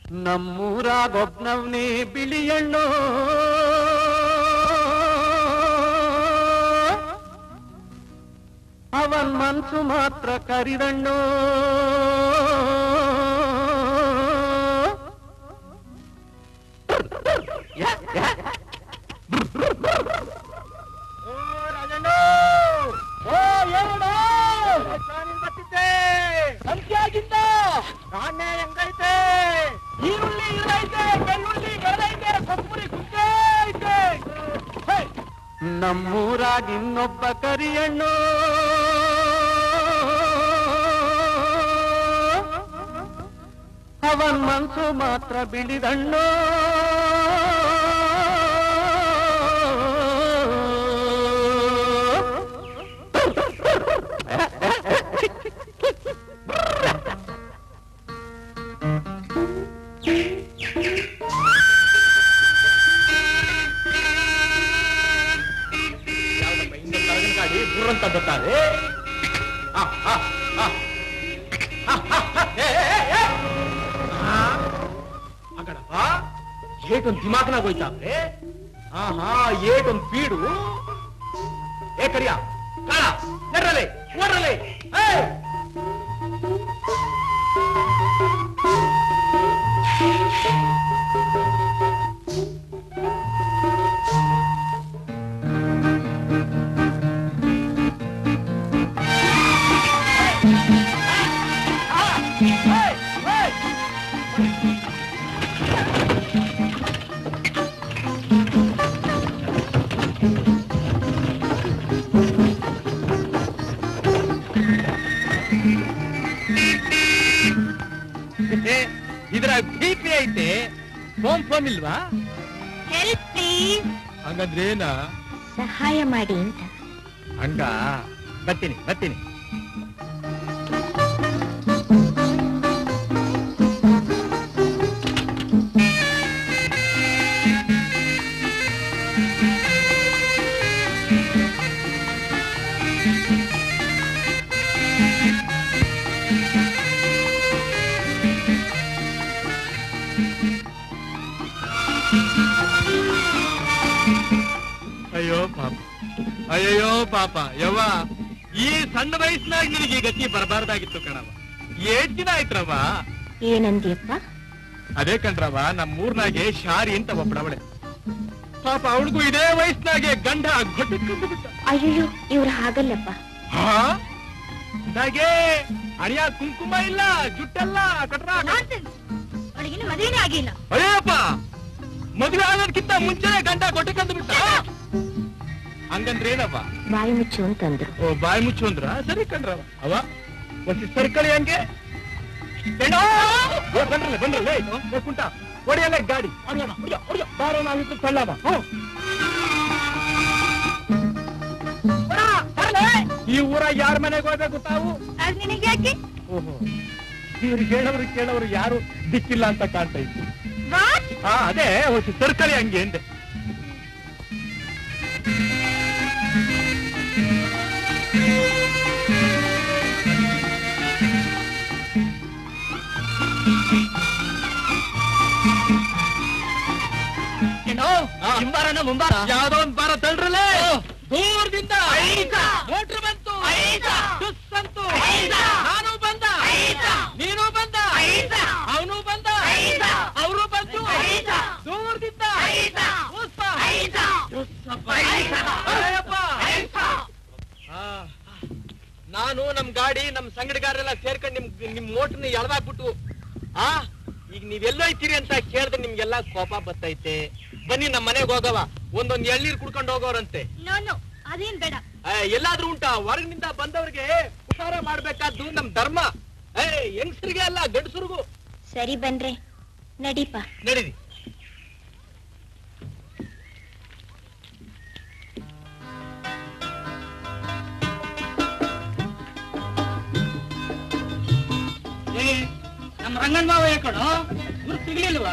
ನಮ್ಮೂರಾಗೊಬ್ನವ್ನೇ ಬಿಳಿಯಣ್ಣು ಅವನ್ ಮನ್ಸು ಮಾತ್ರ ಕರಿದಣ್ಣು ಓ ರಾಜಣ್ಣ ಓ ಏನಣ್ಣ ನಾನು ಬರ್ತಿದ್ದೆ ಸಂಖ್ಯಾಗಿಂದ ನಾಣ್ಯ ಹೆಂಗೈತೆ ಈರುಳ್ಳಿ ಇರೈತೆ ಬೆಳ್ಳುಳ್ಳಿ ಬೆಳೆದೈತೆ ಕೊಬ್ಬರಿ ಕುಂಚೆ ಐತೆ ಹೇ, ನಮ್ಮೂರಾಗ ಇನ್ನೊಬ್ಬ ಕರಿಯಣ್ಣು ಅವನ್ ಮನ್ಸು ಮಾತ್ರ ಬಿಳಿದಣ್ಣು ಯಾವ್ದಪ್ಪ ಹಿಂದೆ ಕರಗಿನ ಗಾಡಿ ಬುರ್ರಂತ ಬರ್ತಾರೆ ಆ, ಆ, ಆ. ಆ, ಆ, ಆ, ಏ, ಏ, ಏ, ಏ. ಆ, ಅಗಡಪ್ಪ ಏಟೊಂದು ದಿಮಾಕ್ನಾಗ ಹೋಯ್ತಾವ್ರೆ ಹಾ ಹಾ ಏಟೊಂದು ಪೀಡು ಏ ಕರಿಯ ಕಾಳ ನಡ್ರಲೆ ಓಡ್ರಲೆ ಏ ಇದ್ರ ಬಿ ಐತೆ ಫೋನ್ ಫೋನ್ ಇಲ್ವಾ ಹೆಲ್ಪ್ ಪ್ಲೀಸ್ ಹಂಗಂದ್ರೆ ಏನ ಸಹಾಯ ಮಾಡಿ ಅಂತ ಹಂಗ ಬರ್ತೀನಿ ಬರ್ತೀನಿ ಅಯ್ಯೋ ಪಾಪ ಅಯ್ಯಯ್ಯೋ ಪಾಪ ಯವ್ವ ಈ ಸಣ್ಣ ವಯಸ್ಸಿನಾಗ ನಿನಗೆ ಈ ಗತಿ ಬರಬಾರ್ದಾಗಿತ್ತು ಕಣವ ಏಟ್ ದಿನ ಆಯ್ತ್ರವ ಏನಂದ್ಯಪ್ಪ ಅದೇ ಕಣ್ರವ ನಮ್ಮ ಊರ್ನಾಗೆ ಶಾರಿ ಅಂತ ಒಬ್ಬಳವಳೆ ಪಾಪ ಅವಳಿಗೂ ಇದೇ ವಯಸ್ಸಿನಾಗೆ ಗಂಡ ಗೊಟ್ಟಿಕೊಂಡು ಬಿಟ್ಟ ಅಯ್ಯೋ ಇವ್ರು ಹಾಗಲ್ಲಪ್ಪ ಹಾ ಇದಾಗೆ ಅಳಿಯ ಕುಂಕುಮ ಇಲ್ಲ ಜುಟ್ಟೆಲ್ಲ ಕಟ್ರ ಅವಳಿಗಿನ್ನು ಮದುವೆನೇ ಆಗಿಲ್ಲ ಅಯ್ಯಪ್ಪ ಮದುವೆ ಆಗೋದಕ್ಕಿಂತ ಮುಂಚೆನೆ ಗಂಡ ಗೊಟ್ಟಕಂದು ಬಿಟ್ಟ ಹಂಗಂದ್ರೆ ಏನವ್ವ ಬಾಯಿ ಮುಚ್ಚು ಅಂತಂದ್ರು ಓ ಬಾಯಿ ಮುಚ್ಚು ಅಂದ್ರ ಸರಿ ಕಣ್ರವ ಅವ ಒಂದ್ ಸರ್ಕಳಿ ಹಂಗೆ ಬೇಡೋ! ಓ, ಬಂದ್ರಲ್ಲ ಬಂದ್ರಲ್ಲ ಏ, ಏ, ಕುಂಟ ಹೊಡಿಯಲ್ಲ ಗಾಡಿ ಹೊಡ್ಯೋಣ, ಹೊಡ್ಯೋ, ಹೊಡ್ಯೋ. ಬಾರೋ ನಾವಿತ್ತು ತಳ್ಳವ ಹ್ಞೂ. ಬಾ, ತರ್ಲೆ. ಈ ಊರ ಯಾರ ಮನೆಗೆ ಹೋಗ್ಬೇಕು ತಾವು ಅದ್ ನಿನಗೆ ಯಾಕೆ ಓಹೋ ಇವ್ರು ಹೇಳೋರು ಕೇಳೋರು ಯಾರು ದಿಕ್ಕಿಲ್ಲ ಅಂತ ಕಾಣ್ತಾ ಇತ್ತು ಹಾ ಅದೇ ಒಂದು ಸರ್ಕಳಿ ಹಂಗೆ ಅಂದೆ ಹಿಂಬಾರನ ಮುಂಬಾರ ಯಾವ್ದೋ ಒಂದ್ ಬಾರ ತಳ್ರಲೆ ದೂರದಿಂದ ಮೋಟ್ರ್ ಬಂತು ಡುಸ್ ಅಂತು ನಾನು ಬಂದ ನೀನು ಬಂದ ಅವನು ಬಂದ ಅವರು ಬಂತು ದೂರದಿಂದ ಉಸ್ಪ. ಉಸ್ಸಪ್ಪ. ಅಯ್ಯಪ್ಪ. ಆ, ನಾನು ನಮ್ ಗಾಡಿ ನಮ್ ಸಂಗಡಿಗಾರೆಲ್ಲ ಸೇರ್ಕೊಂಡು ನಿಮ್ ನಿಮ್ ಮೋಟ್ರನ್ನ ಎಳ್ದಾಕ್ಬಿಟ್ಟು ಆ ಈಗ ನೀವೆಲ್ಲೋ ಐತೀರಿ ಅಂತ ಕೇಳಿದ್ರೆ ನಿಮ್ಗೆಲ್ಲ ಕೋಪ ಬರ್ತೈತೆ ಬನ್ನಿ ನಮ್ ಮನೆಗೆ ಹೋಗವ ಒಂದೊಂದ್ ಎಳ್ನೀರ್ ಕುಡ್ಕೊಂಡು ಹೋಗೋರಂತೆ ನೋ ಅದೇನ್ ಬೇಡ ಆ, ಎಲ್ಲಾದ್ರೂ ಉಂಟಾ ಹೊರಗಿನಿಂದ ಬಂದವ್ರಿಗೆ ಉಪಕಾರ ಮಾಡ್ಬೇಕಾದ್ದು ನಮ್ ಧರ್ಮ ಏ ಹೆಂಗಸರಿಗೆ ಅಲ್ಲ ಗಂಡಸರಿಗೂ ಸರಿ ಬನ್ರೆ ನಡೀಪ ನಡೀರಿ ನಮ್ಮ ರಂಗನ್ ಮಾವ ಕಣೋ ಗುರು ಸಿಗ್ಲಿಲ್ವಾ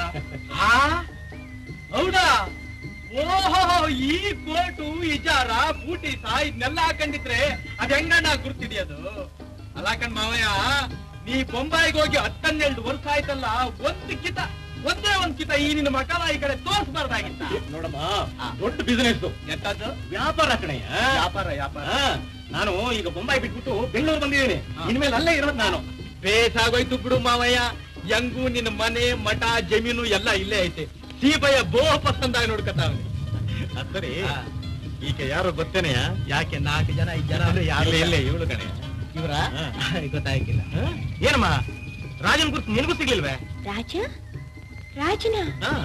ಹೌದಾ ಓಹೋ ಈ ಕೋಟು ಇಜಾರ ಬೂಟಿ ಸಾ ಇದನ್ನೆಲ್ಲ ಹಾಕೊಂಡಿದ್ರೆ ಅದ್ ಹೆಂಗಣ್ಣ ಗುರ್ತಿದ್ಯದು ಅಲ್ಲ ಕಣ್ ಮಾವಯ್ಯ ನೀ ಬೊಂಬಾಯಿಗೆ ಹೋಗಿ ಹತ್ತನ್ನೆರಡು ವರ್ಷ ಆಯ್ತಲ್ಲ ಒಂದು ಕಿತ ಒಂದೇ ಒಂದ್ ಕಿತ ಈ ನಿನ್ನ ಮಕಲ ಈ ಕಡೆ ತೋರಿಸಬಾರ್ದಾಗಿತ್ತ ನೋಡಮ್ಮ ದೊಡ್ಡ ಬಿಸಿನೆಸ್ ಎಂತದ್ದು ವ್ಯಾಪಾರ ಕಣಯ್ಯ ವ್ಯಾಪಾರ ವ್ಯಾಪಾರ ಹಾ, ನಾನು ಈಗ ಬೊಂಬಾಯಿ ಬಿಟ್ಬಿಟ್ಟು ಬೆಂಗಳೂರು ಬಂದಿದ್ದೀನಿ ಇನ್ಮೇಲೆ ಅಲ್ಲೇ ಇರೋದು ನಾನು ಬೇಸಾಗೋಯ್ತು ಬಿಡು ಮಾವಯ್ಯ ಯಂಗು ನಿನ್ನ ಮನೆ ಮಠ ಜಮೀನು ಎಲ್ಲ ಇಲ್ಲೇ ಐತೆ ಸೀಬಯ್ಯ ಬೋ ಪಸಂದಾಗಿ ನೋಡ್ಕತಾವನಿ ಸರಿ ಈಗ ಯಾರು ಗೊತ್ತೇನೆಯ ಯಾಕೆ ನಾಲ್ಕು ಜನ ಐದು ಜನ ಅಂದ್ರೆ ಯಾರು ಇಲ್ಲೇ ಇಲ್ಲೇ ಇವಳು ಕಣೆ ಇವರ ಹಾ. ಗೊತ್ತಾಗಿಲ್ಲ ಏನಮ್ಮ ರಾಜನ್ ಗುರ್ತು ನಿನಗೂ ಸಿಗ್ಲಿಲ್ವೇ ರಾಜ ರಾಜನ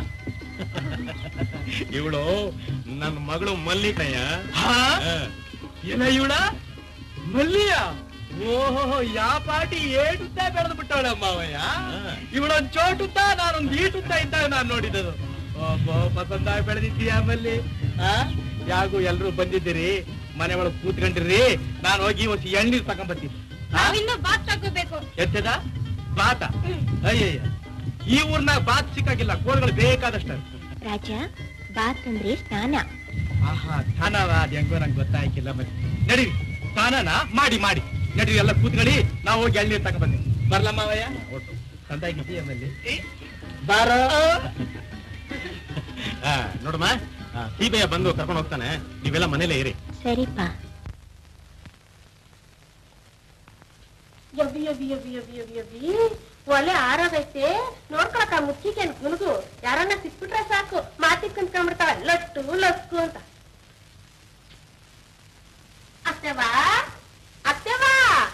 ಇವಳು ನನ್ನ ಮಗಳು ಮಲ್ಲಿಕಯ್ಯ ಹಾ? ಏನ ಇವಳ ಮಲ್ಲಿಯ ಓಹೋ ಯಾ ಪಾಟಿ ಏಟುತ್ತಾ ಬೆಳೆದು ಬಿಟ್ಟವಳ ಮಾವಯ್ಯ ಇವಳೊಂದ್ ಚೋಟುತ್ತಾ ನಾನೊಂದ್ ಈಟುತ್ತಾ ಇದ್ದಾಗ ನಾನ್ ನೋಡಿದ್ದು ಒಬ್ಬ ಪಸಂದಾಗಿ ಬೆಳೆದಿದ್ದೀಯ ಮಲ್ಲಿ ಆ ಯಾಗೂ ಎಲ್ರು ಬಂದಿದ್ದೀರಿ ಮನೆ ಒಳಗ್ ಕೂತ್ಕೊಂಡಿರ್ರಿ ನಾನು ಹೋಗಿ ಒಂದು ಎಣ್ಣೀರ್ ತಗೊಂಬರ್ತೀನಿ ನಾವಿನ್ನೂ ಬಾತ್ ತಗೋಬೇಕು ಎತ್ತದ ಬಾತ ಅಯ್ಯಯ್ಯ ಈ ಊರ್ನಾಗ ಬಾತ್ ಸಿಕ್ಕಾಗಿಲ್ಲ ಕೋಳ್ಗಳು ಬೇಕಾದಷ್ಟ ರಾಜ ಬಾತ್ ಅಂದ್ರೆ ಸ್ನಾನ ಆಹಾ ಸ್ನಾನವ ಅದ್ ಹೆಂಗೋ ನಂಗೆ ಗೊತ್ತಾಯ್ಕಿಲ್ಲ ಮತ್ತೆ ನಡೀರಿ ಸ್ನಾನನ ಮಾಡಿ ಮಾಡಿ ನಡೀರಿ ಎಲ್ಲ ಕೂತ್ಕೊಳ್ಳಿ ನಾವು ಹೋಗಿ ಎಳ್ನೀರ್ ತಗೊಂಡ್ಬನ್ನಿ ಬರ್ಲ ಮಾವಯ್ಯ ಒಟ್ಟು ಸಂತಾಗಿದ್ದೀಯ ಆಮೇಲೆ ಬಾರ ಆ, ನೋಡಮ್ಮ ಆ, ಸೀಬೆಯ ಬಂದು ಕರ್ಕೊಂಡು ಹೋಗ್ತಾನೆ ನೀವೆಲ್ಲ ಮನೇಲೇ ಇರಿ ಸರಿಪಾ ಯವ್ವಿ ಯವ್ವಿ ಯವ್ವಿ ಯವ್ವಿ ಯವ್ವಿ ಯವ್ವಿ ಒಲೆ ಆರೋಗೈತೆ ನೋಡ್ಕೊಳಕ ಮುಚ್ಚಿಗೆ ಗುನುಗು ಯಾರನ್ನ ಸಿಕ್ಬಿಟ್ರೆ ಸಾಕು ಮಾತಿಗೆ ಕುಂತ್ಕೊಂಡ್ಬಿಡ್ತಾವ ಲಟ್ಟು ಲಸ್ಕು ಅಂತ ಅತ್ತೆವಾ ಅತ್ತೆವಾ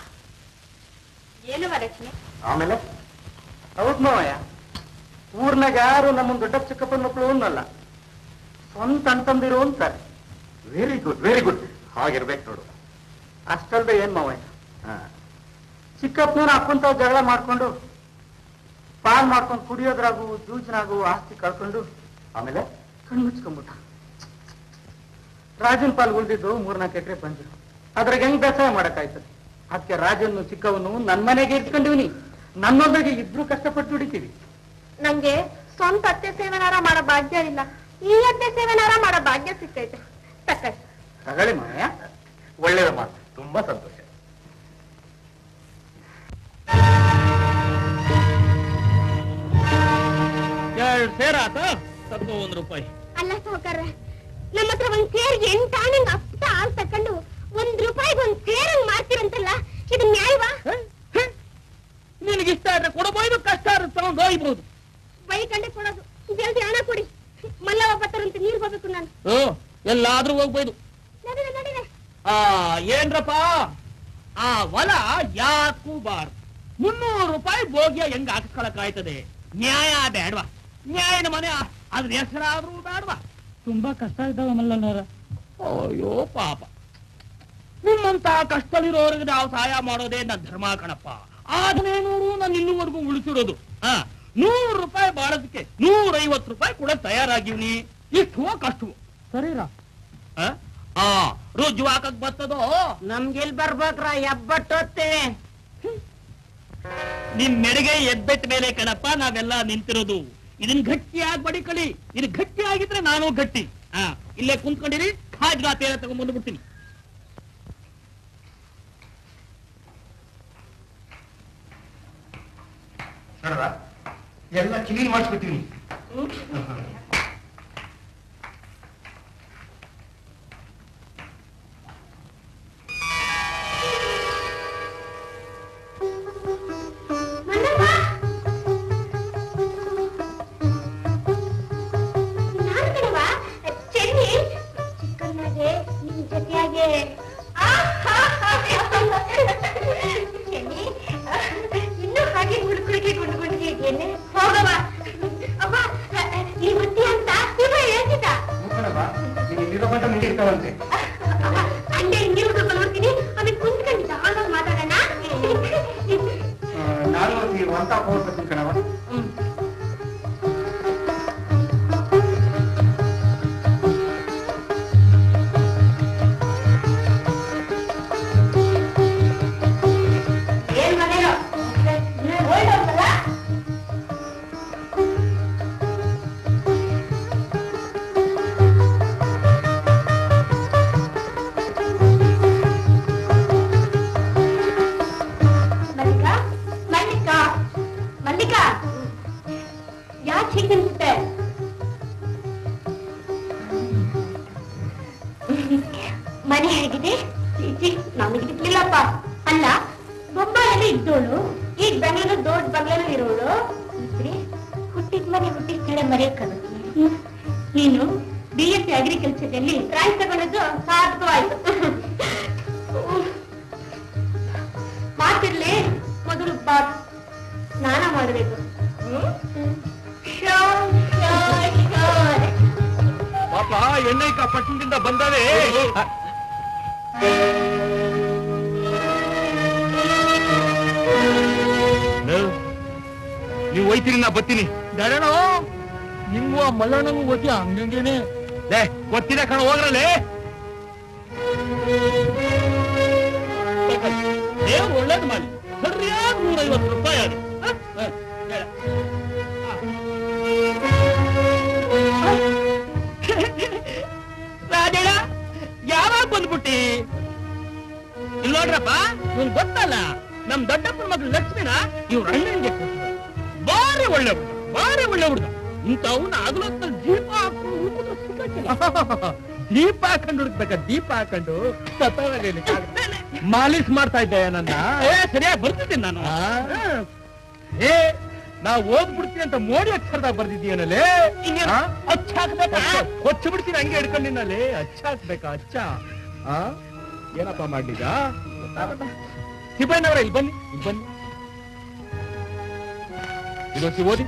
ಏನು ಲಕ್ಷ್ಮಿ ಆಮೇಲೆ ಹೌದ್ ಮಾವಯ್ಯ ಊರ್ನಾಗ ಯಾರು ನಮ್ಮ ದೊಡ್ಡ ಚಿಕ್ಕಪ್ಪನ ಮಕ್ಕಳು ಅನ್ನಲ್ಲ ಸ್ವಂತ ಅಂತಂದಿರು ಅಂತಾರೆ ವೆರಿ ಗುಡ್ ವೆರಿ ಗುಡ್ ಹಾಗಿರ್ಬೇಕು ನೋಡು ಅಷ್ಟಲ್ದೆ ಏನ್ ಮಾವಯ್ಯ ಚಿಕ್ಕಪ್ಪನ ಅಪ್ಪಂತ ಜಗಳ ಮಾಡ್ಕೊಂಡು ಪಾಲ್ ಮಾಡ್ಕೊಂಡು ಕುಡಿಯೋದ್ರಾಗು ಜೂಜಿನಾಗು ಆಸ್ತಿ ಕಳ್ಕೊಂಡು ಆಮೇಲೆ ಕಣ್ಣು ಮುಚ್ಕೊಂಡ್ಬಿಟ್ಟ ರಾಜನ್ ಪಾಲ್ ಉಳಿದಿದ್ದು ಮೂರ್ನಾಲ್ಕು ಎಕರೆ ಬಂಜು ಅದ್ರಾಗ ಹೆಂಗ್ ಬೇಸಾಯ ಮಾಡಕ್ಕಾಯ್ತದೆ ಅದಕ್ಕೆ ರಾಜನ್ನು ಚಿಕ್ಕವನು ನನ್ ಮನೆಗೆ ಇಟ್ಕೊಂಡಿವ್ನಿ ನನ್ನೊಂದಿಗೆ ಇಬ್ರು ಕಷ್ಟಪಟ್ಟು ದುಡಿತೀವಿ ನಂಗೆ ಸ್ವಂತ ಅತ್ತೆ ಸೇವೆನಾರ ಮಾಡೋ ಭಾಗ್ಯ ಇಲ್ಲ ಈ ಅತ್ತೆ ಸೇವೆನಾರ ಮಾಡೋ ಭಾಗ್ಯ ಸಿಕ್ಕೈತೆ ತಕ್ಕೈ ತಗೊಳ್ಳಿ ಮಾವಯ್ಯ ಒಳ್ಳೇದ ಮಾತು ತುಂಬಾ ಸಂತೋಷ ಎರಡು ಸೇರಾತ ತಗೋ ಒಂದ್ ರೂಪಾಯಿ ಅಲ್ಲ ಸಾವುಕಾರ ನಮ್ಮ ಹತ್ರ ಒಂದ್ ಸೇರ್ಗೆ ಎಂಟಾಣಂಗ್ ಅಪ್ಪ ಹಾಲ್ ತಕೊಂಡು ಒಂದ್ ರೂಪಾಯಿಗೆ ಒಂದ್ ಸೇರಂಗ್ ಮಾಡ್ತೀರಂತಲ್ಲ ಇದು ನ್ಯಾಯವಾ ನಿನಗೆ ಇಷ್ಟ ಆದ್ರೆ ಕೊಡಬಹುದು ಕಷ್ಟ ಆದ್ರೆ ತಗೊಂಡು ಹೋಗ್ಬೋದು ಬೈ ಕಂಡೆ ಕೊಡೋದು ಜಲ್ದಿ ಹಣ ಕೊಡಿ ಮಲ್ಲವ ಬತ್ತಾರಂತೆ ನೀರ್ ಹೋಗ್ಬೇಕು ನಾನು ಓ ಎಲ್ಲಾದ್ರೂ ಹೋಗ್ಬೋದು ನಡೀರೆ ನಡೀರೆ ಆ ಏನ್ರಪ್ಪ ಆ ಹೊಲ ಯಾಕೂ ಬಾರ್ ಮುನ್ನೂರು ರೂಪಾಯಿ ಭೋಗ್ಯ ಹೆಂಗ್ ಹಾಕಿಸ್ಕೊಳಕ್ ಆಯ್ತದೆ ನ್ಯಾಯ ಬೇಡ್ವಾ ನ್ಯಾಯನ ಮನೆ ಅದ್ರ ಹೆಸರಾದ್ರೂ ಬೇಡ್ವಾ ತುಂಬಾ ಕಷ್ಟ ಇದ್ದಾವ ಮಲ್ಲನವರ ಅಯ್ಯೋ ಪಾಪ ನಿಮ್ಮಂತ ಕಷ್ಟದಲ್ಲಿರೋರಿಗೆ ನಾವು ಸಹಾಯ ಮಾಡೋದೇ ನನ್ನ ಧರ್ಮ ಕಣಪ್ಪ ಆದ್ರೆ ನೋಡು ನಾನು ಇನ್ನೂವರೆಗೂ ಉಳಿಸಿರೋದು ಆ ನೂರು ರೂಪಾಯಿ ಬಾಳೋದಕ್ಕೆ ನೂರೈವತ್ತು ರೂಪಾಯಿ ಕೂಡ ತಯಾರಾಗಿವ್ನಿ ಇಷ್ಟುವೋ ಕಷ್ಟವೋ ಸರಿರಾ ಆ? ಆ ರುಜು ಹಾಕಕ್ ಬರ್ತದೋ ನಮ್ಗೆಲ್ ಬರ್ಬೇಕ್ರ ಎಬ್ಬಟ್ಟೋಗ್ತೇವೆ ನಿಮ್ ಮೆಡೆಗೆ ಎಬ್ಬೆಟ್ಟ ಮೇಲೆ ಕಣಪ್ಪ ನಾವೆಲ್ಲ ನಿಂತಿರೋದು ಇದನ್ ಗಟ್ಟಿಯಾಗಿ ಬಡಿಕಳಿ ಇದು ಗಟ್ಟಿ ಆಗಿದ್ರೆ ನಾನು ಗಟ್ಟಿ ಆ ಇಲ್ಲೇ ಕುಂತ್ಕೊಂಡಿರಿ ಹಾಜ್ಗಾ ತೇರ ತಗೊಂಡ್ಬಂದು ಬಿಡ್ತೀನಿ ನೋಡವಾ ಎಲ್ಲ ಕ್ಲೀನ್ ಮಾಡಿಸ್ಬಿಟ್ಟಿನಿ ನಾನು ಕಣವ ಚೆನ್ನಿ ಚಿಕ್ಕನ್ನಾಗೆ ನಿಮ್ ಜೊತೆಯಾಗೆ ಚೆನ್ನಿ ಇನ್ನು ಹಾಗೆ ಗುಡ್ಗುಡಿಗೆ ಗುಡ್ಗುಡಿಗೆ ಏನೇ ಹೋಗವ ಅವ್ವ ಈ ಬುದ್ಧಿ ಅಂತ ಇವ ಹೇಳ್ತಿದ್ದ ಇಲ್ಲಿರೋ ಗಂಟ ಮುಂದಿರ್ತಾವಂತೆ ಅವ್ವ, ಅಂಡೆ ನೀವು ಸ್ವಲ್ಪ ನೋಡ್ತೀನಿ ಆಮೇಲೆ ಕುಂತ್ಕೊಂಡಿದ್ದ ಆವಾಗ ಮಾತಾಡೋಣ ನಾನು ಈ ಒಂತ ಹೋಗ್ಬೇಕು ಕಣವ ಏನ್ ಮನೆಯೋ ಹೋಯ್ತಲ್ಲ ಮಲ್ಲಿಕಾ ಮಲ್ಲಿಕಾ ಅಲ್ಲ ಬೊಂಬಾಯಲ್ಲಿ ಇದ್ದೋಳು ಈಗ ಬೆಂಗಳೂರು ದೊಡ್ಡ ಬಂಗ್ಲೆನಲ್ಲಿ ಇರೋಳು ಹುಟ್ಟಿದ ಮನೆ ಹುಟ್ಟಿದ ಕಡೆ ಮರೆಯಕ್ಕಾಗುತ್ತೆ ನೀನು ಬಿ ಎಸ್ ಸಿ ಅಗ್ರಿಕಲ್ಚರ್ ಅಲ್ಲಿ ರ್ಯಾಂಕ್ ತಗೊಂಡದ್ದು ಸಾರ್ಥಕವಾಯ್ತು ಮಾತಿರ್ಲಿ ಮೊದಲು ಬಾತ್ ಸ್ನಾನ ಮಾಡಬೇಕು ಪಾಪ ಎಣ್ಣೈಕ ಪಟ್ಟಣದಿಂದ ಬಂದವೆ ನೀವು ಒಯ್ತೀರಿ ನಾ ಬತ್ತೀನಿ ದಡಣೋ ನಿಮ್ಗೂ ಆ ಮಲ್ಲಣ್ಣಗೂ ಓದಿ ಹಂಗಂಗೇನೆ ಲೇ ಗೊತ್ತಿದೆ ಕಣ ಹೋಗ್ರಲ್ಲಿ ದೇವ್ರು ಒಳ್ಳೇದು ಮಾಡಿ ಸರಿಯಾಗಿ ನೂರೈವತ್ತು ರೂಪಾಯಿ ಅದು ಹ? ಹ, ಹೇಳ. ರಾಜಣ್ಣ ಯಾವಾಗ ಬಂದ್ಬಿಟ್ಟಿ ಇಲ್ಲಿ ನೋಡ್ರಪ್ಪ ಇವ್ನ್ ಗೊತ್ತಲ್ಲ ನಮ್ ದೊಡ್ಡಪ್ಪನ ಮಗಳು ಲಕ್ಷ್ಮಿನ ಇವ್ರ ಅಣ್ಣನ್ಗೆ ಕೊಟ್ರು. ಬಾರಿ ಒಳ್ಳೆ ಹುಡುಗ ಬಾರಿ ಒಳ್ಳೆ ಹುಡುಗ ಇಂಥವ್ನ ಆಗ್ಲೊತ್ತಲ್ಲಿ ದೀಪ ಹಾಕೊಂಡು ಹುಡುಕಿದ್ರೆ ಸಿಕ್ಕಕ್ಕಿಲ್ಲ. ದೀಪ ಹಾಕೊಂಡು ಹುಡುಕ್ಬೇಕ ದೀಪ ಹಾಕೊಂಡು ಸತ್ತೋಗಲಿ ಮಾಲೀಶ್ ಮಾಡ್ತಾ ಇದ್ದೆ ನನ್ನ ಏ ಸರಿಯಾಗಿ ಬರ್ತಿದ್ದೀನಿ ನಾನು ಏ ನಾ ಓದ್ಬಿಡ್ತೀನಿ ಅಂತ ಮೋಡಿ ಅಕ್ಷರದಾಗ ಬರ್ದಿದ್ದೀನಲ್ಲೇ ಕೊಚ್ಚು ಬಿಡ್ತೀನಿ ಹಂಗೆ ಹಿಡ್ಕೊಂಡಿನಲ್ಲಿ ಅಚ್ಚ ಹಾಕ್ಬೇಕಾ ಅಚ್ಚ ಆ ಏನಪ್ಪ ಮಾಡ್ಲಿಗ ಶಿಬಣ್ಣವರ ಇಲ್ಲಿ ಬನ್ನಿ ಇಲ್ಲಿ ಬನ್ನಿ ಇದೊಂದು ಓದಿ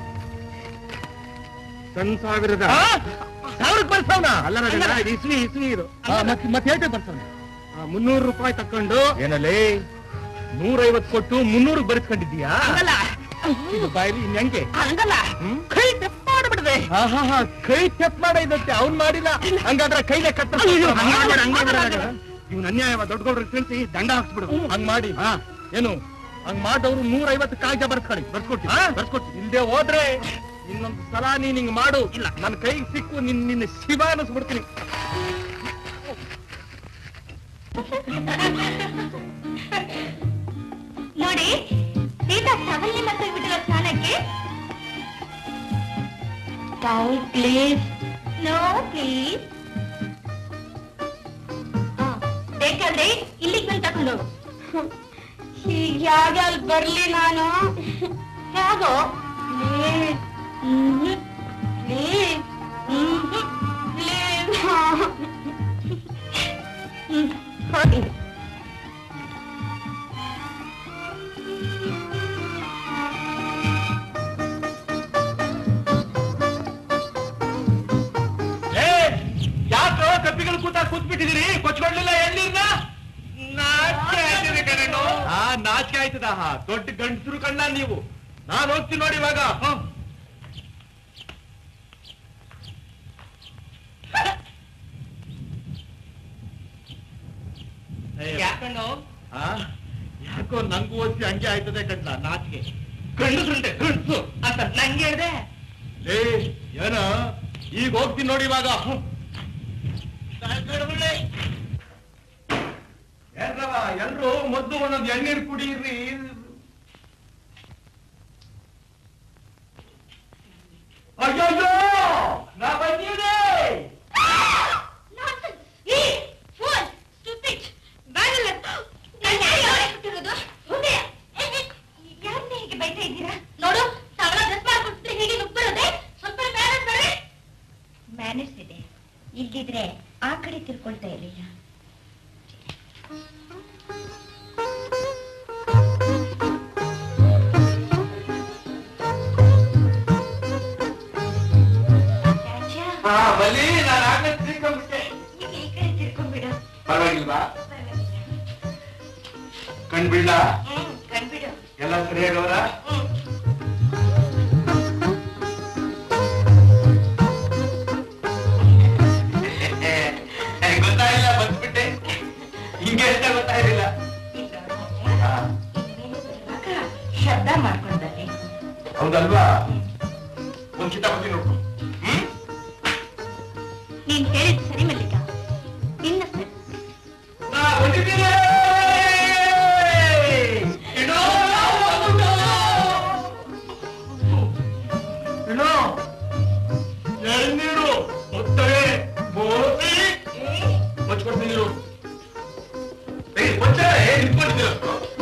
ಸಣ್ಣ ಸಾವಿರದ ಸಾವಿರಕ್ಕೆ ಬರ್ಸವನ ಅಲ್ಲ ರಾಜಣ್ಣ, ಇದು ಇಸ್ವಿ ಇಸ್ವಿ ಇದು ಮತ್ತೆ ಮತ್ತೆ ಹೇಳ್ತೇನೆ ಬರ್ಸವನ ಮುನ್ನೂರು ರೂಪಾಯಿ ತಕೊಂಡು ಏನಲ್ಲಿ ನೂರೈವತ್ತು ಕೊಟ್ಟು ಮುನ್ನೂರು ಬರೆಸ್ಕೊಂಡಿದ್ದೀಯಾ ಇದು ಬಾಯಲ್ಲಿ ಇನ್ ಹೆಂಗೆ ಹಂಗಲ್ಲ ಹ್ಮ್? ಕೈ ತೆಪ್ಪ ಮಾಡ್ಬಿಡ್ದೆ ಆಹಾಹಾ, ಕೈ ಚೆಕ್ ಮಾಡೈದಂತೆ ಅವ್ನ್ ಮಾಡಿಲ್ಲ ಹಂಗಾದ್ರೆ ಕೈಲೇ ಕತ್ತ ಇವ್ನ ಅನ್ಯಾಯವ ದೊಡ್ಡಗೌಡ್ರಿಗೆ ತಿಳಿಸಿ ದಂಡ ಹಾಕ್ಸ್ಬಿಡು ಹಂಗ್ ಮಾಡಿ ಹಾ ಏನು ಹಂಗ್ ಮಾಡವ್ರು ನೂರ ಐವತ್ತು ಕಾಗದ ಬರ್ಸ್ಕೊಳ್ಳಿ ಬರ್ಸ್ಕೊಟ್ಟಿ ಬರ್ಸ್ಕೊಟ್ಟಿ ಇಲ್ದೆ ಹೋದ್ರೆ ಇನ್ನೊಂದು ಸಲ ನೀನ್ ಹಿಂಗ್ ಮಾಡು ಇಲ್ಲ ನನ್ನ ಕೈಗೆ ಸಿಕ್ಕು ನಿನ್ ನಿನ್ನ ಶಿವ ಅನ್ನಿಸ್ಬಿಡ್ತೀನಿ ನೋಡಿ ಸೀತಾ ಟವಲ್ಲಿ ಮತ್ತೆ ಬಿಟ್ಟಿರೋ ಸ್ನಾನಕ್ಕೆ ಟವಲ್ ಪ್ಲೀಸ್ ನೋ ಪ್ಲೀಸ್ ಬೇಕಾದ್ರೆ ಇಲ್ಲಿಗೆ ಬಂದು ತಕೊಂಡು ಹೀಗೆ ಯಾವಾಗ ಅಲ್ಲಿ ಬರ್ಲಿ ನಾನು ಹೇಗೋ ಪ್ಲೀಸ್ ಪ್ಲೀಸ್ ಪ್ಲೀಸ್ ಹೋಗಿ ಯಾಕೋ ಕಪ್ಪಿಗಳು ಕೂತ ಕೂತ್ಬಿಟ್ಟಿದ್ದೀರಿ ಕೊಚ್ಕೊಡ್ಲಿಲ್ಲ ಎಲ್ಲಿರ್ನ ನಾಚಿಕೆ ಆಯ್ತದೆ ಕಣೋ ಆ ನಾಚಿಕೆ ಆಯ್ತದ ಹಾ ದೊಡ್ಡ ಗಂಡಸರು ಕಣ್ಣ ನೀವು ನಾನ್ ಹೋಗ್ತೀನಿ ನೋಡಿ ಇವಾಗ ಹ್ಮ್. ಯಾಕಂಡು ಆ, ಯಾಕೋ ನಂಗೂ ಓದಿಸಿ ಹಂಗೆ ಆಯ್ತದೆ ಕಣ್ಣ ನಾಚಿಕೆ ಗಂಡಸ್ರುಂಟೆ ಗಂಡಸು ಅಂತ ನಂಗೆ ಹೇಳ್ದೆ ಏ ಏನ ಈಗ ಹೋಗ್ತೀನಿ ನೋಡಿ ಇವಾಗ ಹ್ಮ್. ಏನ್ರವ ಎಲ್ರು ಮೊದ್ಲು ಒಂದೊಂದು ಎಣ್ಣೀರು ಕುಡಿಯಿರ್ರಿ ಅಯ್ಯೋ ನಾ ಬಂದಿದೆ ಮ್ಯಾನರ್ಸ್ ಇದೆ ಇಲ್ದಿದ್ರೆ ಆ ಕಡೆ ತಿರ್ಕೊಳ್ತಾ ಇರಲಿಲ್ಲ ಹಾ ಬಲಿ ನಾನು ಆಗ್ಲೇ ತಿಳ್ಕೊಂಡ್ಬಿಟ್ಟೆ ಈ ಕಡೆ ತಿರ್ಕೊಂಡ್ಬಿಡು ಪರವಾಗಿಲ್ವಾ ಕಣ್ಬಿಡ್ಲ ಹ್ಮ್ ಕಂಡ್ಬಿಡು ಎಲ್ಲ ಸರಿಯಾಗವರ ಗೊತ್ತಾಗಿಲ್ಲ ಬಂದ್ಬಿಟ್ಟೆ ಹಿಂಗೆ ಅಂತ ಗೊತ್ತಾಗಿಲ್ಲ ಹಾ, ಶಬ್ದ ಮಾಡ್ಕೊಂಡು ಬರ್ಬೇಕು ಹೌದಲ್ವಾ ಒಂದ್ ಕಿತಾಪತಿ ನೋಡ್ಕೊ ಹ್ಮ್ ನೀನ್ ಹೇಳಿದ್ ಸರಿ ಮಲ್ಲಿಕ ನಿನ್ನ ಸರಿ ನಾ ಬಂದಿದ್ದೀನಿ ಇಡೋ ಇಡೋ ಎಳ್ನೀರು ಮುತ್ತವೆ ಮೋಸಿ ಮಚ್ಕೊಡ್ತೀನಿ ನೀರು ಏ, ಮುಚ್ಚ, ಏ, ನಿಂತ್ಕೊಂಡಿದ್ದೀರ?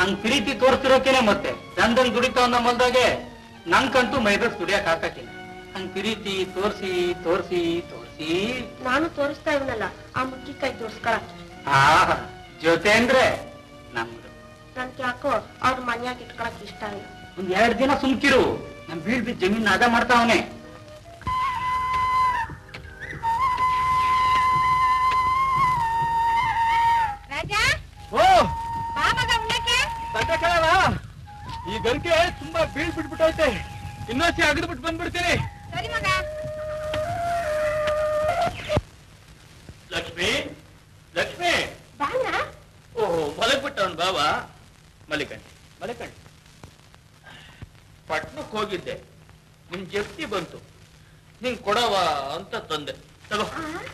ಹಂಗ್ ಪ್ರೀತಿ ತೋರಿಸ್ತಿರೋಕೇನೆ ಮತ್ತೆ ದಂಡನ್ ದುಡಿತಾವ್ ನಮ್ಮಲ್ದಾಗೆ ನಂಗಂತೂ ಮೈದಸ್ ದುಡಿಯಕ್ ಆಗ್ತಿಲ್ಲ ಹಂಗ್ ಪ್ರೀತಿ ತೋರ್ಸಿ ತೋರ್ಸಿ ತೋರ್ಸಿ ನಾನು ತೋರಿಸ್ತಾ ಇವನಲ್ಲ ಆ ಮುಕ್ಕಿ ಕೈ ತೋರ್ಸ್ಕೊಳಕ್ ಆ ಜೊತೆ ಅಂದ್ರೆ ನಮ್ದು ನನ್ಗೆ ಯಾಕೋ ಅವ್ರ ಮನ್ಯಾಗ ಇಟ್ಕೊಳಕ್ ಇಷ್ಟ ಇಲ್ಲ ಒಂದ್ ಎರಡ್ ದಿನ ಸುಮ್ಕಿರು ನಮ್ ಬೀಳ್ ಬಿದ್ದು ಜಮೀನ್ ಅದ ಮಾಡ್ತಾವನೆ ರಾಜ ಓ ಬಾ ಮಗ ಉಣ್ಣಕ್ಕೆ ತಟ್ಟೆ ಕೇಳಲ್ಲ ಈ ಗರ್ಗೆ ತುಂಬಾ ಬೀಳ್ ಬಿಟ್ಬಿಟ್ಟೈತೆ ಇನ್ನೊಂದ್ಸಿ ಅಗದು ಬಿಟ್ಟು ಬಂದ್ಬಿಡ್ತೀನಿ ಸರಿ ಮಗ ಲಕ್ಷ್ಮಿ ಲಕ್ಷ್ಮಿ ಬಾನ ಓಹೋ ಮಲಗ್ಬಿಟ್ಟವನ್ ಬಾವ ಮಲಿಕಂಡಿ ಮಲಿಕಂಡಿ ಪಟ್ನಕ್ ಹೋಗಿದ್ದೆ ನಿಮ್ ಜಪ್ತಿ ಬಂತು ನಿಂಗ್ ಕೊಡವ ಅಂತ ತಂದೆ ತಗೋ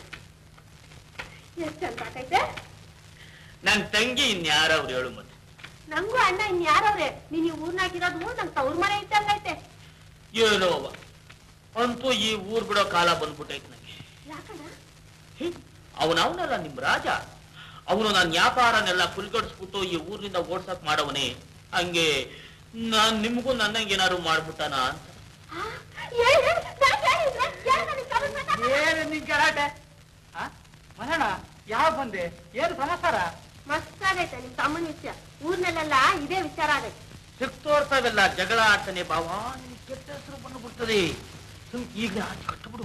ಎಷ್ಟ್ ಚಂದ ಆಗೈತೆ ನನ್ ತಂಗಿ ಇನ್ಯಾರವ್ರು ಹೇಳು ಮತ್ತೆ ನಂಗೂ ಅಣ್ಣ ಇನ್ ಯಾರವ್ರೆ ನೀನ್ ಈ ಊರ್ನಾಗಿರೋದು ನಂಗ್ ತವ್ರ ಮನೆ ಇದ್ದಂಗೈತೆ ಏನೋ ಅವ್ವ. ಅಂತೂ ಈ ಊರ್ ಬಿಡೋ ಕಾಲ ಬಂದ್ಬಿಟ್ಟೈತೆ ನಂಗೆ ಯಾಕಣ್ಣ ಅವನವನಲ್ಲ ನಿಮ್ ರಾಜ ಅವನು ನನ್ನ ವ್ಯಾಪಾರನೆಲ್ಲ ಕುಲ್ಗಡಿಸ್ಬಿಟ್ಟು ಈ ಊರಿನಿಂದ ಓಡ್ಸಕ್ ಮಾಡವನೇ ಹಂಗೆ ನಾನ್ ನಿಮ್ಗೂ ನನ್ನಂಗೆ ಏನಾದ್ರು ಮಾಡ್ಬಿಟ್ಟಾನ ಅಂತ ಆ, ಏನ್ ಏನ್? ನಾನ್ ಹೇಳಿದ್ರೆ ಏನ್ ನನಗ್ ತವ್ರ್ ಮನೆ? ಏನು ನಿನ್ ಗಲಾಟೆ ಆ? ಮಹೇಣ ಯಾವ ಬಂದೆ ಏನು ಸಮಾಚಾರ ಮಸ್ತ್ ಆಗೈತೆ ನಿಮ್ ತಮ್ಮನ ವಿಷಯ ಊರ್ನಲ್ಲೆಲ್ಲ ಇದೇ ವಿಚಾರ ಆಗೈತೆ ಸಿಕ್ ತೋರ್ತಾವೆಲ್ಲ ಜಗಳ ಆಡ್ತಾನೆ ಬಾವ ನಿನ್ ಕೆಟ್ಟ ಹೆಸರು ಬಂದ್ಬಿಡ್ತದೆ ಸುಮ್ ಈಗ ಆಚೆ ಕಟ್ಬಿಡು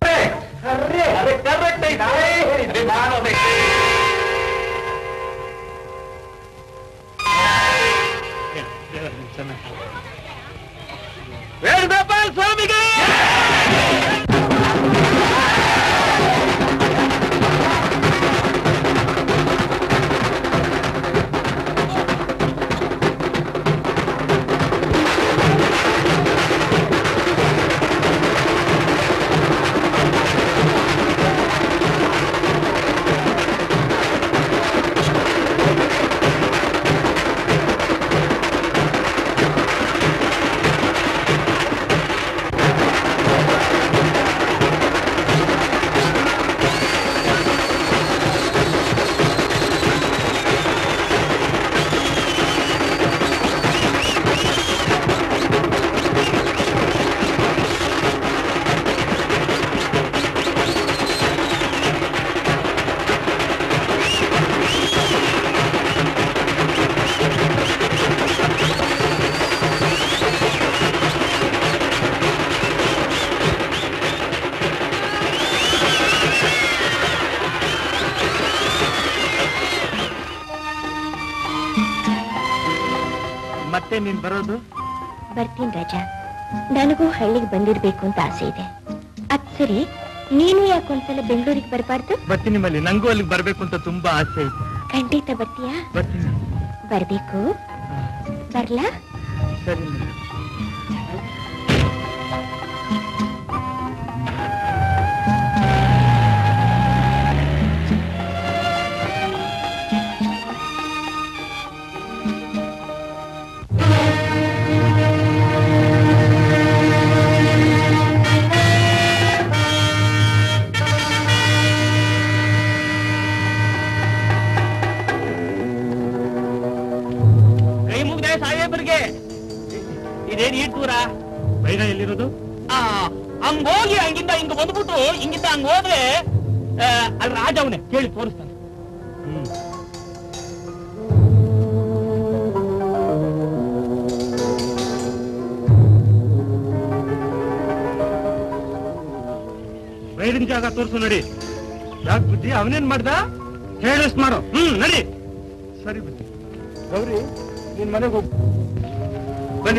ವೇಣುಗೋಪಾಲ್ ಸ್ವಾಮಿಗೆ ಮತ್ತೆ ನೀನ್ ಬರೋದು ಬರ್ತೀನಿ ರಾಜ ನನಗೂ ಹಳ್ಳಿಗೆ ಬಂದಿರ್ಬೇಕು ಅಂತ ಆಸೆ ಇದೆ ಅದ್ ಸರಿ ನೀನು ಯಾಕೊಂದ್ಸಲ ಬೆಂಗಳೂರಿಗೆ ಬರಬಾರ್ದು ಬರ್ತೀನಿ ನಿಮ್ಮಲ್ಲಿ ನಂಗೂ ಅಲ್ಲಿಗೆ ಬರ್ಬೇಕು ಅಂತ ತುಂಬಾ ಆಸೆ ಐತೆ ಖಂಡಿತ ಬರ್ತೀಯಾ ಬರ್ತೀನಿ ಬರ್ಬೇಕು ಬರ್ಲಾ ಸರಿ ಕೈ ಮುಗ್ದೆ ಸಾಹೇಬರಿಗೆ ಇದೇನ್ ಈ ಟೂರ ಬೈರ ಎಲ್ಲಿರೋದು ಆ ಹಂಗ್ ಹೋಗಿ ಹಂಗಿಂದ ಹಿಂಗ್ ಬಂದ್ಬಿಟ್ಟು ಹಿಂಗಿಂದ ಹಂಗ್ ಹೋದ್ರೆ ಆ, ಅಲ್ಲಿ ರಾಜ ಅವನೇ ಕೇಳಿ ತೋರಿಸ್ತಾನೆ ಬೈರಿನ ಜಾಗ ತೋರ್ಸು ನಡಿ ಯಾಕೆ ಬುದ್ಧಿ ಅವನೇನ್ ಮಾಡ್ದ ಹೇಳಿಸ್ ಮಾಡು ಹ್ಮ್ ನಡಿ ಸರಿ ಬುದ್ಧಿ ಗೌರಿ ನಿನ್ ಮನೆಗೆ ಹೋಗು ಬನ್ನಿ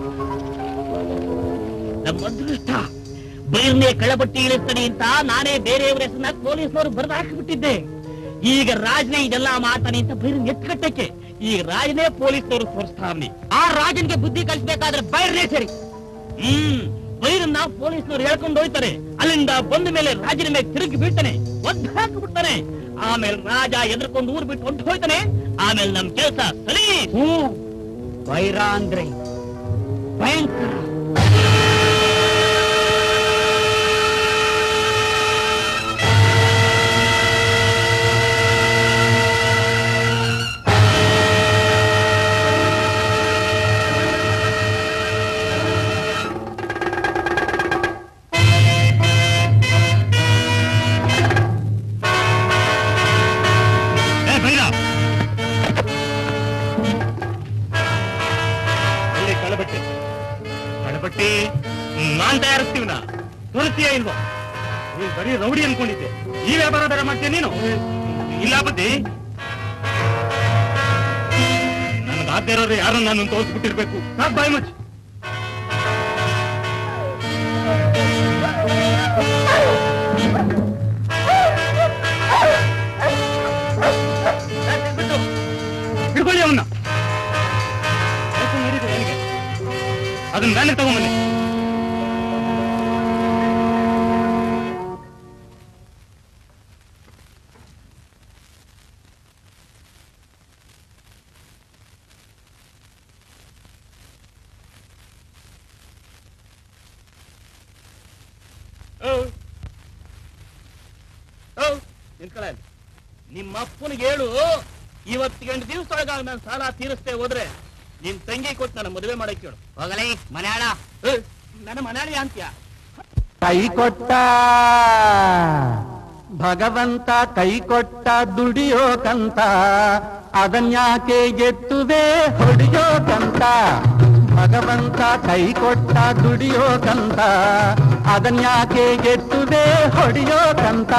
ನಮ್ಮ ಅದೃಷ್ಟ ಬೈರ್ನೆ ಕಳಬಟ್ಟಿ ಇಳಿಸ್ತಾನೆ ಅಂತ ನಾನೇ ಬೇರೆಯವರ ಹೆಸರನ್ನ ಪೊಲೀಸ್ನವರು ಬರೆದು ಹಾಕಿಬಿಟ್ಟಿದ್ದೆ ಈಗ ರಾಜನೇ ಇದೆಲ್ಲ ಮಾಡ್ತಾನೆ ಅಂತ ಬೈರನ್ ಎತ್ಕಟ್ಟಕ್ಕೆ ಈಗ ರಾಜನೇ ಪೊಲೀಸ್ನವರು ತೋರಿಸ್ತಾವ್ನಿ ಆ ರಾಜನ್ಗೆ ಬುದ್ಧಿ ಕಲಿಸ್ಬೇಕಾದ್ರೆ ಬೈರ್ನೇ ಸರಿ ಹ್ಮ್ ಬೈರನ್ನ ಪೊಲೀಸ್ನವ್ರು ಹೇಳ್ಕೊಂಡು ಹೋಯ್ತಾರೆ ಅಲ್ಲಿಂದ ಬಂದ ಮೇಲೆ ರಾಜನ ಮೇಲೆ ತಿರುಗಿ ಬೀಳ್ತಾನೆ ಒದ್ದು ಹಾಕಿಬಿಡ್ತಾನೆ ಆಮೇಲೆ ರಾಜ ಎದ್ರಕೊಂಡು ಊರ್ ಬಿಟ್ಟು ಹೊಂಟು ಹೋಯ್ತಾನೆ ಆಮೇಲೆ ನಮ್ ಕೆಲಸ ಸರಿ ಬೈರ ಅಂದ್ರೆ ಭಯಂಕರ ಬರ್ತೀಯ ಇಲ್ವೋ ನೀನ್ ಬರೀ ರೌಡಿ ಅನ್ಕೊಂಡಿದ್ದೆ ಈ ವ್ಯಾಪಾರ ಬೇರೆ ಮಾಡ್ತೀಯ ನೀನು ಇಲ್ಲ ಬುದ್ಧಿ ನನಗಾದ್ದೇ ಇರೋರು ಯಾರು ನಾನು ತೋರಿಸ್ಬಿಟ್ಟಿರ್ಬೇಕು ಸಾಕ್ ಬಾಯ್ ಮುಚ್ಚಿ ಹಿಡ್ಕೊಳ್ಳಿ ಅವನ್ನ ಅದನ್ನ ಮೇಲೆ ತಗೊಂಬನ್ನಿ ನಿಂತ್ಕೊಳ್ಳ ನಿಮ್ಮ ಅಪ್ಪನಿಗೆ ಹೇಳು ಇವತ್ತು ಗಂಟು ದಿವಸದೊಳಗ ನಾನು ಸಾಲ ತೀರಿಸ್ತೇ ಹೋದ್ರೆ ನಿನ್ ತಂಗಿ ಕೊಟ್ಟು ನನ್ನ ಮದುವೆ ಮಾಡಕ್ಕೆ ಹೇಳು ಹೋಗಲೇ ಮನೆಯಾಳ ನನ್ನ ಮನೆಯಾಳಿ ಅಂತ್ಯ ಕೈ ಕೊಟ್ಟ ಭಗವಂತ ಕೈ ಕೊಟ್ಟ ದುಡಿಯೋಕಂತ ಅದನ್ಯಾಕೆ ಎತ್ತುವೆ ಹೊಡಿಯೋಕಂತ ಭಗವಂತ ಕೈ ಕೊಟ್ಟ ದುಡಿಯೋಕಂತ ಅದನ್ಯಾಕೆ ಎತ್ತುವೆ ಹೊಡಿಯೋಕಂತ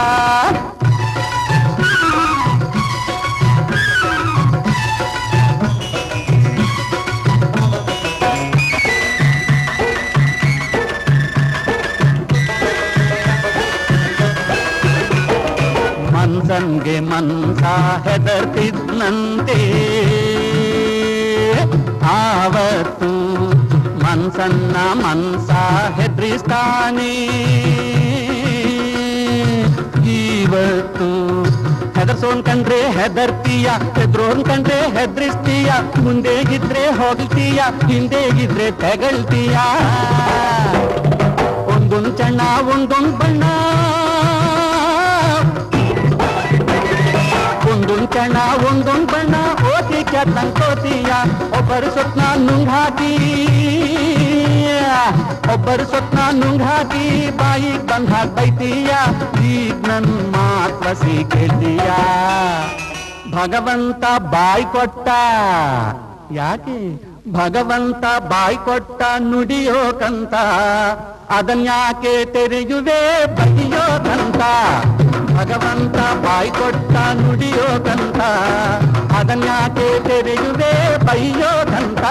ಮನ್ಸನ್ಗೆ ಮನ್ಸ ಹೆದರ್ತಿದ್ನಂತೆ ಆವತ್ತು ಮನ್ಸನ್ನ ಮನ್ಸ ಹೆದ್ರಿಸ್ತಾನೆ ಇವತ್ತು ಹೆದರ್ಸೋನ್ ಕಂಡ್ರೆ ಹೆದರ್ತೀಯ ಹೆದ್ರೋನ್ ಕಂಡ್ರೆ ಹೆದ್ರಿಸ್ತೀಯ ಮುಂದೆ ಇದ್ರೆ ಹೋಗ್ತೀಯ ಹಿಂದೆ ಇದ್ರೆ ತೆಗಳ್ತೀಯ ಒಂದೊಂದ್ ಚಣ್ಣ ಒಂದೊಂದ್ ಬಣ್ಣ ಒಂದೊಂದ್ ಕಣ ಒಂದೊಂದ್ ಬಣ್ಣ ಓದಿ ಕೆತ್ತಂಕೋತೀಯ ಒಬ್ಬರು ಸ್ವಪ್ನ ನುಂಗ್ ಹಾಕಿ ಒಬ್ಬರು ಸ್ವಪ್ನ ನುಂಗ್ ಹಾಕಿ ಬಾಯಿಗ್ ಬಂದ್ ಹಾಕ್ ಬೈತೀಯ ಈಗ ನನ್ ಮಾತ್ರ ಕೇಳ್ತೀಯ ಭಗವಂತ ಬಾಯ್ ಕೊಟ್ಟ ಯಾಕೆ ಭಗವಂತ ಬಾಯ್ ಕೊಟ್ಟ ನುಡಿಯೋಕಂತ ಅದನ್ಯಾಕೆ ತೆರೆಯುವೆ ಬಗೆಯೋಕಂತ ಭಗವಂತ ಬಾಯ್ ಕೊಟ್ಟ ನುಡಿಯೋಕಂತ ಅದನ್ಯಾಕೆ ತೆರೆಯುವೆ ಬೈಯೋಕಂತ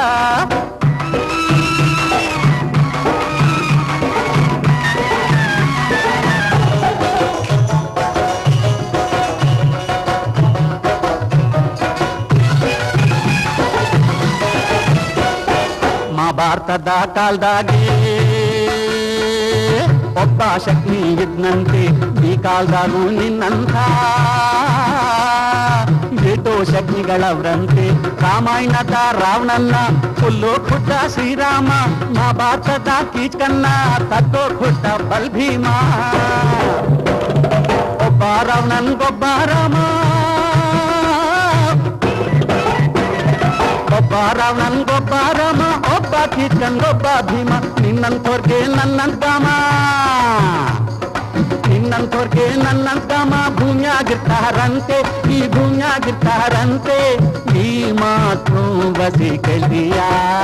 ಮಹಾಭಾರತದ ಕಾಲ್ದಾಗೆ ಒಬ್ಬ ಶಕ್ತಿ ಇದ್ನಂತೆ ಈ ಕಾಲ್ದಾಗೂ ನಿನ್ನಂಥ ಏಟೋ ಶಕ್ತಿಗಳವ್ರಂತೆ ರಾಮಾಯಣದ ರಾವಣನ್ನ ಹುಲ್ಲು ಖುಟ್ಟ ಶ್ರೀರಾಮ ಮಹಾಭಾರತದ ಕೀಚಕನ್ನ ತಗ್ಗೋ ಖುಟ್ಟ ಬಲ್ಭೀಮ ಒಬ್ಬ ರಾವಣನ್ಗೊಬ್ಬ ರಾಮ ಒಬ್ಬ ರಾವಣನ್ಗೊಬ್ಬ ರಾಮ ಒಬ್ಬ ಕೀಚಕನ್ಗೊಬ್ಬ ಭೀಮ ನಿನ್ನಂತೋರ್ಗೆ ನನ್ನಂತಾಮ ನಿನ್ನಂತೋರ್ಗೆ ನನ್ನಂತಾಮ ಭೂಮಿಯಾಗಿರ್ತಾರಂತೆ ಈ ಭೂಮಿಯಾಗಿರ್ತಾರಂತೆ ಈ ಮಾತು ಬಸಿ ಕಲಿಯ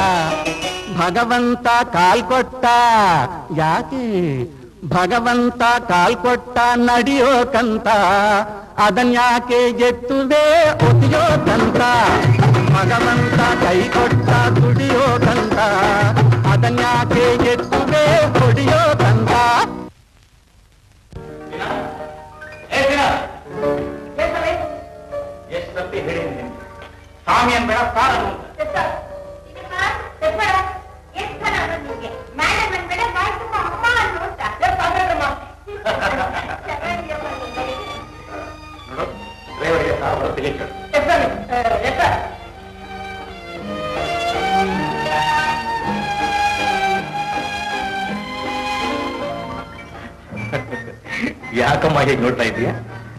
ಭಗವಂತ ಕಾಲ್ ಕೊಟ್ಟ ಯಾಕೆ ಭಗವಂತ ಕಾಲ್ ಕೊಟ್ಟ ನಡೆಯೋಕಂತ ಅದನ್ಯಾಕೆ ಎತ್ತುವೆ ಒದಿಯೋಕಂತ ಭಗವಂತ ಕೈ ಕೊಟ್ಟ ದುಡಿಯೋಕಂತ ಅದನ್ಯಾಕೆ ಎತ್ತುವೆ ಹೊಡಿಯೋಕಂತ ಎಷ್ಟು ಸತಿ ಹೇಳಿದ್ದೀನಿ ಸ್ವಾಮಿ ಅನ್ಬೇಡ ಸಾರ ನೋಡು ಡ್ರೈವರ್ಗೆ ಸಾಲ ಬರುತ್ತಿಲ್ಲ ಕೇಳು ಯಾಕಮ್ಮ ಹೇಗೆ ನೋಡ್ತಾ ಇದೀಯ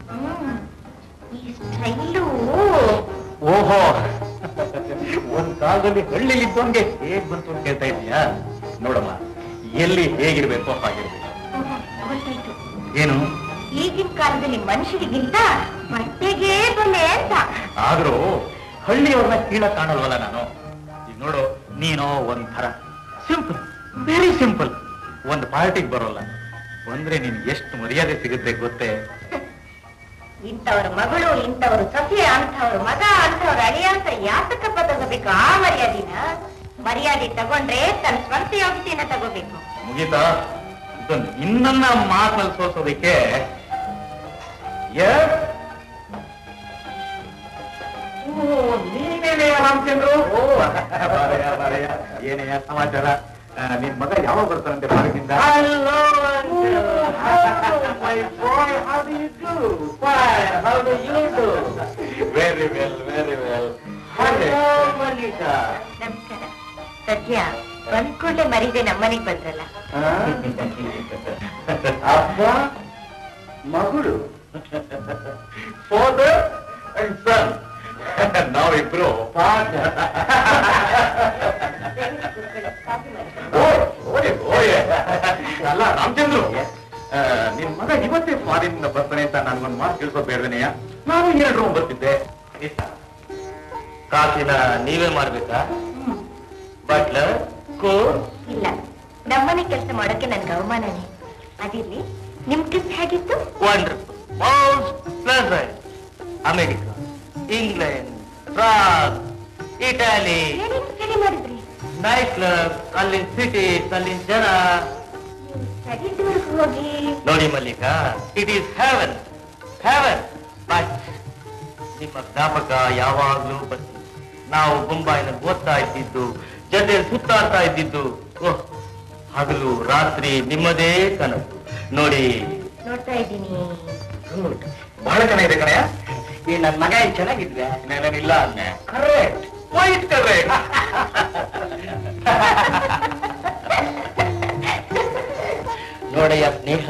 ಈ ಸ್ಟೈಲು ಓಹೋ ಒಂದ್ ಕಾಲದಲ್ಲಿ ಹಳ್ಳಿಲಿ ಇದ್ದವನ್ಗೆ ಹೇಗ್ ಬಂತು ಅಂತ ಕೇಳ್ತಾ ಇದೀಯಾ ನೋಡಮ್ಮ ಎಲ್ಲಿ ಹೇಗಿರ್ಬೇಕು ಹಾಗಿರ್ಬೇಕು ಗೊತ್ತಾಯ್ತು ಏನು ಈಗಿನ ಕಾಲದಲ್ಲಿ ಮನುಷ್ಯರಿಗಿಂತ ಬಟ್ಟೆಗೆ ಬೆಲೆ ಅಂತ ಆದ್ರೂ ಹಳ್ಳಿಯವ್ರನ್ನ ಕೀಳ ಕಾಣಲ್ವಲ್ಲ ನಾನು ಈಗ ನೋಡು ನೀನೋ ಒಂಥರ ಸಿಂಪಲ್ ವೆರಿ ಸಿಂಪಲ್ ಒಂದು ಪಾರ್ಟಿಗೆ ಬರೋಲ್ಲ ಬಂದ್ರೆ ನೀನ್ ಎಷ್ಟು ಮರ್ಯಾದೆ ಸಿಗುತ್ತೆ ಗೊತ್ತೇ ಇಂಥವ್ರ ಮಗಳು ಇಂಥವ್ರ ಸೊಸೆ ಅಂಥವ್ರ ಮಗ ಅಂಥವ್ರ ಅಳಿಯ ಅಂತ ಯಾತಕಪ್ಪ ತಗೋಬೇಕು ಆ ಮರ್ಯಾದಿನ ಮರ್ಯಾದೆ ತಗೊಂಡ್ರೆ ತನ್ನ ಸ್ವಂತ ಯೋಗ್ಯತೆಯನ್ನ ತಗೋಬೇಕು ಮುಗೀತಾ ಇದೊಂದು ಇನ್ನನ್ನ ಮಾತಲ್ಲಿ ಸೋಸೋದಕ್ಕೆ Yes? ಓ, ನೀನೇನೇ ರಾಮಚಂದ್ರು ಓ ಬಾರಯ್ಯ, ಬಾರಯ್ಯ. ಏನಯ್ಯ ಸಮಾಚಾರ ಆ, ನಿನ್ ಮಗ ಯಾವಾಗ ಬರ್ತಾನಂತೆ ಭಾರತದಿಂದ ವೆರಿ ವೆಲ್ ವೆರಿ ವೆಲ್ ನಮಸ್ಕಾರ ಸದ್ಯ ಬಂದ್ ಕೂಡಲೇ ಮರಿದೆ ನಮ್ಮನೆಗ್ ಬಂದ್ರಲ್ಲ ಅಪ್ಪ ಮಗಳು ಫಾದರ್ ಅಂಡ್ ಸನ್ ನಾವಿಬ್ರು ಅಲ್ಲ ರಾಮಚಂದ್ರು ಆ, ನಿನ್ ಮಗ ಇವತ್ತೇ ಫಾರಿನ್ ಬರ್ತಾನೆ ಅಂತ ನನ್ಗೊಂದು ಮಾತು ತಿಳ್ಸೋ ಬೇಡವೇನೆಯ ನಾನು ಎರಡು ರೂಮ್ ಬರ್ತಿದ್ದೆ ಕಾಫಿನ ನೀವೇ ಮಾಡ್ಬೇಕಾ ಬಟ್ಲರ್ ಕೋ ಇಲ್ಲ ನಮ್ಮನೆ ಕೆಲಸ ಮಾಡೋಕೆ ನನ್ಗೆ ಅವಮಾನನೇ ಅದಿರ್ಲಿ ನಿಮ್ ಟ್ರಿಪ್ ಹೇಗಿತ್ತು wonderful most pleasant America England France Italy ಏನೇನು ಸ್ಟಡಿ ಮಾಡಿದ್ರಿ ನೈಟ್ ಕ್ಲಬ್ ಅಲ್ಲಿನ ಸಿಟೀಸ್ ಅಲ್ಲಿನ ಜನ ಸ್ಟಡಿ ಟೂರ್ಗೆ ಹೋಗಿ ನೋಡಿ Mallika it is heaven heaven but ನಿಮ್ಮ ಜ್ಞಾಪಕ ಯಾವಾಗ್ಲೂ ಬರ್ತೀವಿ ನಾವು ಬೊಂಬಾಯಿನಲ್ಲಿ ಓದ್ತಾ ಇದ್ದಿದ್ದು ಜೊತೆ ಸುತ್ತಾಡ್ತಾ ಇದ್ದಿದ್ದು ಓಹ್ ಹಗಲು ರಾತ್ರಿ ನಿಮ್ಮದೇ ಕನಸು ನೋಡಿ ನೋಡ್ತಾ ಇದ್ದೀನಿ Good. ಬಹಳ ಚೆನ್ನಾಗಿದೆ ಕಣಯ್ಯ ಈ ನನ್ ಮಗ ಏನ್ ಚೆನ್ನಾಗಿದ್ವೆ ನಾನೇನಿಲ್ಲ ಅಂದೆ ಕರೆಕ್ಟ್ ವೈಟ್ ಕರೆಕ್ಟ್ ನೋಡಯ್ಯ ಸ್ನೇಹ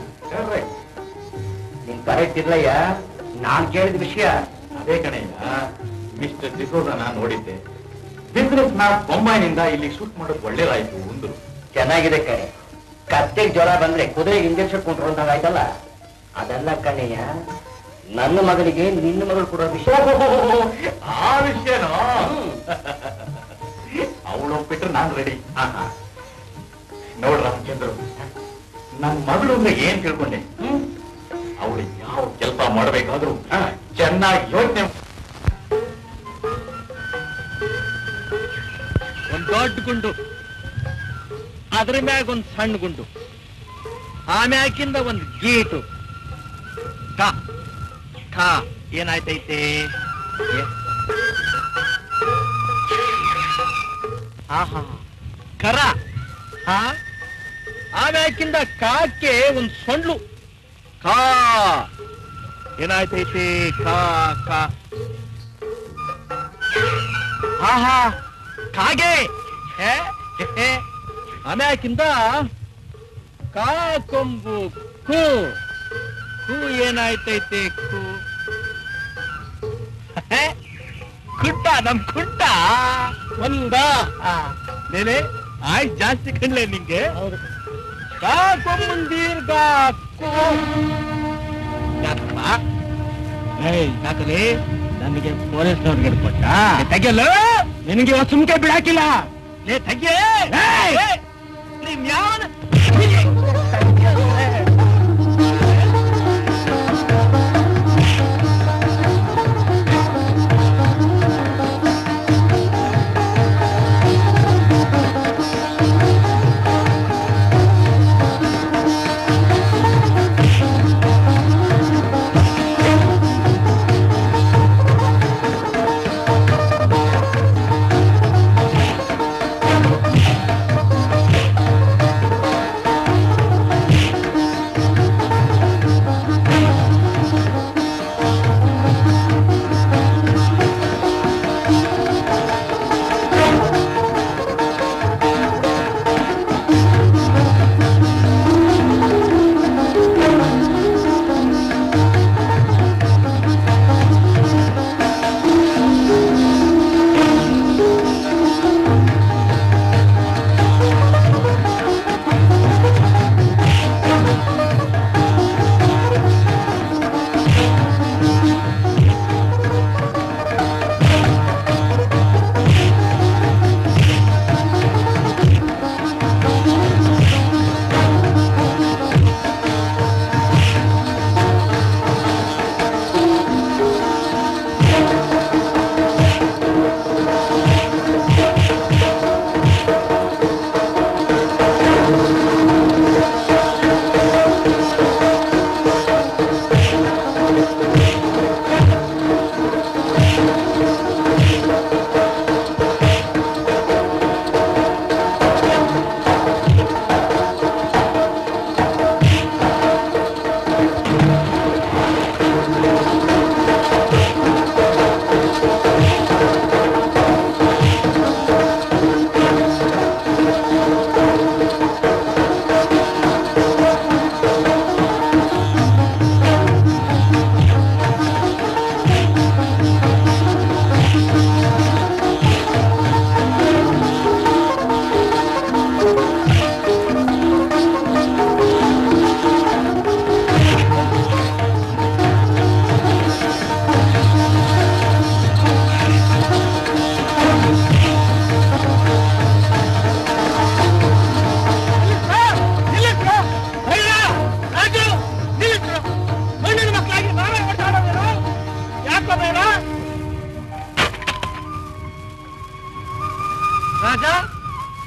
ನೀನ್ ಕರೆಕ್ಟ್ ಇರ್ಲಯ್ಯ ನಾನ್ ಕೇಳಿದ ವಿಷಯ ಅದೇ ಕಣಯ್ಯ ಮಿಸ್ಟರ್ ಡಿಸೋಜನ ನೋಡಿದ್ದೆ ಬಿಸ್ನೆಸ್ ನ ಬೊಂಬಾಯಿನಿಂದ ಇಲ್ಲಿ ಶೂಟ್ ಮಾಡೋದು ಒಳ್ಳೇದಾಯ್ತು ಒಂದು ಚೆನ್ನಾಗಿದೆ ಕಣೆ ಕತ್ತೆಗೆ ಜ್ವರ ಬಂದ್ರೆ ಕುದುರೆಗೆ ಇಂಜೆಕ್ಷನ್ ಕೊಟ್ರು ಅಂತ ಆಯ್ತಲ್ಲ ಅದೆಲ್ಲ ಕಣಯ್ಯ ನನ್ನ ಮಗನಿಗೆ ನಿನ್ನ ಮಗಳು ಕೊಡೋ ವಿಷಯ ಆ ವಿಷಯನೋ ಅವಳು ಒಪ್ಪಿಟ್ರೆ ನಾನು ರೆಡಿ ನೋಡ್ ರಾಮಚಂದ್ರ ನನ್ನ ಮಗಳು ಅಂದ್ರೆ ಏನ್ ತಿಳ್ಕೊಂಡೆ ಅವಳು ಯಾವ ಕೆಲಸ ಮಾಡಬೇಕಾದ್ರೂ ಚೆನ್ನಾಗಿ ಯೋಚನೆ ಒಂದ್ ದೊಡ್ಡ ಗುಂಡು ಅದ್ರ ಮ್ಯಾಗ ಒಂದ್ ಸಣ್ಣ ಗುಂಡು ಆಮ್ಯಾಕಿಂದ ಒಂದ್ ಗೀಟು ಕಾ ಕಾ ಏನಾಯ್ತೈತೆ ಏ- ಆಹಾ ಕರ ಹಾ ಆಮ್ಯಾಕಿಂದ ಕಾಕ್ಕೆ ಒಂದ್ ಸೊಂಡ್ಲು ಕಾ ಏನಾಯ್ತೈತೆ ಕಾ ಕಾ ಆಹಾ ಕಾಗೆ ಹೇ? ಹೇ? ಆಮ್ಯಾಕಿಂದ ಕಾ ಕೊಂಬು ಕು ಕು ಏನಾಯ್ತೈತೆ ಕು ಹೇ? ಕುಟ್ಟ ನಮ್ ಕುಟ್ಟ ಒಂದ ನೇನೆ ಆಯ್ತು ಜಾಸ್ತಿ ಕಣ್ಲೆ ನಿಂಗೆ ಕಾ ಕೊಂಬನ್ ದೀರ್ಘ ಕು ಯಾಕಪ್ಪ ಏಯ್ ಯಾಕಲಿ ನನಗೆ ಪೊಲೀಸ್ನವ್ರಿಗೆ ಕೊಟ್ಟ ತೆಗೆಯಲ್ಲ ನಿನಗೆ ಸುಮ್ಕೆ ಬಿಡಾಕಿಲ್ಲ ಲೇ ತೆಗೆ ನೀವ್ ಯಾವನ ಆ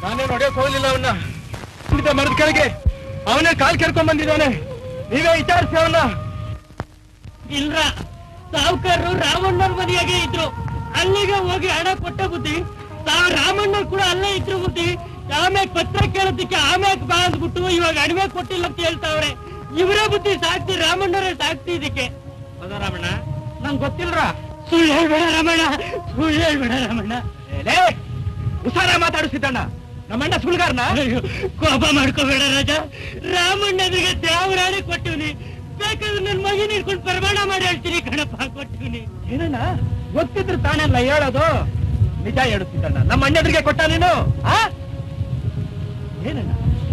ನಾನೇ ನೋಡ್ಯಕ್ ಹೋಗ್ಲಿಲ್ಲ ಅವನ್ನ ಖಂಡಿತ ಮರದ ಕೆಳಗೆ ಅವನೇ ಕಾಲ್ ಕೆರ್ಕೊಂಡ್ ಬಂದಿದ್ದಾನೆ ನೀವೇ ವಿಚಾರಿಸಿ ಅವನ್ನ ಇಲ್ರ ಸಾವುಕಾರರು ರಾಮಣ್ಣವ್ರ ಮನೆಯಾಗೆ ಇದ್ರು ಅಲ್ಲಿಗೆ ಹೋಗಿ ಹಣ ಕೊಟ್ಟ ಬುದ್ಧಿ ತಾವ್ ರಾಮಣ್ಣವ್ರು ಕೂಡ ಅಲ್ಲೇ ಇದ್ರು ಬುದ್ಧಿ ಆಮ್ಯಾಗ ಪತ್ರ ಕೇಳೋದಕ್ಕೆ ಆಮ್ಯಾಗ ಬಾ ಅಂದ್ಬಿಟ್ಟು ಇವಾಗ ಅಡಿಮೆ ಕೊಟ್ಟಿಲ್ಲ ಅಂತ ಹೇಳ್ತಾವ್ರೆ ಇವರೇ ಬುದ್ಧಿ ಸಾಕ್ತಿ ರಾಮಣ್ಣವರೇ ಸಾಕ್ತಿ ಇದಕ್ಕೆ ಹೌದಾ ರಾಮಣ್ಣ ನಂಗೆ ಗೊತ್ತಿಲ್ರ ಸುಳ್ಳು ಹೇಳ್ಬೇಡ ರಾಮಣ್ಣ ಸುಳ್ಳು ಹೇಳ್ಬೇಡ ರಾಮಣ್ಣ ಲೇ, ಉಸಾರ ಮಾತಾಡಿಸಿದ್ದಣ್ಣ ನಮ್ಮಣ್ಣ ಸುಳ್ಗಾರನ ಅಯ್ಯೋ, ಕೋಪ ಮಾಡ್ಕೋಬೇಡ ರಾಜ ರಾಮಣ್ಣನಿಗೆ ದೇವರಾಣಿ ಕೊಟ್ಟಿವ್ನಿ ಬೇಕಾದ್ರೆ ನನ್ ಮಗಿನ ಇಟ್ಕೊಂಡು ಪ್ರಮಾಣ ಮಾಡಿ ಹೇಳ್ತೀನಿ ಕಣಪ್ಪ ಕೊಟ್ಟಿವ್ನಿ ಏನಣ್ಣ ಗೊತ್ತಿದ್ರು ತಾನೆಲ್ಲ ಹೇಳೋದು ನಿಜ ಹೇಳುತ್ತಿದ್ದಣ್ಣ ನಮ್ಮ ಅಣ್ಣದ್ರಿಗೆ ಕೊಟ್ಟ ನೀನು ಆ ಏನಣ್ಣ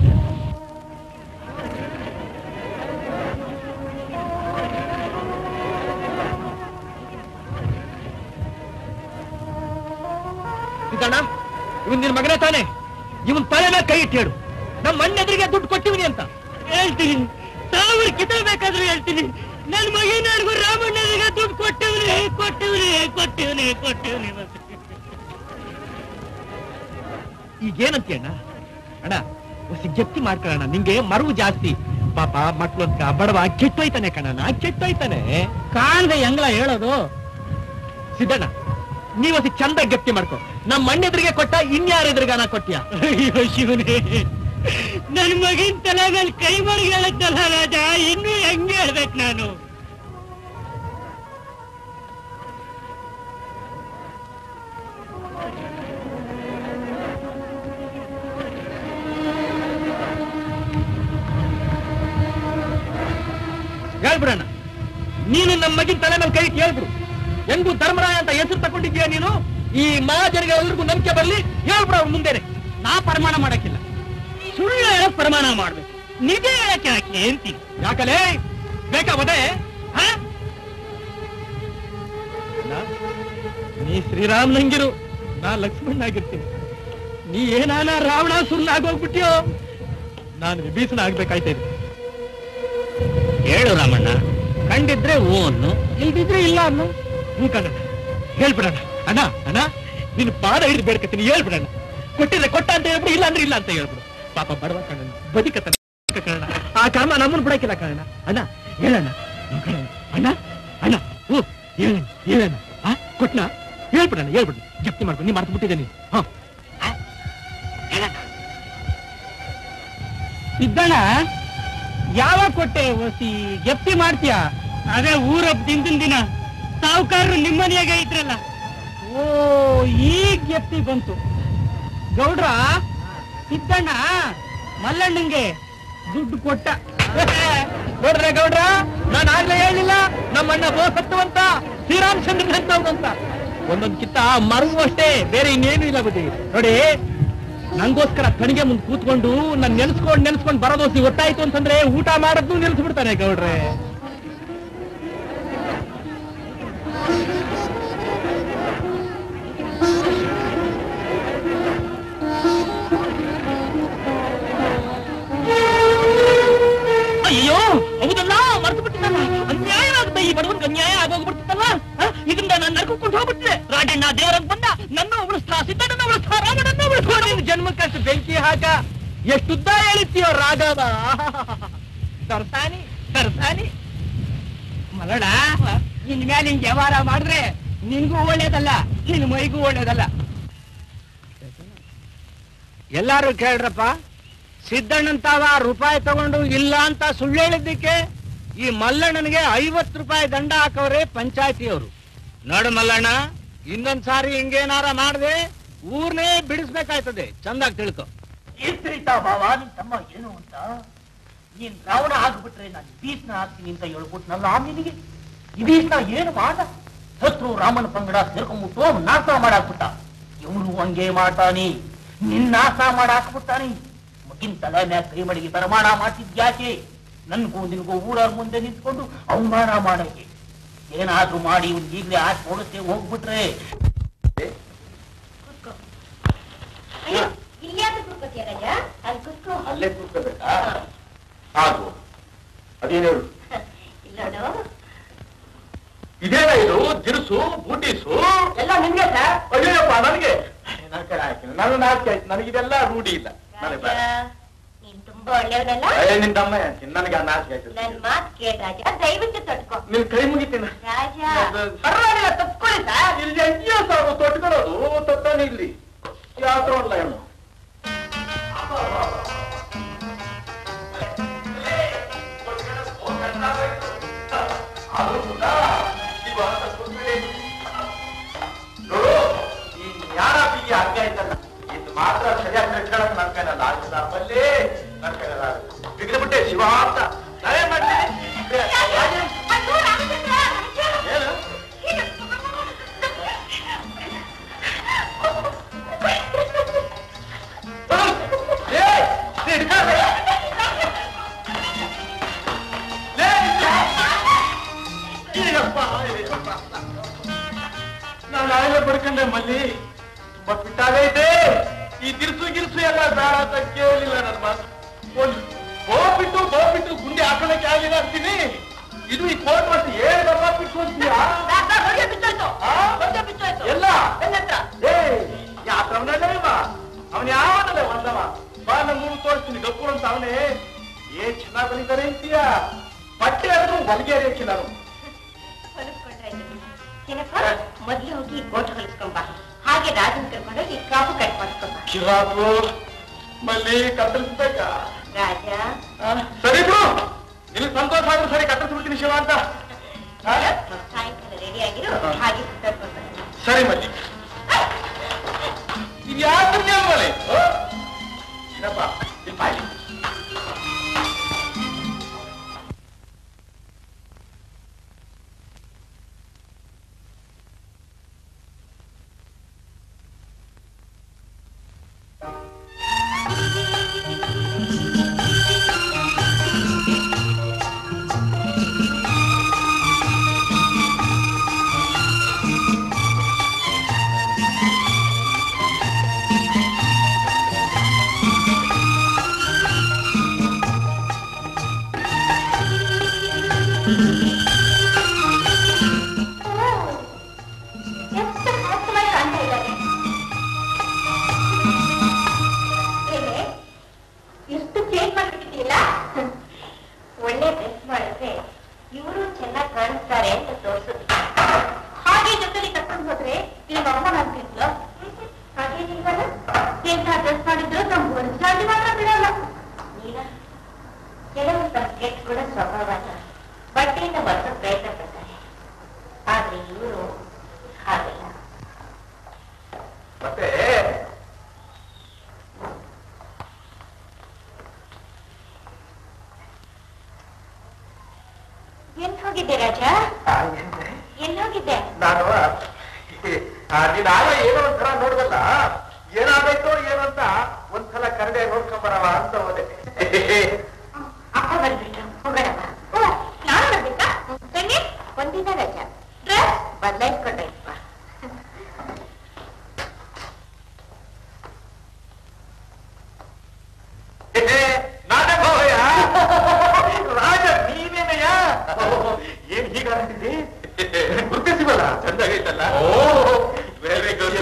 ಸಿದ್ದಣ್ಣ ಇವನ್ ನಿನ್ ಮಗನೇ ತಾನೆ ಇವನ್ ತಲೆನ ಕೈ ಇಟ್ಟು ಹೇಳು ನಮ್ಮ ಅಣ್ಣದ್ರಿಗೆ ದುಡ್ಡು ಕೊಟ್ಟಿವ್ನಿ ಅಂತ ಹೇಳ್ತೀನಿ ಸಾವಿರ ಕಿತ್ತಬೇಕಾದ್ರೂ ಹೇಳ್ತೀನಿ ನನ್ ಮಗಿನ ಅಡ್ಗು ರಾಮಣ್ಣನಿಗೆ ದುಡ್ಡು ಕೊಟ್ಟಿವ್ನಿ ಕೊಟ್ಟಿವ್ನಿ ಕೊಟ್ಟಿವ್ನಿ ಕೊಟ್ಟಿವ್ನಿ ಮತ್ತೆ. ಈಗೇನಂತ ಅಣ್ಣ ಅಣ್ಣ ಹೊಸಿ ಜಪ್ತಿ ಮಾಡ್ಕೊಳ್ಳೋಣ ನಿಂಗೆ ಮರವು ಜಾಸ್ತಿ ಪಾಪ ಮಕ್ಳು ಅಂತ ಬಡವ ಕೆಟ್ಟೋಯ್ತಾನೆ ಕಣಣ್ಣ ಕೆಟ್ಟೋಯ್ತಾನೆ ಕಾಣ್ದೆ ಹೆಂಗ್ಲ ಹೇಳೋದು ಸಿದ್ದಣ್ಣ ನೀವು ಹೊಸಿ ಚಂದ ಜಪ್ತಿ ಮಾಡ್ಕೊ ನಮ್ಮ ಅಣ್ಣೆದ್ರಿಗೆ ಕೊಟ್ಟ ಇನ್ಯಾರ ಎದುರುಗಾನ ಕೊಟ್ಟಿಯ ಅಯ್ಯೋ ಶಿವನೇ ನನ್ ಮಗಿನ ತಲೆ ಮೇಲೆ ಕೈ ಮಾಡಿ ಹೇಳತ್ತಲ್ಲ ರಾಜ ಇನ್ನು ಹೆಂಗೆ ಹೇಳ್ಬೇಕು ನಾನು ಹೇಳ್ಬಿಡಣ್ಣ ನೀನು ನಮ್ಮ ಮಗಿನ ತಲೆ ಮೇಲೆ ಕೈ ಇಟ್ಟು ಹೇಳ್ಬಿಡು ಹೆಂಗು ಧರ್ಮರಾಯ ಅಂತ ಹೆಸರು ತಗೊಂಡಿದ್ಯಾ ನೀನು ಈ ಮಹಾಜನಿಗೆ ಎಲ್ರಿಗೂ ನಂಬಿಕೆ ಬರ್ಲಿ ಹೇಳ್ಬಿಡು ಅವ್ರ ಮುಂದೆನೆ ನಾ ಪ್ರಮಾಣ ಮಾಡಕ್ಕಿಲ್ಲ ಸುಳ್ಳು ಹೇಳಕ್ ಪ್ರಮಾಣ ಮಾಡ್ಬೇಕು ನಿಜ ಹೇಳಕ್ಕೆ ಯಾಕೆ ಅಂತೀನಿ ಯಾಕಲೇ ಬೇಕಾ ಮದೆ ಹ? ನಾ- ನೀ ಶ್ರೀರಾಮ್ ನಂಗಿರು ನಾ ಲಕ್ಷ್ಮಣ್ ಆಗಿರ್ತೀನಿ ನೀ ಏನಾನ ರಾವಣ ಸುಳ್ಳಾಗೋಗ್ಬಿಟ್ಯೋ ನಾನು ವಿಭೀಷಣ ಆಗ್ಬೇಕಾಯ್ತದೆ ಹೇಳು ರಾಮಣ್ಣ ಕಂಡಿದ್ರೆ ಹೂ ಅನ್ನು ಇಲ್ದಿದ್ರೆ ಇಲ್ಲ ಅನ್ನು ಹ್ಞೂ ಕಣ್ಣ ಹೇಳ್ಬಿಡಣ ಅಣ್ಣ ಅಣ್ಣ ನಿನ್ನ ಪಾದ ಹಿಡಿದು ಬೇಡ್ಕತ್ತೀನಿ ಹೇಳ್ಬಿಡಣ ಕೊಟ್ಟಿದ್ರೆ ಕೊಟ್ಟ ಅಂತ ಹೇಳ್ಬಿಡು ಇಲ್ಲ ಅಂದ್ರೆ ಇಲ್ಲ ಅಂತ ಹೇಳ್ಬಿಡು ಪಾಪ ಬಡವ ಕಣ್ಣ ಬದುಕತ್ತ ಕಣ್ಣ ಆ ಕರ್ಮ ನಮ್ಮನ್ನು ಬಿಡಕ್ಕಿಲ್ಲ ಕಣ್ಣ ಅಣ್ಣ ಹೇಳಣ್ಣ ಹ್ಞೂ ಕಣಣ್ಣ. ಅಣ್ಣ ಅಣ್ಣ ಹ್ಞೂ ಹೇಳಣ್ಣ ಹೇಳಣ್ಣ ಆ ಕೊಟ್ನ ಹೇಳ್ಬಿಡಣ ಹೇಳ್ಬಿಡು ಜಪ್ತಿ ಮಾಡ್ಕೊಂಡು ನೀ ಮರ್ತು ಬಿಟ್ಟಿದ್ದೀನಿ ಹಾ ಇದ್ದಣ್ಣ ಯಾವಾಗ ಕೊಟ್ಟೆ ಓಸಿ ಜಪ್ತಿ ಮಾಡ್ತೀಯ ಅದೇ ಊರಬ್ ದಿನದಿನ ದಿನ ಸಾವುಕಾರರು ನಿಮ್ಮನೆಯಾಗೆ ಇದ್ರಲ್ಲ ಓ ಈಗ ಜಪ್ತಿ ಬಂತು ಗೌಡ್ರ ಸಿದ್ದಣ್ಣ ಮಲ್ಲಣ್ಣಂಗೆ ದುಡ್ಡು ಕೊಟ್ಟ ನೋಡ್ರೆ ಗೌಡ್ರ ನಾನು ಆಗ್ಲೇ ಹೇಳಿಲ್ಲ ನಮ್ಮ ಅಣ್ಣ ಬೋ ಸತ್ತುವಂತ ಶ್ರೀರಾಮಚಂದ್ರನ್ ಅಂತ ಒಂದೊಂದ್ ಕಿತ್ತ ಮರವು ಅಷ್ಟೇ ಬೇರೆ ಇನ್ನೇನು ಇಲ್ಲ ಬುದ್ಧಿ ನೋಡಿ ನಂಗೋಸ್ಕರ ಕಣಿಗೆ ಮುಂದ್ ಕೂತ್ಕೊಂಡು ನನ್ ನೆನ್ಸ್ಕೊಂಡ್ ನೆನ್ಸ್ಕೊಂಡ್ ಬರೋದೋಸಿ ಒಟ್ಟಾಯ್ತು ಅಂತಂದ್ರೆ ಊಟ ಮಾಡೋದು ನಿಲ್ಸ್ಬಿಡ್ತಾನೆ ಗೌಡ್ರೆ ಅಯ್ಯೋ ಹೌದಲ್ಲ ಮರ್ತು ಬಿಟ್ಟಿದ್ದಲ್ಲ ಅನ್ಯಾಯವಾಗುತ್ತೆ ಈ ಬಡವನ್ಗೆ ಅನ್ಯಾಯ ಆಗೋಗ್ಬಿಡ್ತಿತ್ತಲ್ಲ ಆ, ಇದರಿಂದ ನಾನು ನಡ್ಕೊಂಡು ಹೋಗ್ಬಿಟ್ಟಿದೆ ರಾಜಣ್ಣ ದೇವರಂಗ್ ಬಂದ ನನ್ನ ಉಳಿಸ್ತಾ ಸಿದ್ದಣ್ಣ ಉಳಿಸ್ತಾ ರಾಮಣ್ಣನ ಉಳಿಸ್ತಾ ನಿನ್ ಜನ್ಮಕ್ಕಷ್ಟು ಬೆಂಕಿ ಹಾಕ ಎಷ್ಟುದ್ದ ಹೇಳಿತ್ತೀಯೋ ರಾಗವ ತರ್ತಾನಿ ತರ್ತಾನಿ ಮಲಡ ಇನ್ ಮೇಲೆ ಹಿಂಗ್ ವ್ಯವಹಾರ ಮಾಡಿದ್ರೆ ನಿನ್ಗೂ ಒಳ್ಳೇದಲ್ಲ ನಿನ್ ಮೈಗೂ ಒಳ್ಳೇದಲ್ಲ ಎಲ್ಲಾರು ಕೇಳ್ರಪ್ಪ ಸಿದ್ದಣ್ಣಂತಾವ ರೂಪಾಯಿ ತಗೊಂಡು ಇಲ್ಲ ಅಂತ ಸುಳ್ಳು ಹೇಳಿದ್ದಕ್ಕೆ ಈ ಮಲ್ಲಣ್ಣನಿಗೆ ಐವತ್ತು ರೂಪಾಯಿ ದಂಡ ಹಾಕವ್ರೆ ಪಂಚಾಯತಿಯವರು ನೋಡು ಮಲ್ಲಣ್ಣ ಇನ್ನೊಂದ್ ಸಾರಿ ಹಿಂಗೇನಾರ ಮಾಡ್ದೆ ಊರ್ನೇ ಬಿಡಿಸ್ಬೇಕಾಯ್ತದೆ ಚಂದಾಗ್ ತಿಳ್ಕೊ ಎತ್ತರಿತಾ ಬಾವ ನಿನ್ ತಮ್ಮ ಏನು ಅಂತ ನೀನ್ ರಾವಣ ಆಗ್ಬಿಟ್ರೆ ನಾನು ಬೀಸ್ನ ಹಾಕ್ತೀನಿ ಅಂತ ಹೇಳ್ಬಿಟ್ನಲ್ಲ ಆ ನಿನಗೆ ಈ ಬೀಸ್ನ ಏನು ಮಾಡ ಶತ್ರು ರಾಮನ ಪಂಗಡ ಸೇರ್ಕೊಂಡ್ಬಿಟ್ಟು ಅವ್ನ್ ನಾಶ ಮಾಡಾಕ್ಬಿಟ್ಟ ಇವನು ಹಂಗೆ ಮಾಡ್ತಾನಿ ನಿನ್ ನಾಶ ಮಾಡಾಕ್ಬಿಟ್ಟಾನಿ ಮಗಿನ ತಲೆ ಮ್ಯಾಗ ಕೈ ಮಡಿಗೆ ಪ್ರಮಾಣ ಮಾಡ್ತಿದ್ಯಾಕೆ ನನ್ಗೂ ನಿನ್ಗೂ ಊರವ್ರ ಮುಂದೆ ನಿಂತ್ಕೊಂಡು ಅವಮಾನ ಮಾಡಕ್ಕೆ ಏನಾದ್ರೂ ಮಾಡಿ ಇವ್ನ್ ಈಗ್ಲೇ ಆಚೆ ಓಡಿಸ್ತೇ ಹೋಗ್ಬಿಟ್ರೆ ಇಲ್ಲಿ ಯಾಕೆ ಕೂತ್ಕೋತೀಯ ರಾಜ ಅಲ್ಲಿ ಕೂತ್ಕೋ ಅಲ್ಲೇ ಕೂತ್ಕೋಬೇಕಾ ಹಾಗು ಅದೇನು ಹೇಳು ಇಲ್ಲ ನೋಡು ಇದೇನ ಇದು ದಿನಸು ಬೂಟಿಸು ಎಲ್ಲ ನಿಮ್ಗೆ ಸರ್ ಅಯ್ಯಪ್ಪ ನನಗೆ ನಾನು ಕಡೆ ಹಾಕಿನ ನಾನು ನಾಚಿಕೆ ಆಯ್ತು ನನಗಿದೆಲ್ಲ ರೂಢಿ ಇಲ್ಲ ನನಗೆ ಬೇಡ. ನೀನ್ ತುಂಬಾ ಒಳ್ಳೆಯವನಲ್ಲ ಏ, ನಿನ್ ತಮ್ಮ ಹೇಳ್ತೀನಿ ನನಗೆ ಆ ನಾಚಿಕೆ ಆಯ್ತು ನನ್ ಮಾತ್ ಕೇಳ ರಾಜ ದಯವಿಟ್ಟು ತೊಟ್ಕೋ ನಿನ್ ಕೈ ಮುಗಿತೀನಿ ರಾಜ ಪರವಾಗಿಲ್ಲ ತಪ್ಕೊಳ್ಳಿ ಸರ್ ಇಲ್ಲಿ ಅಜ್ಜಿಯ ಸಾವು ತೊಟ್ಕೊಳ್ಳೋದು ತೊತ್ತಾನೆ ಇಲ್ಲಿ ಯಾವ ಅಲ್ಲ ಏನು ನೋಡು, ಈ ಜ್ಞಾನ ಬಿಗಿ ಹಂಗೆ ಆಯ್ತಲ್ಲ ಇದು ಮಾತ್ರ ಸರಿಯಾಗಿ ನಡ್ಕೊಳಕ್ ನನ್ ಕೈನಲ್ಲ ಆಗಿಲ್ಲ ಬಲ್ಲಿ ನನ್ ಕೈನಲ್ಲ ಬಿಗ್ದು ಬಿಟ್ಟೆ ಶಿವ ಅಂತ ನಾನೇ ಮಾಡ್ತೀನಿ ಏನು ನಾನು ನಾಳೆ ಪಡ್ಕೊಂಡೆ ಮಲ್ಲಿ ತುಂಬಾ ಫಿಟ್ಟಾಗೈತೆ ಈ ತಿರ್ಸು ಗಿರ್ಸು ಎಲ್ಲ ಬೇಡ ಅಂತ ಕೇಳಿಲ್ಲ ನನ್ನ ಮಾತು ಒಂದು ಗೋಬಿಟ್ಟು ಗೋಬಿಟ್ಟು ಗುಂಡಿ ಹಾಕೊಳ್ಳಕ್ಕೆ ಆಗಿಲ್ಲ ಅಂತೀನಿ ಇದು ಈ ಕೋಟ್ ಮತ್ತೆ ಏನ್ ಗಮ್ಮ ಬಿಟ್ಟು ಅಂತೀಯಾ ಆ? ಎಲ್ಲ ಏ ಯಾತ್ರವನಲ್ಲ ಅವನ್ ಯಾವನಲ್ಲ ಒಂದವ ಬಾ ನಮ್ಮ ಮೂರು ತೋರಿಸ್ತೀನಿ ಗಪ್ಪು ಅಂತ ಅವನೇ ಏನ್ ಚೆನ್ನಾಗ್ ಬರೀತಾರೆ ಅಂತೀಯ ಬಟ್ಟೆ ಆದ್ರೂ ಹೊಲಿಗೆ ಅರಿಯಕ್ಕೆ ನಾನು ಮೊದ್ಲು ಹೋಗಿ ಕೋಟ್ ಹೊಲಿಸ್ಕೊಂಬ ಹಾಗೆ ರಾಜನ್ ಕರ್ಕೊಂಡೋಗಿ ಕಾಪು ಕಟ್ ಮಾಡಿಸ್ಕೊಂಬ ಕಿರಾತು ಮಲ್ಲಿ ಕತ್ತರಿಸ್ಬೇಕಾ ರಾಜ ಆ, ಸರಿ ಬಿಡು ನಿನಗೆ ಸಂತೋಷ ಆದ್ರೂ ಸರಿ ಕತ್ತರಿಸ್ಬಿಡ್ತೀನಿ ಶಿವ ಅಂತ ಆ? ಸಾಯಂಕಾಲ ರೆಡಿ ಆಗಿರು ಹಾಗೆ ಕರ್ಕೊಂಡ್ ಬರೋಣ. ಸರಿ ಮಲ್ಲಿ ಇದು ಯಾಕೆ ಮಲೆ ಏನಪ್ಪ ಇಲ್ಲಿ ಬಾಯಿ ಎಷ್ಟು ಹಾಸ್ಯವಾಗಿ ಕಾಣ್ತಾ ಇದ್ದಾರೆ ಏನೇ ಎಷ್ಟು ಚೇಂಜ್ ಮಾಡ್ಬಿಟ್ಟಿದ್ದೀಲ್ಲ ಒಳ್ಳೆ ಡ್ರೆಸ್ ಮಾಡಿದ್ರೆ ಇವರು ಚೆನ್ನಾಗಿ ಕಾಣಿಸ್ತಾರೆ ಅಂತ ತೋರಿಸುದು ಹಾಗೆ ಜೊತೆಲಿ ಕರ್ಕೊಂಡು ಹೋದ್ರೆ ನಿಮ್ಮ ಅಮ್ಮ ಅಂತಿದ್ಲು ಹಾಗೇನಿಲ್ವಲ್ಲ ಎಂತ ಡ್ರೆಸ್ ಮಾಡಿದ್ರು ನಮ್ಮ ಒಂದ್ಸಾರಿ ಮಾತ್ರ ಬಿಡಲ್ಲ ನೀನ ಕೆಲವು ಕೆಟ್ಟ ಕೂಡ ಸ್ವಭಾವ ಅಲ್ಲ ಬಟ್ಟೆಯಿಂದ ಬರ್ಸೋ ಪ್ರಯತ್ನ ಪಡ್ತಾರೆ ಆದ್ರೆ ಇವರು ಹಾಗಲ್ಲ ಮತ್ತೆ ಎಲ್ಲಿ ಹೋಗಿದ್ದೆ ರಾಜ ಆ, ಏನ್ರೆ? ಎಲ್ಲಿ ಹೋಗಿದ್ದೆ ನಾನು ಆ, ನೀನ್ ಆಗ ಏನೋ ಒಂಥರ ನೋಡ್ದಲ್ಲ ಏನಾಗೈತೋ ಏನೋ ಅಂತ ಒಂದ್ಸಲ ಕರಡೆ ನೋಡ್ಕೊಂಬರವ ಅಂತ ಹೋದೆ ಅಪ್ಪ ಬಂದ್ಬಿಟ್ರು ಹೋಗೋಣ ಬಾ. ಓ, ನಾನು ಬರ್ಬೇಕಾ ತಂಗಿ ಒಂದಿನ ರಜಾ ಡ್ರೆಸ್ ಬದಲಾಯಿಸ್ಕೊಂಡಾಯ್ತಪ್ಪ ನಾನೇ ಭಾವಯ್ಯ ರಾಜ ನೀನೇನಯ್ಯ ಏನ್ ಹೀಗಾಗ್ತಿದ್ದಿ ಗುರುತಿಸಿವಲ್ಲ ಚಂದಾಗೈತಲ್ಲ ಓ ವೆರಿ ಗುಡ್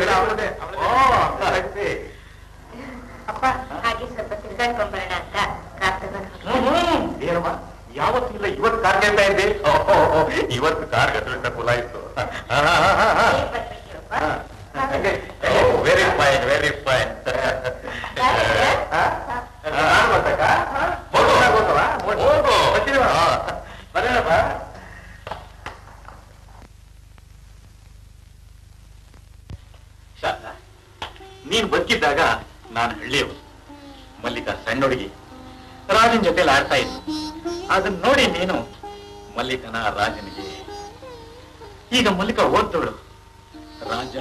ಅಪ್ಪ ಹಾಗೆ ಸ್ವಲ್ಪ ತಿರ್ಗಾಡ್ಕೊಂಡ್ಬರೋಣ ಅಂತ ಕಾರ್ ತಗೊಂಡು ಏನಮ್ಮ ಯಾವತ್ತೂ ಇಲ್ಲ ಇವತ್ತು ಕಾರ್ ಗೆಲ್ತಾ ಇದ್ದೆ ಇವತ್ತು ಕಾರ್ ಗದ್ರಿಷ್ಟ ಕುಲಾಯಿತು ವೆರಿ ಫೈನ್ ವೆರಿ ಫೈನ್ ನೀನ್ ಬದುಕಿದ್ದಾಗ ನಾನು ಹಳ್ಳಿಯವರು ಮಲ್ಲಿಕಾ ಸಣ್ಣ ಹುಡುಗಿ ರಾಜನ್ ಜೊತೆಲಿ ಆಡ್ತಾ ಇದ್ನು ಅದನ್ನ ನೋಡಿ ನೀನು ಮಲ್ಲಿಕನ ರಾಜನಿಗೆ ಈಗ ಮಲ್ಲಿಕ ಓದ್ದೋಳು ರಾಜ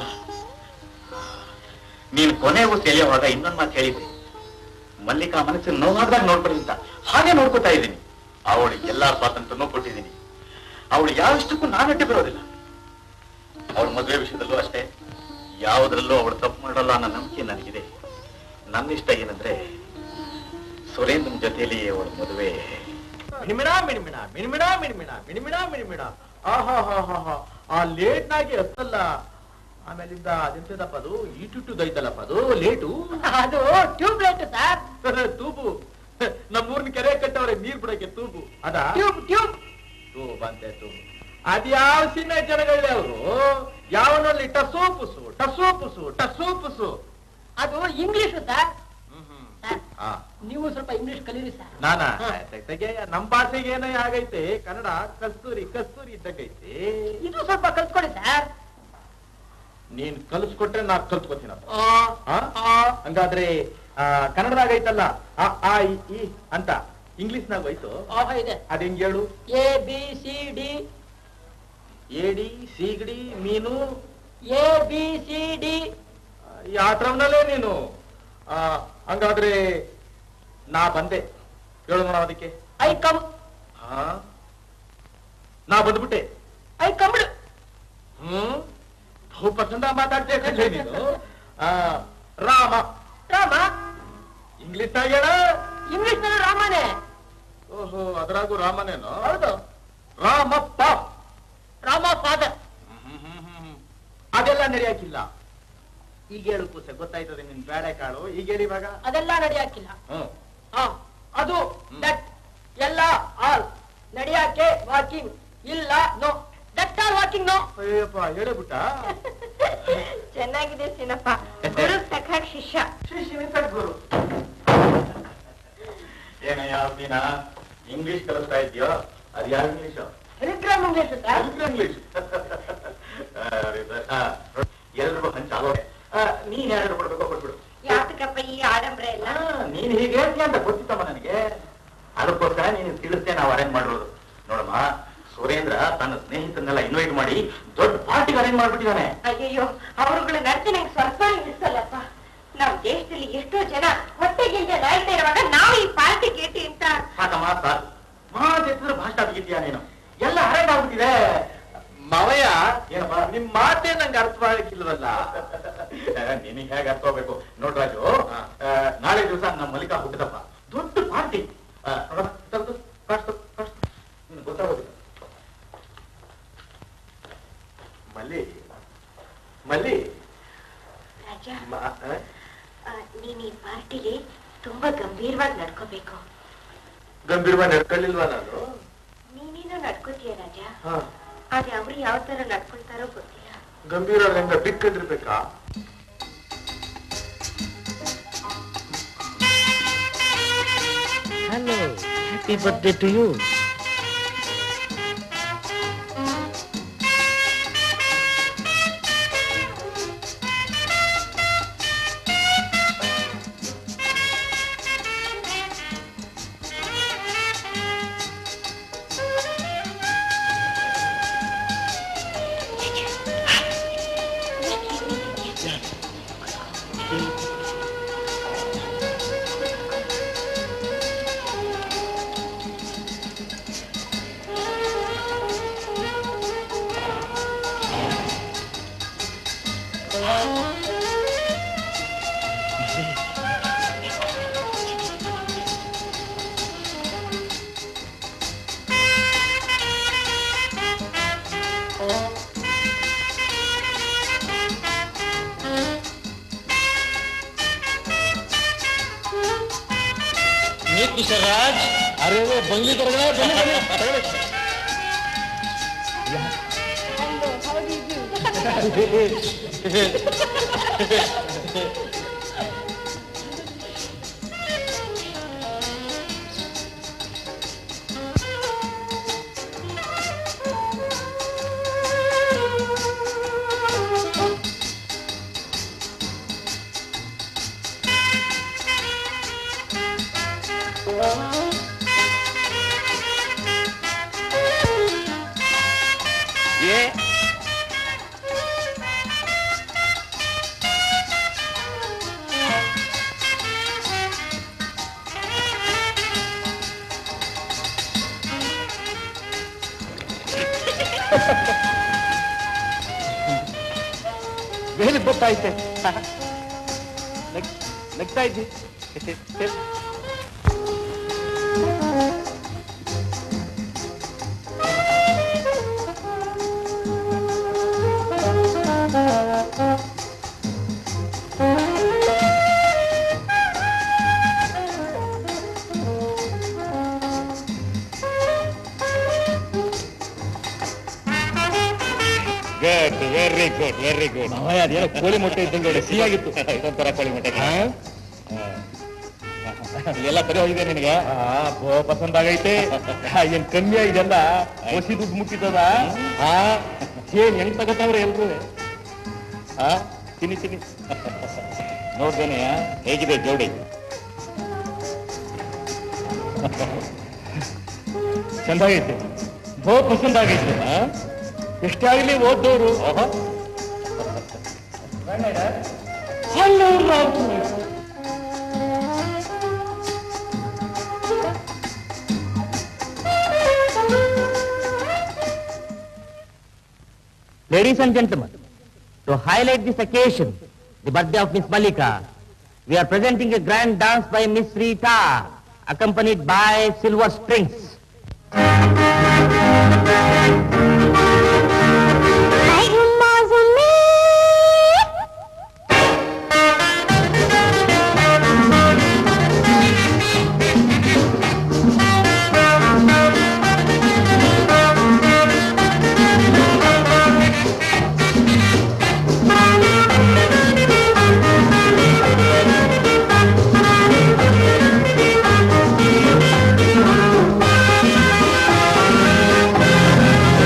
ನೀನು ಕೊನೆಗೂ ಸೆಳೆಯುವಾಗ ಇನ್ನೊಂದು ಮಾತು ಹೇಳಿದ್ದೆ ಮಲ್ಲಿಕಾ ಮನಸ್ಸಿನ ನೋವಾದಾಗ ನೋಡ್ಕೊಳ್ಳಿ ಅಂತ ಹಾಗೆ ನೋಡ್ಕೊತಾ ಇದ್ದೀನಿ ಅವಳಿಗೆ ಎಲ್ಲಾ ಸ್ವಾತಂತ್ರ್ಯನೂ ಕೊಟ್ಟಿದ್ದೀನಿ ಅವಳು ಯಾವಷ್ಟಕ್ಕೂ ನಾನಟ್ಟೆ ಬರೋದಿಲ್ಲ ಅವಳ ಮದುವೆ ವಿಷಯದಲ್ಲೂ ಅಷ್ಟೇ ಯಾವುದ್ರಲ್ಲೂ ಅವಳು ತಪ್ಪು ಮಾಡಲ್ಲ ಅನ್ನೋ ನಂಬಿಕೆ ನನಗಿದೆ ನನ್ನ ಇಷ್ಟ ಏನಂದ್ರೆ ಸುರೇಂದ್ರನ್ ಜೊತೆಯಲ್ಲಿ ಅವಳ ಮದುವೆ ಮಿಣಿಮಿಣ ಮಿಣಿಮಿಣ ಮಿಣಿಮಿಣ ಮಿಣಿಮಿಣ ಮಿಣಿಮಿಣ ಮಿಣಿಮಿಣ ಆಹಾ ಹಾ ಹಾ ಹಾ ಆ ಲೇಟ್ ನಾಗಿ ಹತ್ತಲ್ಲ ಆಮೇಲಿಂದ ಅದೆಂತದಪ್ಪ ಅದು ಈಟುಟ್ಟು ದೈತಲ್ಲಪ್ಪ ಅದು ಲೇಟು ಅದು ಟ್ಯೂಬ್ ಲೈಟ್ ಸರ್ ತೂಬು ನಮ್ಮೂರ್ನ ಕೆರೆ ಕಟ್ಟವ್ರೆ ನೀರ್ ಬಿಡಕ್ಕೆ ತೂಬು ಅದಾ ಟ್ಯೂಬ್ ಟ್ಯೂಬ್ ತೂಬ್ ಅಂತೆ ತೂಬು ಅದ್ಯಾವ ಸೀಮೆ ಜನಗಳೇ ಅವರು ಯಾವನಲ್ಲಿ ಟಸೋಪುಸು ಟಸೋಪುಸು ಟಸೋಪುಸು ಅದು ಇಂಗ್ಲಿಷ್ ಸರ್ ಹ್ಮ್ ಹ್ಮ್ ಸರ್ ಆ ನೀವು ಸ್ವಲ್ಪ ಇಂಗ್ಲಿಷ್ ಕಲೀರಿ ಸರ್ ನಾನಾ ಹಾ. ತೆಗೆ ನಮ್ ಭಾಷೆಗೆ ಏನೋ ಆಗೈತೆ ಕನ್ನಡ ಕಸ್ತೂರಿ ಕಸ್ತೂರಿ ಇದ್ದಕ್ಕೈತೆ ಇದು ಸ್ವಲ್ಪ ಕಲ್ತ್ಕೊಳ್ಳಿ ಸರ್ ನೀನ್ ಕಲಿಸ್ಕೊಟ್ರೆ ನಾ ಕಲ್ತ್ಕೊತೀನಪ್ಪ ಆ, ಆ? ಆ, ಹಂಗಾದ್ರೆ ಆ, ಕನ್ನಡದಾಗ ಐತಲ್ಲ ಆ ಆ ಇ, ಈ ಅಂತ ಇಂಗ್ಲಿಷ್ ನಾಗ ಹೋಯ್ತು ಆಹ ಇದೆ ಅದ್ ಹೆಂಗ್ ಹೇಳು ಎ ಬಿ ಸಿ ಡಿ ಏಡಿ ಸೀಗಡಿ ಮೀನು ಎ ಬಿ ಸಿ ಡಿ ಯಾತ್ರವನಲ್ಲೇ ನೀನು ಆ, ಹಂಗಾದ್ರೆ ನಾ ಬಂದೆ ಹೇಳು ನೋಡ ಅದಕ್ಕೆ ಐ ಕಮ್ ಆ? ನಾ ಬಂದ್ಬಿಟ್ಟೆ ಐ ಕಮ್ಡ್ ಹ್ಮ್ ಬಹು ಪಸಂದ ಮಾತಾಡ್ತೀಯ ಕಣ್ಲೆ ನೀನು ಆ, ರಾಮ ರಾಮ ಇಂಗ್ಲಿಷ್ ಹೇಳ ಇಂಗ್ಲಿಷ್ ನಲ್ಲಿ ರಾಮನೇ ಓಹೋ ಅದ್ರಾಗೂ ರಾಮನೇನು ಹೌದು ರಾಮಪ್ಪ ರಾಮ ಫಾದರ್ ಅದೆಲ್ಲ ನಡೆಯಾಕಿಲ್ಲ ಈಗ ಹೇಳು ಕೂಸೆ ಗೊತ್ತಾಯ್ತದೆ ನಿನ್ ಬೇಳೆ ಕಾಳು ಈಗ ಹೇಳಿ ಇವಾಗ ಅದೆಲ್ಲ ನಡೆಯಾಕಿಲ್ಲ ಹ್ಮ್ ಆ, ಅದು ಹ್ಮ್. ದಟ್ ಎಲ್ಲ ಆಲ್ ನಡೆಯಾಕೆ ವಾಕಿಂಗ್ ಇಲ್ಲ no that all walking no ಅಯ್ಯಪ್ಪ ಹೇಳಬಿಟ್ಟ ಚೆನ್ನಾಗಿದೆ ಸಿನಪ್ಪ ಗುರು ಸಖ ಶಿಷ್ಯ ಗುರು ಏನಯ್ಯ ನೀನ ಇಂಗ್ಲಿಷ್ ಕಲಿಸ್ತಾ ಇದೆಯೋ ಅದು ಯಾವ English telegram English sir English ಎಲ್ರಿಗೂ ಹಂಚ ಆಗೋದೆ ನೀನ್ ಯಾರು ಕೊಡ್ಬೇಕೋ ಕೊಟ್ಬಿಡು ಯಾತಕಪ್ಪ ಈ ಆಡಂಬರ ಎಲ್ಲ ಆ, ನೀನ್ ಹೀಗೆ ಹೇಳ್ತೀಯ ಅಂತ ಗೊತ್ತಿತ್ತಮ್ಮ ನನಗೆ ಅದಕ್ಕೋಸ್ಕರ ನೀನು ತಿಳಿಸ್ತೇ ನಾವು ಅರೇಂಜ್ ಮಾಡಿರೋದು ನೋಡಮ್ಮ ಸುರೇಂದ್ರ ತನ್ನ ಸ್ನೇಹಿತರನ್ನೆಲ್ಲ ಇನ್ವೈಟ್ ಮಾಡಿ ದೊಡ್ಡ ಪಾರ್ಟಿಗೆ ಅರೇಂಜ್ ಮಾಡ್ಬಿಟ್ಟಿದ್ದಾನೆ ಅಯ್ಯಯ್ಯೋ ಅವರುಗಳ ನಡತೆ ನಂಗೆ ಸ್ವಲ್ಪ ಇಳಿಸಲ್ಲಪ್ಪ ನಮ್ ದೇಶದಲ್ಲಿ ಎಷ್ಟೋ ಜನ ಹೊಟ್ಟೆಗಿಂತ ನಾಯ್ತಾ ಇರುವಾಗ ನಾವು ಈ ಪಾರ್ಟಿ ಕೇಟಿ ಅಂತ ಸಾಕಮ್ಮ ಸಾಕು ಮಾತೆತ್ತಿದ್ರೆ ಭಾಷಣ ಆಗಿದ್ಯಾ ನೀನು ಎಲ್ಲ ಅರೇಂಜ್ ಆಗ್ಬಿಟ್ಟಿದೆ ಮಾವಯ್ಯ ಏನಪ್ಪ ನಿಮ್ ಮಾತೇ ನಂಗೆ ಅರ್ಥವಾಗಿಲ್ಲವಲ್ಲ ನಿನಗೆ ಹೇಗೆ ಅರ್ಥ ಹೋಗ್ಬೇಕು ನೋಡ್ರಾಜು ಆ, ನಾಳೆ ದಿವಸ ನಮ್ಮ ಮಲ್ಲಿಕಾ ಹುಟ್ಟಿದಪ್ಪ ದೊಡ್ಡ ಪಾರ್ಟಿ ಗೊತ್ತಾಗೋದಿಲ್ಲ ಮಲ್ಲಿ ಮಲ್ಲಿ ರಾಜ ಮ- ಆ? ಆ, ನೀನ್ ಈ ಪಾರ್ಟಿಗೆ ತುಂಬಾ ಗಂಭೀರವಾಗಿ ನಡ್ಕೋಬೇಕು ಗಂಭೀರವಾಗಿ ನಡ್ಕೊಳ್ಳಿಲ್ವಾ ನಾನು ನೀನೇನೋ ನಡ್ಕೋತೀಯ ರಾಜ ಹಾ ಆದ್ರೆ ಅವ್ರು ಯಾವ ತರ ನಡ್ಕೊಳ್ತಾರೋ ಗೊತ್ತಿಲ್ಲ ಗಂಭೀರ ಹೆಂಗ ಬಿಕ್ಕದಿರ್ಬೇಕಾ hello happy birthday to you Kishore Raj ಅರೆ ಬಂಗ್ಲಿ ಬರಗಣ ಬನ್ನಿ ಬನ್ನಿ ಏ ಬೇರೆ ಗೊತ್ತಾಯ್ತೆ ನಗ್ತಾ ಇದ್ದಿ good very good very good ಅದೇನೋ ಕೋಳಿ ಮೊಟ್ಟೆ ಇದ್ದಂಗೆ ಒಳ್ಳೆ ಸಿಹಿಯಾಗಿತ್ತು ಇದೊಂಥರ ಕೋಳಿ ಮೊಟ್ಟೆ ಎಲ್ಲ ಸರಿ ಹೋಗಿದೆ ನಿನಗೆ ಬೋ ಪಸಂದ್ ಆಗೈತೆ ಏನ್ ಕಮ್ಮಿ ಇದೆಲ್ಲ ಹೊಸಿ ದುಡ್ಡು ಮುಟ್ಟಿದ್ದದ ಹಾ ಏನ್ ಹೆಂಗ್ ತಗೋತಾವ್ರೆ ಎಲ್ರು ಹಾ ತಿನ್ನಿ ತಿನ್ನಿ ನೋಡ್ದೇನೆ ಹೇಗಿದೆ ಜೋಡಿ ಚಂದಾಗೈತೆ ಬೋ ಪಸಂದ್ ಆಗೈತೆ ಹಾ ಎಷ್ಟೇ ಆಗಲಿ ಓದ್ದವ್ರು hello Ramu Ladies and gentlemen, to highlight this occasion, the birthday of Miss Malika, we are presenting a grand dance by Miss Rita, accompanied by silver strings. Thank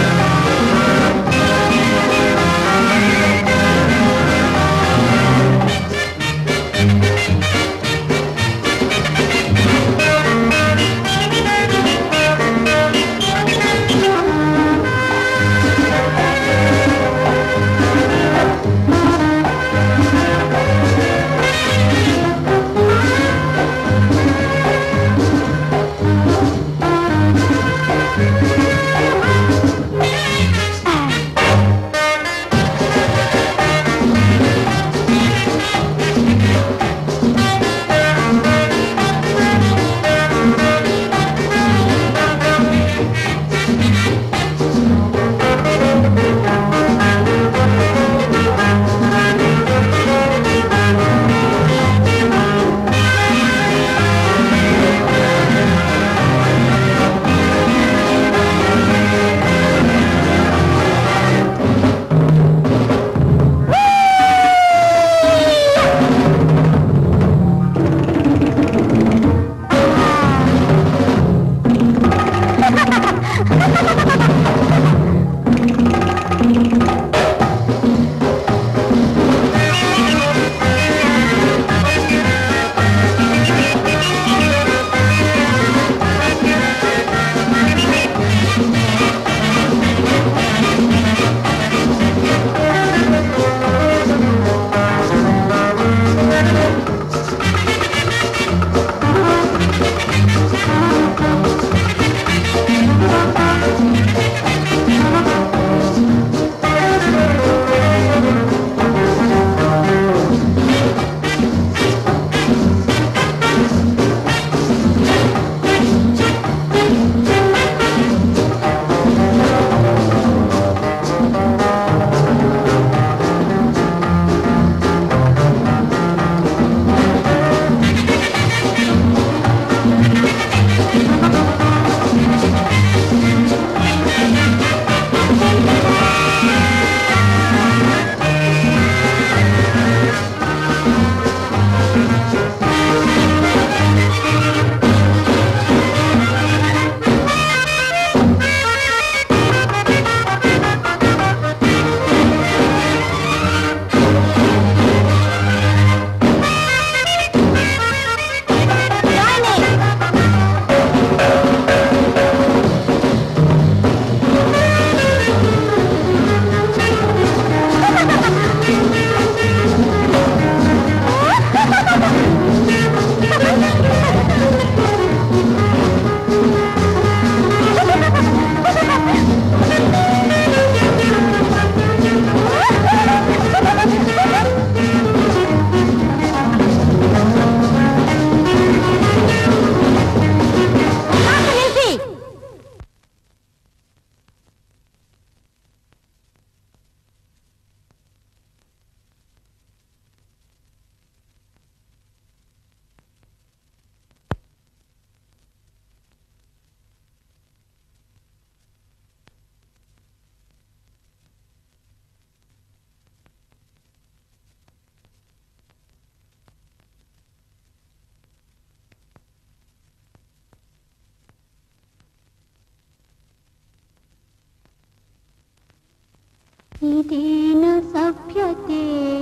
ಇದೇನ ಸಭ್ಯತೆ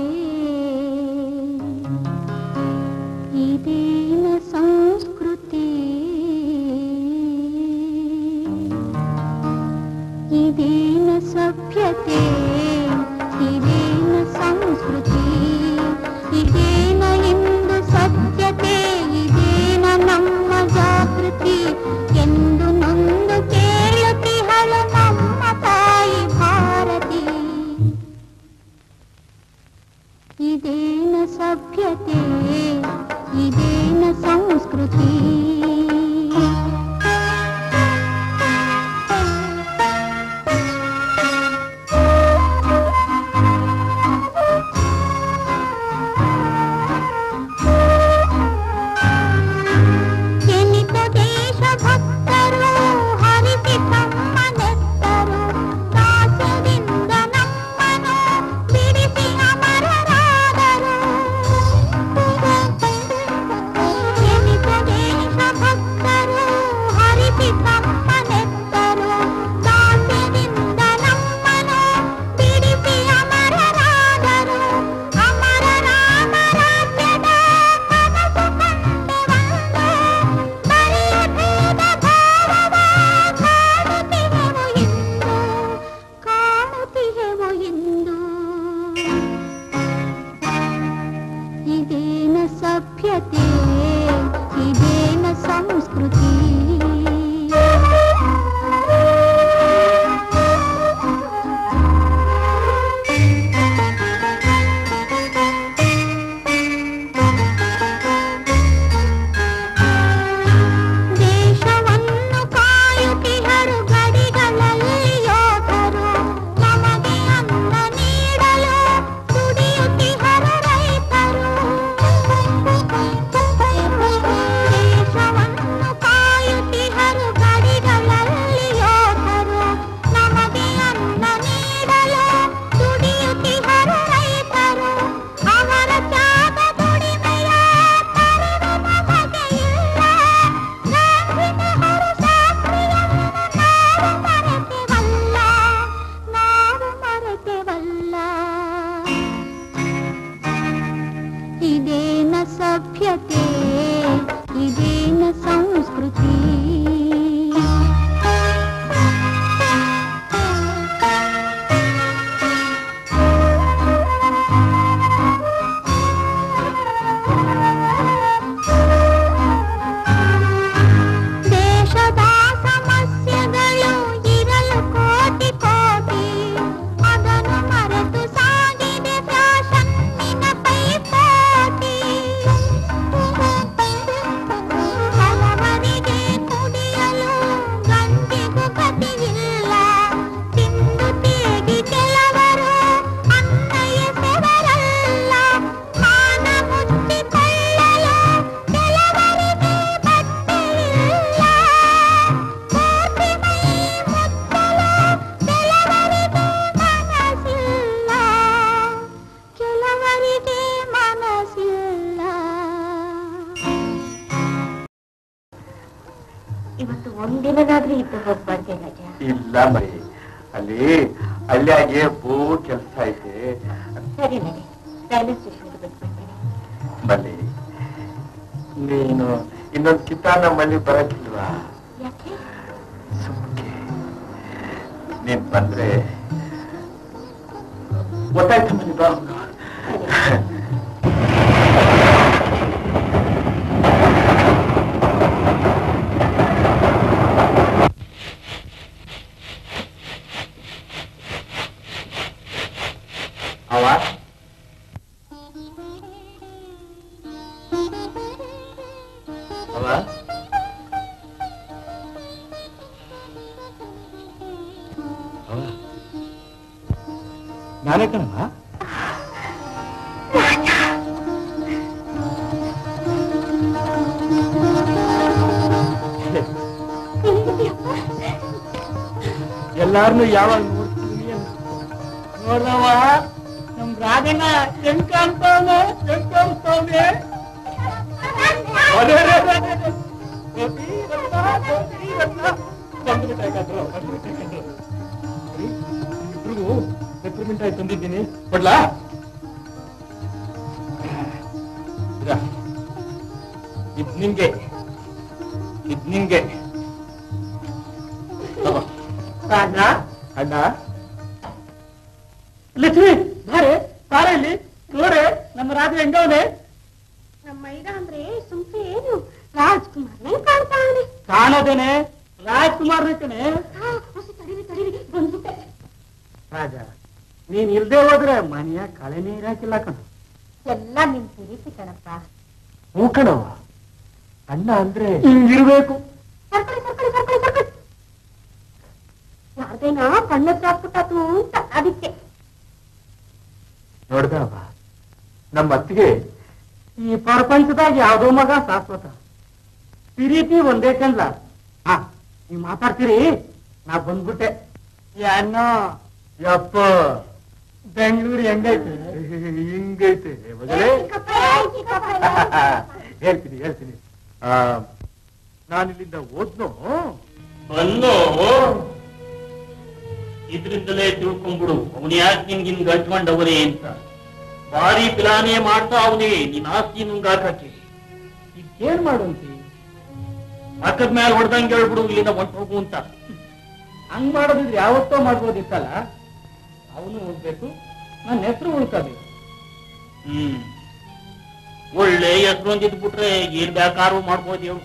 ಇದೇನ ಸಂಸ್ಕೃತಿ ಇದೇನ ಸಭ್ಯತೆ ಇದೇನ ಸಂಸ್ಕೃತಿ ಇದೇನ ಇಂದು ಸತ್ಯತೆ ಇದೇನ ನಮ್ಮ ಜಾಗೃತಿ ಎಂದು ನೊಂದು ಕೇಳುತ್ತಿಹಳು ನಮ್ಮ ತಾಯಿ ಭಾರತಿ ಇದೇನ ಸಭ್ಯತೆ ಇದೇನ ಸಂಸ್ಕೃತಿ ಎನಿತ ದೇಶ ಭಕ್ತರು ಹರಿಸಿ ತಮ್ಮ ನೆತ್ತರು ದಾಸ್ಯದಿಂದ ನಮ್ಮನು ಬಿಡಿಸಿ ಅಮರರಾದರು ಎನಿತ ದೇಶ ಭಕ್ತರು ಹರಿಸಿ ತಮ್ಮ ನೆತ್ತರು ದಾಸ್ಯದಿಂದ ನಮ್ಮನು ಬಿಡಿಸಿ ಅಮರರಾದರು ಅಮರ ರಾಮ ರಾಜ್ಯದ ಕನಸು ಕಂಡೆವಂದು ಬರಿಯ ಭೇದ ಭಾವವ ಕಾಣುತ್ತಿಹೆವು ಇಂದು ಕಾಣುತ್ತಿಹೆವು ಇಂದು ಇದೇನ ಸಭ್ಯತೆ ಇದೇನ ಸಂಸ್ಕೃತಿ ದೇಶವನ್ನು ಕಾಯುತ್ತಿಹರು ಗಡಿಗಳಲ್ಲಿ ಯೋಧರು ನಮಗೆ ಅನ್ನ ನೀಡಲು ದುಡಿಯುತ್ತಿಹರು ರೈತರು ದೇಶವನ್ನು ಕಾಯುತ್ತಿಹರು ಗಡಿಗಳಲ್ಲಿ ಯೋಧರು ನಮಗೆ ಅನ್ನ ನೀಡಲು ದುಡಿಯುತ್ತಿಹರು ರೈತರು ಅವರ ತ್ಯಾಗ ದುಡಿಮೆಯ ತರಲು ನಮಗೆ ಇಲ್ಲ ಗಾಂಧಿ ನೆಹರು ಶಾಸ್ತ್ರಿಯನ್ನು ನಾವು ಮರೆತೆವಲ್ಲ ನಾವು ಮರೆತೆವಲ್ಲ ಇದೇನ ಸಭ್ಯತೆ ಇದೇನ ಸಂಸ್ಕೃತಿ ದೇಶದ ಸಮಸ್ಯೆಗಳು ಇರಲು ಕೋಟಿ ಕೋಟಿ ಅದನ್ನು ಮರೆತು ಸಾಗಿದೆ ಫ್ಯಾಷನ್ನಿನ ಪೈಪೋಟಿ ಹಲವರಿಗೆ ಕುಡಿಯಲು ಗಂಜಿಗೂ ಗತಿಯಿಲ್ಲ ತಿಂದು ತೇಗಿ ಕೆಲವರು ಅನ್ನ ಎಸೆವರಲ್ಲ ಮಾನ ಮುಚ್ಚಿಕೊಳ್ಳಲು ಕೆಲವರಿಗೆ ಬಟ್ಟೆಯಿಲ್ಲ ಕೋಟಿ ಮೈ ಮುಚ್ಚಲು ಕೆಲವರಿಗೆ ಮನಸ್ಸಿಲ್ಲ ಕೆಲವರಿಗೆ ಮನಸ್ಸಿಲ್ಲ ಇವತ್ತು ಒಂದಿನನಾದ್ರೂ ಇದ್ದು ಹೋಗ್ಬಾರ್ದೆ ರಜ ಇಲ್ಲ ಮರಿ ಅಲ್ಲಿ ಅಲ್ಲಿಯಾಗೆ ಬೂ ಕೆಲಸ ಐತೆ ಸರಿ ನಡಿ ರೈಲ್ವೆ ಸ್ಟೇಷನ್ಗೆ ಬಿಟ್ಬಿಡ್ತೀನಿ ಮಲ್ಲಿ ನೀನು ಇನ್ನೊಂದು ಕಿತ್ತಾನ ಮಲ್ಲಿ ಬರಕ್ಕಿಲ್ವಾ ಯಾಕೆ ಸುಮ್ಕೆ ನೀನ್ ಬಂದ್ರೆ ಗೊತ್ತಾಯ್ತು ಮಲ್ಲಿ ಬಾ ಅವ ಅವ ಅವ ನಾನೇ ಕಣವ ಎಲ್ಲಾರನು ಯಾವಾಗ ನೋಡ್ತೀನಿ ನೋಡವ ನಮ್ ರಾಜನ ಹೆಂಗ್ ಕಾಣ್ತಾವನೆ ಹೆಂಗ್ ಕಾಣಿಸ್ತಾವನೆ ಅದೇ ಅದೇ ಅದೇ ಅದೇ. ಗೋಪಿ ರತ್ನ, ಗೋಪಿ ರತ್ನ. ಬಂದ್ಬಿಟ್ಟೆ ಕಣ್ರು, ಬಂದ್ಬಿಟ್ಟೆ ಕಣ್ರು. ಸರಿ, ಇಬ್ರಿಗೂ ಕದ್ದು ಮಿಠಾಯಿ ತಂದಿದ್ದೀನಿ ಕೊಡ್ಲಾ ಇದ. ಇದ್ ನಿಂಗೆ ಇದ್ ನಿಂಗೆ ತಗೋ. ರಾಜ ಅಣ್ಣ ಲಕ್ಷ್ಮಿ ಬಾರೆ ಬಾರೆ ಇಲ್ಲಿ ನೋಡ್ರೆ ನಮ್ಮ ರಾಜ ಹೆಂಗವನೆ ನಮ್ಮ ಮೈದ ಅಂದ್ರೆ ಸುಮ್ಕೆ ಏನು ರಾಜ್ಕುಮಾರ್ ಕಾಣ್ತಾನೆ ಕಾಣೋದೇನೆ ರಾಜ್ಕುಮಾರ್ ಕಣೆ ತಡೀರಿ ತಡೀರಿ ಬಂದ್ಬಿಟ್ಟೆ ರಾಜ ನೀನ್ ಇಲ್ದೇ ಹೋದ್ರೆ ಮನೆಯ ಕಳೆ ನೀರಾಕಿಲ್ಲ ಕಣ ಎಲ್ಲ ನಿನ್ ಪ್ರೀತಿ ಕಣಪ್ಪ ಹೂ ಕಣವ ಅಣ್ಣ ಅಂದ್ರೆ ಹಿಂಗಿರ್ಬೇಕು ಸರ್ಕಳಿ ಸರ್ಕಳಿ ಸರ್ಕಳಿ ಸರ್ಕಳಿ ಯಾರ್ದೇನೋ ಕಣ್ಣತ್ರ ಹಾಕ್ಬಿಟ್ಟಾತು ಅಂತ ಅದಕ್ಕೆ ನೋಡ್ದವ ನಮ್ಮ ಅತ್ತಿಗೆ ಈ ಪ್ರಪಂಚದಾಗ ಯಾವ್ದೋ ಮಗ ಶಾಶ್ವತ ಪ್ರೀತಿ ಒಂದೇ ಕಣ್ಲ ಹಾ ನೀವ್ ಮಾತಾಡ್ತೀರಿ ನಾ ಬಂದ್ಬಿಟ್ಟೆ ಏನೋ ಯಪ್ಪ ಬೆಂಗಳೂರು ಹೆಂಗೈತೆ ಹಿಂಗೈತೆ ಮಗಳೇ ಹೇಳ್ತೀನಿ ಹೇಳ್ತೀನಿ ಆ, ನಾನಿಲ್ಲಿಂದ ಓದ್ನೋ ಬಲ್ಲೋ ಇದ್ರಿಂದಲೇ ತಿಳ್ಕೊಂಡ್ಬಿಡು ಅವನು ಯಾಕೆ ನಿನ್ಗಿನ್ ಗಟ್ಕೊಂಡವನೇ ಅಂತ ಭಾರಿ ಪ್ಲಾನೇ ಮಾಡ್ತಾ ಅವನೇ ನಿನ್ ಆಸ್ತಿ ನುಂಗಾಕಕ್ಕೆ ಏನ್ ಮಾಡುವಂತಿ ಪಕ್ಕದ ಮೇಲೆ ಹೊಡೆದಂಗೆ ಹೇಳ್ಬಿಡು ಇಲ್ಲಿಂದ ಹೊಂಟು ಹೋಗು ಅಂತ ಹಂಗ್ ಮಾಡೋದಿದ್ರೆ ಯಾವತ್ತೋ ಮಾಡ್ಬೋದಿತ್ತಲ್ಲ ಅವನು ಹೋಗ್ಬೇಕು ನನ್ನ ಹೆಸರು ಉಳ್ಕೋಬೇಕು ಹ್ಮ್ ಒಳ್ಳೆ ಹೆಸರು ಅಂದಿದ್ಬಿಟ್ರೆ ಏನ್ ಬೇಕಾದ್ರೂ ಮಾಡ್ಬೋದು ಹೇಳು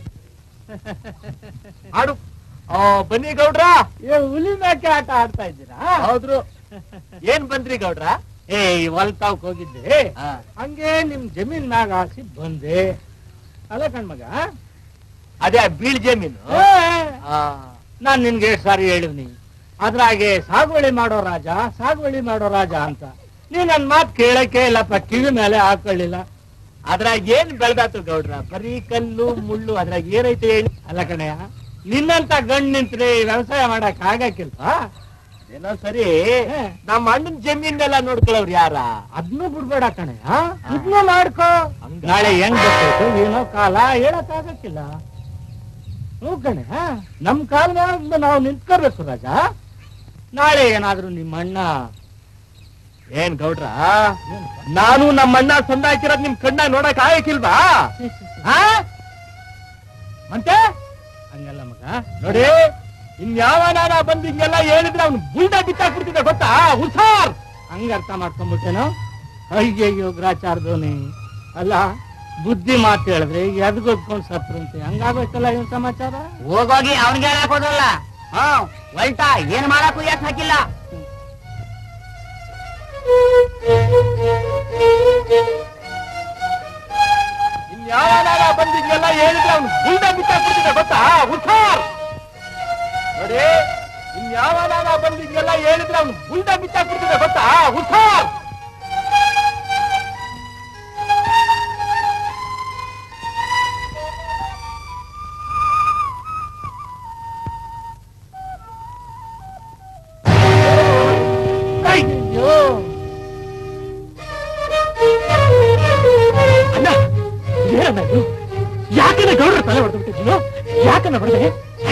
ಆಡು ಆ, ಬನ್ನಿ ಗೌಡ್ರ ಏ ಹುಲಿ ಮೇಕೆ ಆಟ ಆಡ್ತಾ ಇದ್ದೀರಾ ಹೌದ್ರು ಏನ್ ಬಂದ್ರಿ ಗೌಡ್ರ ಏ ಹೊಲ್ತಾವ್ಕ್ ಹೋಗಿದ್ದೆ ಹಂಗೆ ನಿಮ್ ಜಮೀನ್ ಮ್ಯಾಗ ಹಾಸಿ ಬಂದೆ ಅಲ್ಲ ಕಣ್ಮಗ ಅದೇ ಬೀಳ್ ಜಮೀನು ಏ, ನಾನ್ ನಿನ್ಗೆ ಎಷ್ಟ್ ಸಾರಿ ಹೇಳಿವ್ನಿ ಅದ್ರಾಗೆ ಸಾಗುವಳಿ ಮಾಡೋ ರಾಜ ಸಾಗುವಳಿ ಮಾಡೋ ರಾಜ ಅಂತ ನೀ ನನ್ ಮಾತ್ ಕೇಳಕ್ಕೆ ಇಲ್ಲಪ್ಪ ಕಿವಿ ಮೇಲೆ ಹಾಕೊಳ್ಳಿಲ್ಲ ಅದ್ರಾಗ ಏನ್ ಬೆಳ್ದಾತು ಗೌಡ್ರ ಬರೀ ಕಲ್ಲು ಮುಳ್ಳು ಅದ್ರಾಗ ಏನೈತೆ ಹೇಳಿ ಅಲ್ಲ ಕಣಯ್ಯ ನಿನ್ನಂತ ಗಂಡ್ ನಿಂತ್ರೆ ಈ ವ್ಯವಸಾಯ ಮಾಡಕ್ ಆಗಕ್ಕಿಲ್ವಾ ಏನೋ ಸರಿ ನಮ್ಮ ಅಣ್ಣನ ಜಮೀನೆಲ್ಲ ನೋಡ್ಕೊಳ್ಳೋರು ಯಾರ ಅದ್ನೂ ಬಿಡ್ಬೇಡ ಕಣಯ್ಯ ಇದ್ನೂ ಮಾಡ್ಕೋ ಹಂಗ? ನಾಳೆ ಹೆಂಗ್ ಬರ್ತೈತೆ ಏನೋ ಕಾಲ ಹೇಳಕ್ ಆಗಕ್ಕಿಲ್ಲ ಹ್ಞೂ ಕಣೆ ನಮ್ ಕಾಲ ನಾವು ನಿಂತ್ಕೋಬೇಕು ರಾಜ ನಾಳೆ ಏನಾದ್ರೂ ನಿಮ್ಮ ಅಣ್ಣ ಏನ್ ಗೌಡ್ರ ನಾನು ನಮ್ಮ ಅಣ್ಣ ಸಂದ ಹಾಕಿರೋದ್ ನಿಮ್ ಕಣ್ಣ ನೋಡಕ್ ಆಗಕ್ಕಿಲ್ವಾ ಆ? ಮತ್ತೆ ಹಂಗಲ್ಲ ಮಗ ನೋಡಿ ಇನ್ಯಾವ ನಾನ ಬಂದ್ ಹಿಂಗೆಲ್ಲ ಹೇಳಿದ್ರೆ ಅವ್ನು ಬುಲ್ಡ ಬಿಟ್ಟಾಕ್ಬಿಡ್ತಿದ್ದೆ ಗೊತ್ತಾ ಹುಷಾರ್ ಹಂಗ ಅರ್ಥ ಮಾಡ್ಕೊಂಡ್ಬಿಟ್ಟೇನೋ ಅಯ್ಯಯ್ಯೋ ಗ್ರಾಚಾರದೋನಿ ಅಲ್ಲ ಬುದ್ಧಿ ಮಾತು ಹೇಳಿದ್ರೆ ಎದ್ಗೊದ್ಕೊಂಡ್ ಸತ್ರಂತೆ ಹಂಗಾಗೋಯ್ತಲ್ಲ ಇವನ್ ಸಮಾಚಾರ ಹೋಗೋಗಿ ಅವನಿಗೆ ಹಾಕೋದಲ್ಲ ಹಾ ಒಲ್ಟಾ ಏನ್ ಮಾಡಕ್ಕೂ ಯಾಕೆ ಹಾಕಿಲ್ಲ ಇನ್ಯಾವ ನಾನ ಬಂದ್ ಹಿಂಗೆಲ್ಲ ಹೇಳಿದ್ರೆ ಅವ್ನು ಬುಲ್ಡ ಬಿಟ್ಟಾಕ್ಬಿಡ್ತಿದ್ದೆ ಗೊತ್ತಾ ಹುಷಾರ್ ನೋಡಿ ಇನ್ಯಾವ ನಾನ ಬಂದ್ ಹಿಂಗೆಲ್ಲ ಹೇಳಿದ್ರೆ ಅವ್ನು ಬುಲ್ಡ ಬಿಟ್ಟಾಕ್ಬಿಡ್ತಿದ್ದೆ ಗೊತ್ತಾ ಹುಷಾರ್ ಅಯ್ಯೋ ಅಣ್ಣ ಏನಣ್ಣ ಇದು ಯಾಕನ್ನ ಗೌಡ್ರ ತಲೆ ಹೊಡೆದು ಬಿಟ್ಟಿದ್ದೀನೋ ಯಾಕನ್ನ ಹೊಡೆದೆ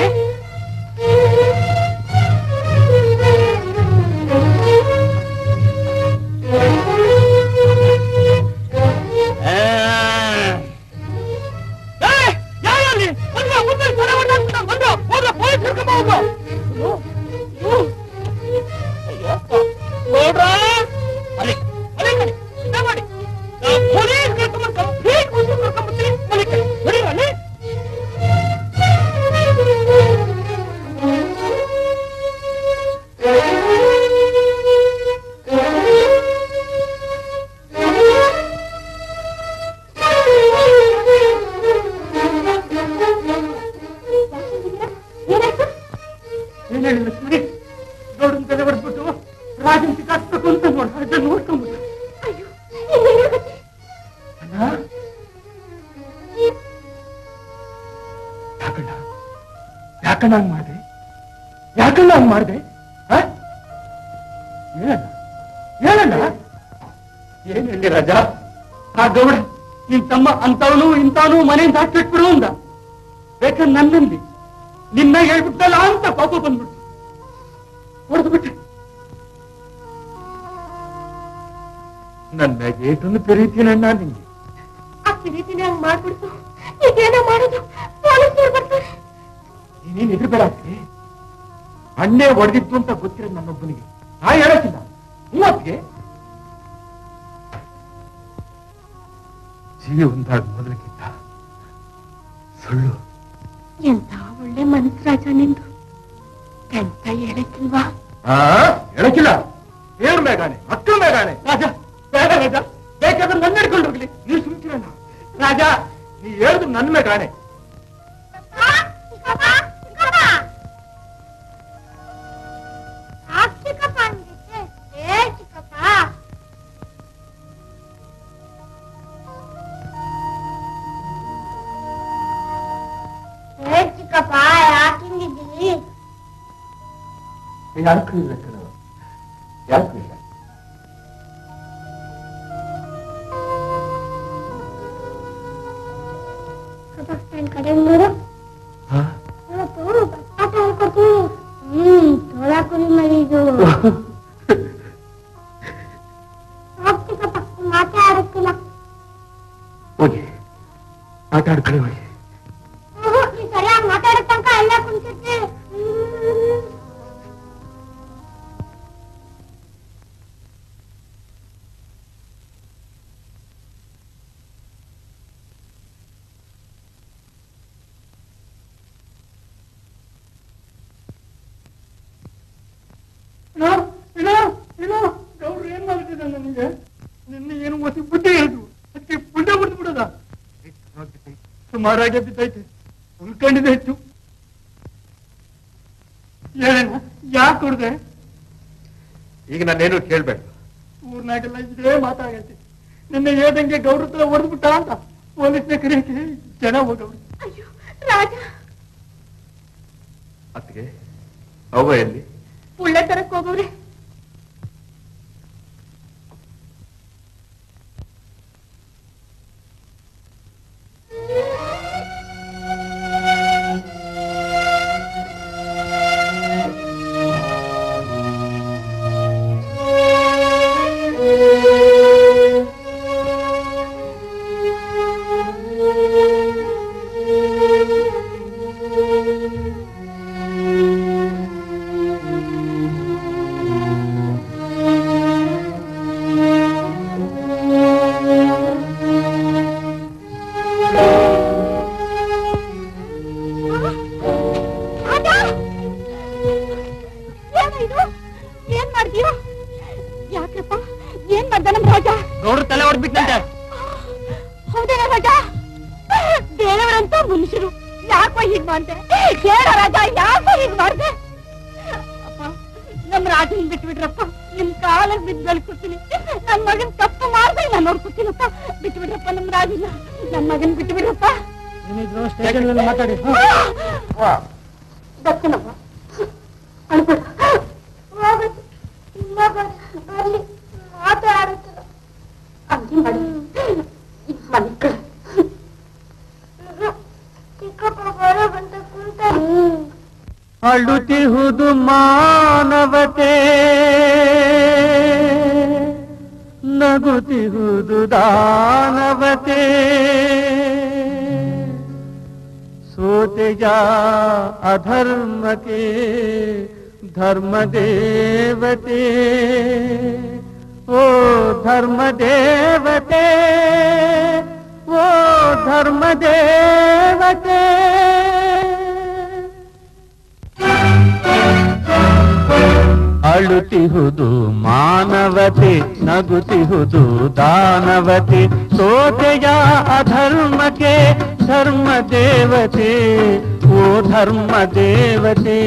ಏನಾಯ್ತು ಏನ್ ಹೇಳಿಲ್ಲ ಸರಿ ದೊಡ್ಡ ತಲೆ ಹೊಡೆದ್ಬಿಟ್ಟು ರಾಜನ್ ಸಿಕ್ಕಾಕ್ಬೇಕು ಅಂತ ನೋಡ ಅದನ್ನ ನೋಡ್ಕೊಂಡ್ಬಿಟ್ಟು ಅಯ್ಯೋ ಇನ್ನೇನಾಗುತ್ತೆ ಯಾಕಣ್ಣ ಯಾಕಣ್ಣ ಹಂಗ್ ಮಾಡ್ದೆ ಯಾಕಣ್ಣ ಹಂಗ್ ಮಾಡ್ದೆ ಆ? ಹೇಳಣ್ಣ ಹೇಳಣ್ಣ ಏನ್ ಹೇಳಿ ರಾಜ ಆ ಗೌಡ ನಿನ್ ತಮ್ಮ ಅಂತವನು ಇಂಥವನು ಮನೆಯಿಂದ ಹಾಕಿಟ್ಬಿಡು ಅಂದ ಬೇಕಾದ್ರೆ ನನ್ನಂದಿ ನಿನ್ನ ಹೇಳ್ಬಿಟ್ಟಲ್ಲ ಅಂತ ಪಾಪ ಬಂದ್ಬಿಟ್ಟು ಹೊಡೆದು ಬಿಟ್ಟೆ ನನ್ನ ಮ್ಯಾಗೆ ಏಟೊಂದು ಪ್ರೀತಿನಣ್ಣ ನಿಂಗೆ ಆ ಪ್ರೀತಿನ ಹಂಗ್ ಮಾಡ್ಬಿಡ್ತು ಈಗೇನೋ ಮಾಡೋದು ಪೊಲೀಸರು ಬರ್ತಾರೆ ನೀನೇನು ಎದುರುಬೇಡ ಅಣ್ಣೆ ಹೊಡೆದಿತ್ತು ಅಂತ ಗೊತ್ತಿರೋದು ನನ್ನೊಬ್ಬನಿಗೆ ನಾ ಹೇಳಕ್ಕಿಲ್ಲ ಮೂವತ್ತಿಗೆ ಜೀವನದಾಗ ಮೊದಲಿಗಿಂತ ಸುಳ್ಳು ಎಂತ ಒಳ್ಳೆ ಮನಸ್ಸು ರಾಜ ನಿಂದು ಎಂತ ಹೇಳಕ್ಕಿಲ್ವಾ ಆ ಹೇಳಕ್ಕಿಲ್ಲ ದೇವ್ರ ಮೇಗಾನೆ ಮಕ್ಕಳ ಮೇಗಾನೆ ರಾಜ ಬೇಡ ರಾಜ ಬೇಕಾದ್ರೆ ನನ್ನ ಹಿಡ್ಕೊಂಡು ಹೋಗ್ಲಿ ನೀವು ಸುಮ್ಕಿರಣ್ಣ ರಾಜ ನೀ ಹೇಳಿದ್ರು ನನ್ನ ಮೇಗಾನೆ ಚಿಕ್ಕಪ್ಪ ಅಂದಿದ್ದೆ ಏ ಚಿಕ್ಕಪ್ಪ ಏ ಚಿಕ್ಕಪ್ಪ ಯಾಕಿಂಗಿದ್ದೀವಿ ಯಾರಿಗೂ ಇಲ್ಲ ಕಣ ಯಾರಿಗೂ ಇಲ್ಲ ನನ್ನ ಕಡೆ ನೋಡು ಹಾ? ಇವತ್ತು ಬತ್ತಾಟ ಹೇಳ್ಕೊತೀನಿ ಹ್ಮ್ ತೋಳ ಕುರಿ ಮರಿದು ಚಿಕ್ಕಪ್ಪ ಮಾತೇ ಆಡಕ್ಕಿಲ್ಲ ಹೋಗಿ ಆಟ ಆಡ್ಕೊಳ್ಳಿ ಹೋಗಿ ನೀ ಸರಿಯಾಗಿ ಮಾತಾಡೋ ತನಕ ಎಲ್ಲ ಕುಂತಿರ್ತಿ ಗೌಡ್ರು ಏನ್ ಮಾಡ್ತಿದ್ದ ನನಗೆ ನಿನ್ನೆ ಏನು ಒಸಿ ಬುದ್ಧಿ ಹೇಳಿದ್ರು ಅದಕ್ಕೆ ಪುಂಡ ಬಿಡ್ದು ಬಿಡೋದ ಸುಮಾರಾಗೆ ಬಿದ್ದೈತೆ ಉಳ್ಕೊಂಡಿದೆ ಹೆಚ್ಚು ಹೇಳಣ್ಣ ಯಾಕೆ ಕೊಡ್ದೆ ಈಗ ನಾನೇನು ಕೇಳ್ಬೇಡ ಊರ್ನಾಗೆಲ್ಲ ಇದೇ ಮಾತಾಗೈತೆ ನಿನ್ನೆ ಹೇಳ್ದಂಗೆ ಗೌಡ್ರ ಹತ್ರ ಹೊಡೆದು ಬಿಟ್ಟ ಅಂತ ಪೊಲೀಸ್ನ ಕರೆಯಕ್ಕೆ ಜನ ಹೋಗವ್ರು ಅಯ್ಯೋ ರಾಜ ಅತ್ತಿಗೆ ಅವ್ವ ಎಲ್ಲಿ ಉಳ್ಳೆ ತರಕ್ ಹೋಗೋರೆ ರಾಜ ಏನು ಇದು ಏನ್ ಮಾಡ್ತೀಯ ಯಾಕಪ್ಪ ಏನ್ ಮಾಡ್ದ ನಮ್ ರಾಜ ಗೌಡ್ರು ತಲೆ ಹೊಡ್ಬಿಟ್ಟಂತೆ ಹೌದೇನ ರಾಜ ಬೇರೆಯವರಂತ ಮನುಷ್ಯರು ಯಾಕೋ ಹೀಗ್ ಮಾಡ್ದೆ ಹೇಳ ರಾಜ ಯಾಕೋ ಹೀಗ್ ಮಾಡ್ದೆ ಅಪ್ಪ ನಮ್ ರಾಜನ್ ಬಿಟ್ಬಿಡ್ರಪ್ಪ ನಿಮ್ ಕಾಲಕ್ ಬಿದ್ದು ಬೆಳ್ಕೊತೀನಿ ನನ್ ಮಗನ್ ತಪ್ಪು ಮಾಡ್ದೆ ನಾನು ನೋಡ್ಕೊತೀನಪ್ಪ ಬಿಟ್ಬಿಡ್ರಪ್ಪ ನಮ್ ರಾಜನ ನನ್ ಮಗನ್ ಬಿಟ್ಬಿಡ್ರಪ್ಪ ಏನಿದ್ರು ಸ್ಟೇಷನ್ ಮಾತಾಡಿ ದಕ್ಕನಪ್ಪ ಅಳ್ಬೇಡ ಹೋಗುತ್ತೆ ಮಗ ಬರ್ಲಿ ಮಾತಾಡುತ್ತಿಲ್ಲ ಹಂಗೆ ಮಾಡಿ ಇದ್ ಮನೆ ಕಡೆ ಚಿಕ್ಕಪ್ಪ ಬರೋ ಬಂತ ಕುಂತ ಅಳುತ್ತಿಹುದು ಮಾನವತೆ ನಗುತ್ತಿಹುದು ದಾನವತೆ ಸೋತೆಯ ಅಧರ್ಮಕ್ಕೆ ಧರ್ಮ ದೇವತೆ ಓ ಧರ್ಮ ದೇವತೆ ಓ ಧರ್ಮ ದೇವತೆ ಅಳುತಿಹುದು ಮಾನವತೆ ನಗುತಿಹುದು ದಾನವತೆ ಸೋತೆಯ ಅಧರ್ಮಕ್ಕೆ ಧರ್ಮ ದೇವತೆ ಓ ಧರ್ಮ ದೇವತೆ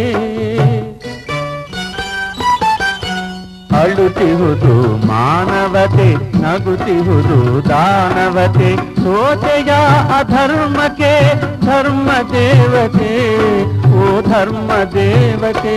ಅಳುತಿಹುದು ಮಾನವತೆ ನಗುತಿಹುದು ದಾನವತೆ ಸೋತೆಯ ಅಧರ್ಮಕ್ಕೆ ಧರ್ಮ ದೇವತೆ ಓ ಧರ್ಮ ದೇವತೆ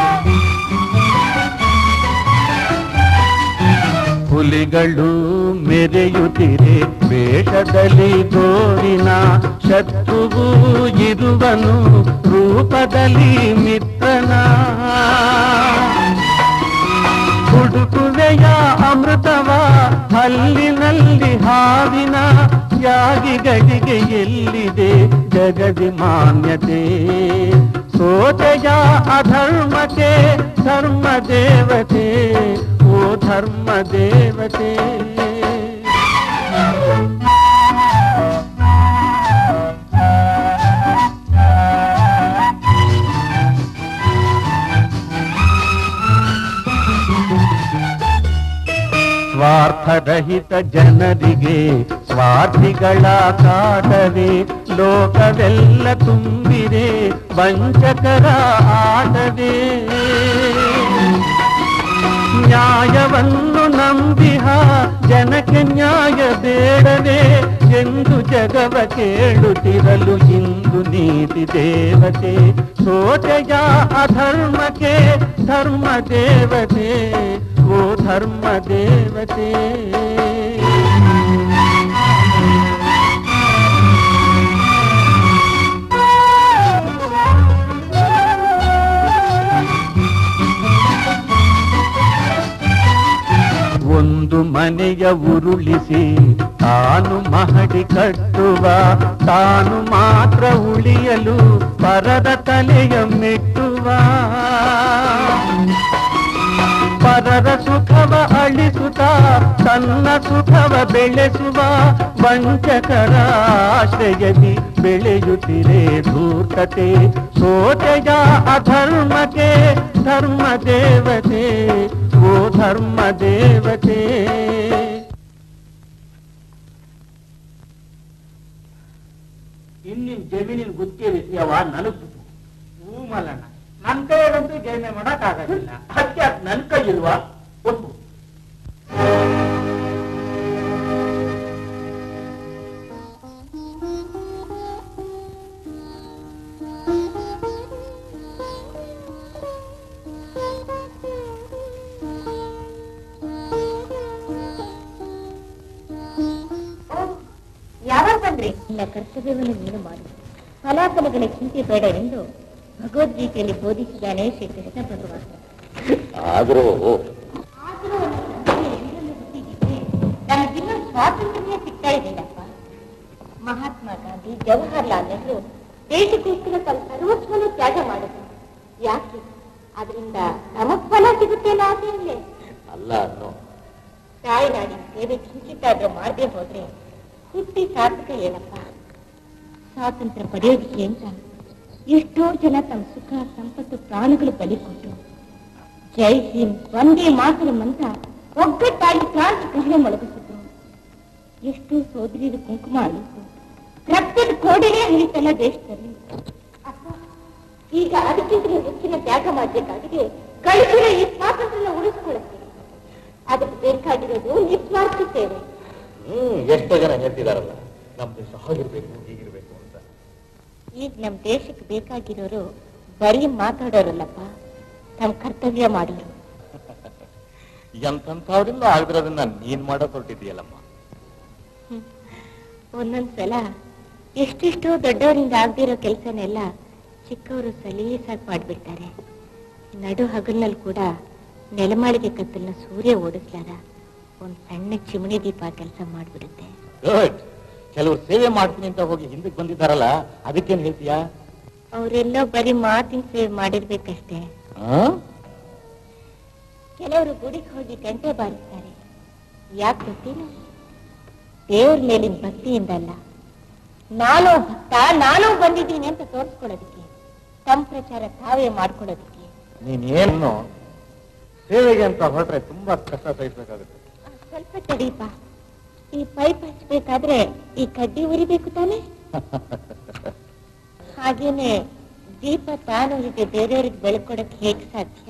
ಹುಲಿಗಳು ಮೆರೆಯುತ್ತಿರೆ ವೇಷದಲ್ಲಿ ಗೋವಿನ ಶತ್ರುವು ಇರುವನು ರೂಪದಲ್ಲಿ ಮಿತ್ರನ ಹುಡುಕುವೆಯ ಅಮೃತವ ಹಲ್ಲಿನಲ್ಲಿ ಹಾವಿನ ಯಾಗಿಗಳಿಗೆ ಎಲ್ಲಿದೆ ಜಗದಿ ಮಾನ್ಯತೆ ಸೋತೆಯ ಅಧರ್ಮಕ್ಕೆ ಧರ್ಮ ದೇವತೆ ಓ ಧರ್ಮ ದೇವತೆ ಸ್ವಾರ್ಥರಹಿತ ಜನರಿಗೆ ಸ್ವಾರ್ಥಿಗಳ ಕಾಟವೇ ಲೋಕವೆಲ್ಲ ತುಂಬಿದೆ ವಂಚಕರ ಆಟವೇ ನ್ಯಾಯವನ್ನು ನಂಬಿಹ ಜನಕ್ಕೆ ನ್ಯಾಯ ಬೇಡವೇ ಎಂದು ಜಗವ ಕೇಳುತ್ತಿರಲು ಇಂದು ನೀತಿ ದೇವತೆ ಸೋತೆಯ ಅಧರ್ಮಕ್ಕೆ ಧರ್ಮ ದೇವತೆ ಓ ಧರ್ಮ ದೇವತೆ ಒಂದು ಮನೆಯ ಉರುಳಿಸಿ ತಾನು ಮಹಡಿ ಕಟ್ಟುವ ತಾನು ಮಾತ್ರ ಉಳಿಯಲು ಪರರ ತಲೆಯ ಮೆಟ್ಟುವ ಪರರ ಸುಖವ ಅಳಿಸುತ್ತ ತನ್ನ ಸುಖವ ಬೆಳೆಸುವ ವಂಚಕರ ಆಶ್ರಯದಿ ಬೆಳೆಯುತ್ತಿರೆ ಧೂರ್ತತೆ ಸೋತೆಯ ಅಧರ್ಮಕ್ಕೆ ಧರ್ಮ ದೇವತೆ ಓ ಧರ್ಮ ದೇವತೆ ಇನ್ನಿನ್ ಜಮೀನಿನ ಗುತ್ತಿಗೆ ವಿಷಯವ ನನಗ್ ಬಿಟ್ಟು ಹೂ ಮಲ್ಲಣ್ಣ ನನ್ ಕೈಯಾಗಂತೂ ಗೇಮೆ ಮಾಡಕ್ ಆಗೋದಿಲ್ಲ ಅದಕ್ಕೆ ನನ್ ಕೈ ಇಲ್ವಾ ಒಟ್ಟು ಯಾವಾಗ ಬಂದ್ರಿ ಇಲ್ಲ ಕರ್ತವ್ಯವನ್ನು ನೀನು ಮಾಡು ಫಲಾಫಲಗಳ ಚಿಂತೆ ಬೇಡ ಎಂದು ಭಗವದ್ಗೀತೆಯಲ್ಲಿ ಬೋಧಿಸಿದ್ದಾನೆ ಶ್ರೀಕೃಷ್ಣ ಭಗವಾನ್ ಆದರೂ ಆದರೂ ಒಂದು ಸಂಗತಿ ಎಲ್ಲರಲ್ಲೂ ಗೊತ್ತಿದ್ದಿದ್ರೆ ನಮಗಿನ್ನೂ ಸ್ವಾತಂತ್ರ್ಯ ಸಿಗ್ತಾ ಇದೆಯಲ್ಲಪ್ಪ ಮಹಾತ್ಮ ಗಾಂಧಿ ಜವಾಹರ್ಲಾಲ್ ನೆಹರು ದೇಶಕ್ಕೋಸ್ಕರ ತಮ್ಮ ಸರ್ವಸ್ವವನ್ನು ತ್ಯಾಗ ಮಾಡಿದ್ರು ಯಾಕೆ ಅದರಿಂದ ನಮಗ್ ಫಲ ಸಿಗುತ್ತೆ ಅನ್ನೋ ಆಸೆ ಇಲ್ಲೇ ಅಲ್ಲ ಅನ್ನೋ ತಾಯ್ನಾಡಿನ ಸೇವೆ ಕಿಂಚಿತ್ತಾದ್ರೂ ಮಾಡದೆ ಹೋದ್ರೆ ಹುಟ್ಟಿ ಸಾರ್ಥಕ ಏನಪ್ಪ ಸ್ವಾತಂತ್ರ್ಯ ಪಡೆಯೋದಕ್ಕೆ ಅಂತ ಎಷ್ಟೋ ಜನ ತಮ್ಮ ಸುಖ ಸಂಪತ್ತು ಪ್ರಾಣಗಳು ಬಲಿ ಕೊಟ್ಟು ಜೈ ಹಿಂದ್ ಒಂದೇ ಮಾತರಂ ಅಂತ ಒಗ್ಗಟ್ಟಾಗಿ ಕ್ರಾಂತಿ ಕಹಳೆ ಮೊಳಗಿಸಿದ್ರು ಎಷ್ಟೋ ಸೋದರಿಯರು ಕುಂಕುಮ ಅಳಿತು ರಕ್ತದ ಕೋಡಿನೇ ಹರಿತಲ್ಲ ದೇಶದಲ್ಲಿ ಅಪ್ಪ, ಈಗ ಅದಕ್ಕಿಂತಲೂ ಹೆಚ್ಚಿನ ತ್ಯಾಗ ಮಾಡಬೇಕಾಗಿದೆ ಗಳಿಸಿರೋ ಈ ಸ್ವಾತಂತ್ರ್ಯ ಉಳಿಸ್ಕೊಳ್ಳುತ್ತೆ ಅದಕ್ಕೆ ಬೇಕಾಗಿರೋದು ನಿಸ್ವಾರ್ಥ ಸೇವೆ ಹ್ಮ್ ಎಷ್ಟೋ ಜನ ಹೇಳ್ತಿದಾರಲ್ಲ ನಮ್ ದೇಶ ಹಾಗಿರ್ಬೇಕು ಹೀಗಿರ್ಬೇಕು ಅಂತ ಈಗ ನಮ್ಮ ದೇಶಕ್ಕೆ ಬೇಕಾಗಿರೋರು ಬರೀ ಮಾತಾಡೋರಲ್ಲಪ್ಪ ತಮ್ಮ ಕರ್ತವ್ಯ ಮಾಡೋರು ಎಂತಂಥವ್ರಿಂದ ಆಗದಿರೋದನ್ನ ನೀನ್ ಮಾಡಕ್ ಹೊರಟಿದ್ಯಲ್ಲಮ್ಮ ಒಂದೊಂದ್ಸಲ ಎಷ್ಟೆಷ್ಟೋ ದೊಡ್ಡವರಿಂದ ಆಗದಿರೋ ಕೆಲಸನೆಲ್ಲ ಚಿಕ್ಕವರು ಸಲೀಸಾಗಿ ಮಾಡ್ಬಿಡ್ತಾರೆ ನಡು ಹಗಲ್ನಲ್ಲಿ ಕೂಡ ನೆಲಮಾಳಿಗೆ ಕತ್ತಲನ್ನ ಸೂರ್ಯ ಓಡಿಸ್ಲಾರ ಒಂದ್ ಸಣ್ಣ ಚಿಮಣಿ ದೀಪ ಕೆಲಸ ಮಾಡ್ಬಿಡುತ್ತೆ ಗುಡ್ ಕೆಲವ್ರು ಸೇವೆ ಮಾಡ್ತೀನಿ ಅಂತ ಹೋಗಿ ಹಿಂದಕ್ಕೆ ಬಂದಿದ್ದಾರಲ್ಲ ಅದಕ್ಕೇನ್ ಹೇಳ್ತೀಯಾ ಅವರೆಲ್ಲೋ ಬರೀ ಮಾತಿನ ಸೇವೆ ಮಾಡಿರ್ಬೇಕಷ್ಟೇ ಆ? ಕೆಲವರು ಗುಡಿಗೆ ಹೋಗಿ ಗಂಟೆ ಬಾರಿಸ್ತಾರೆ ಯಾಕೆ ಗೊತ್ತೇನು ದೇವ್ರ ಮೇಲಿನ ಭಕ್ತಿಯಿಂದಲ್ಲ ನಾನು ಭಕ್ತ ನಾನು ಬಂದಿದ್ದೀನಿ ಅಂತ ತೋರಿಸ್ಕೊಳ್ಳೋದಕ್ಕೆ ತಮ್ಮ ಪ್ರಚಾರ ತಾವೇ ಮಾಡ್ಕೊಳ್ಳೋದಕ್ಕೆ ನೀನ್ ಏನು ಸೇವೆಗೆ ಅಂತ ಹೊರಟ್ರೆ ತುಂಬಾ ಕಷ್ಟ ಸಹಿಸ್ಬೇಕಾಗುತ್ತೆ ಆ, ಸ್ವಲ್ಪ ತಡೀಪ ಈ ಪೈಪ್ ಹಚ್ಬೇಕಾದ್ರೆ ಈ ಕಡ್ಡಿ ಉರಿಬೇಕು ತಾನೆ ಹಾಗೇನೆ ದೀಪ ತಾನು ಹೀಗೆ ಬೇರೆಯವ್ರಿಗೆ ಬೆಳ್ಕೊಡಕ್ಕೆ ಹೇಗ್ ಸಾಧ್ಯ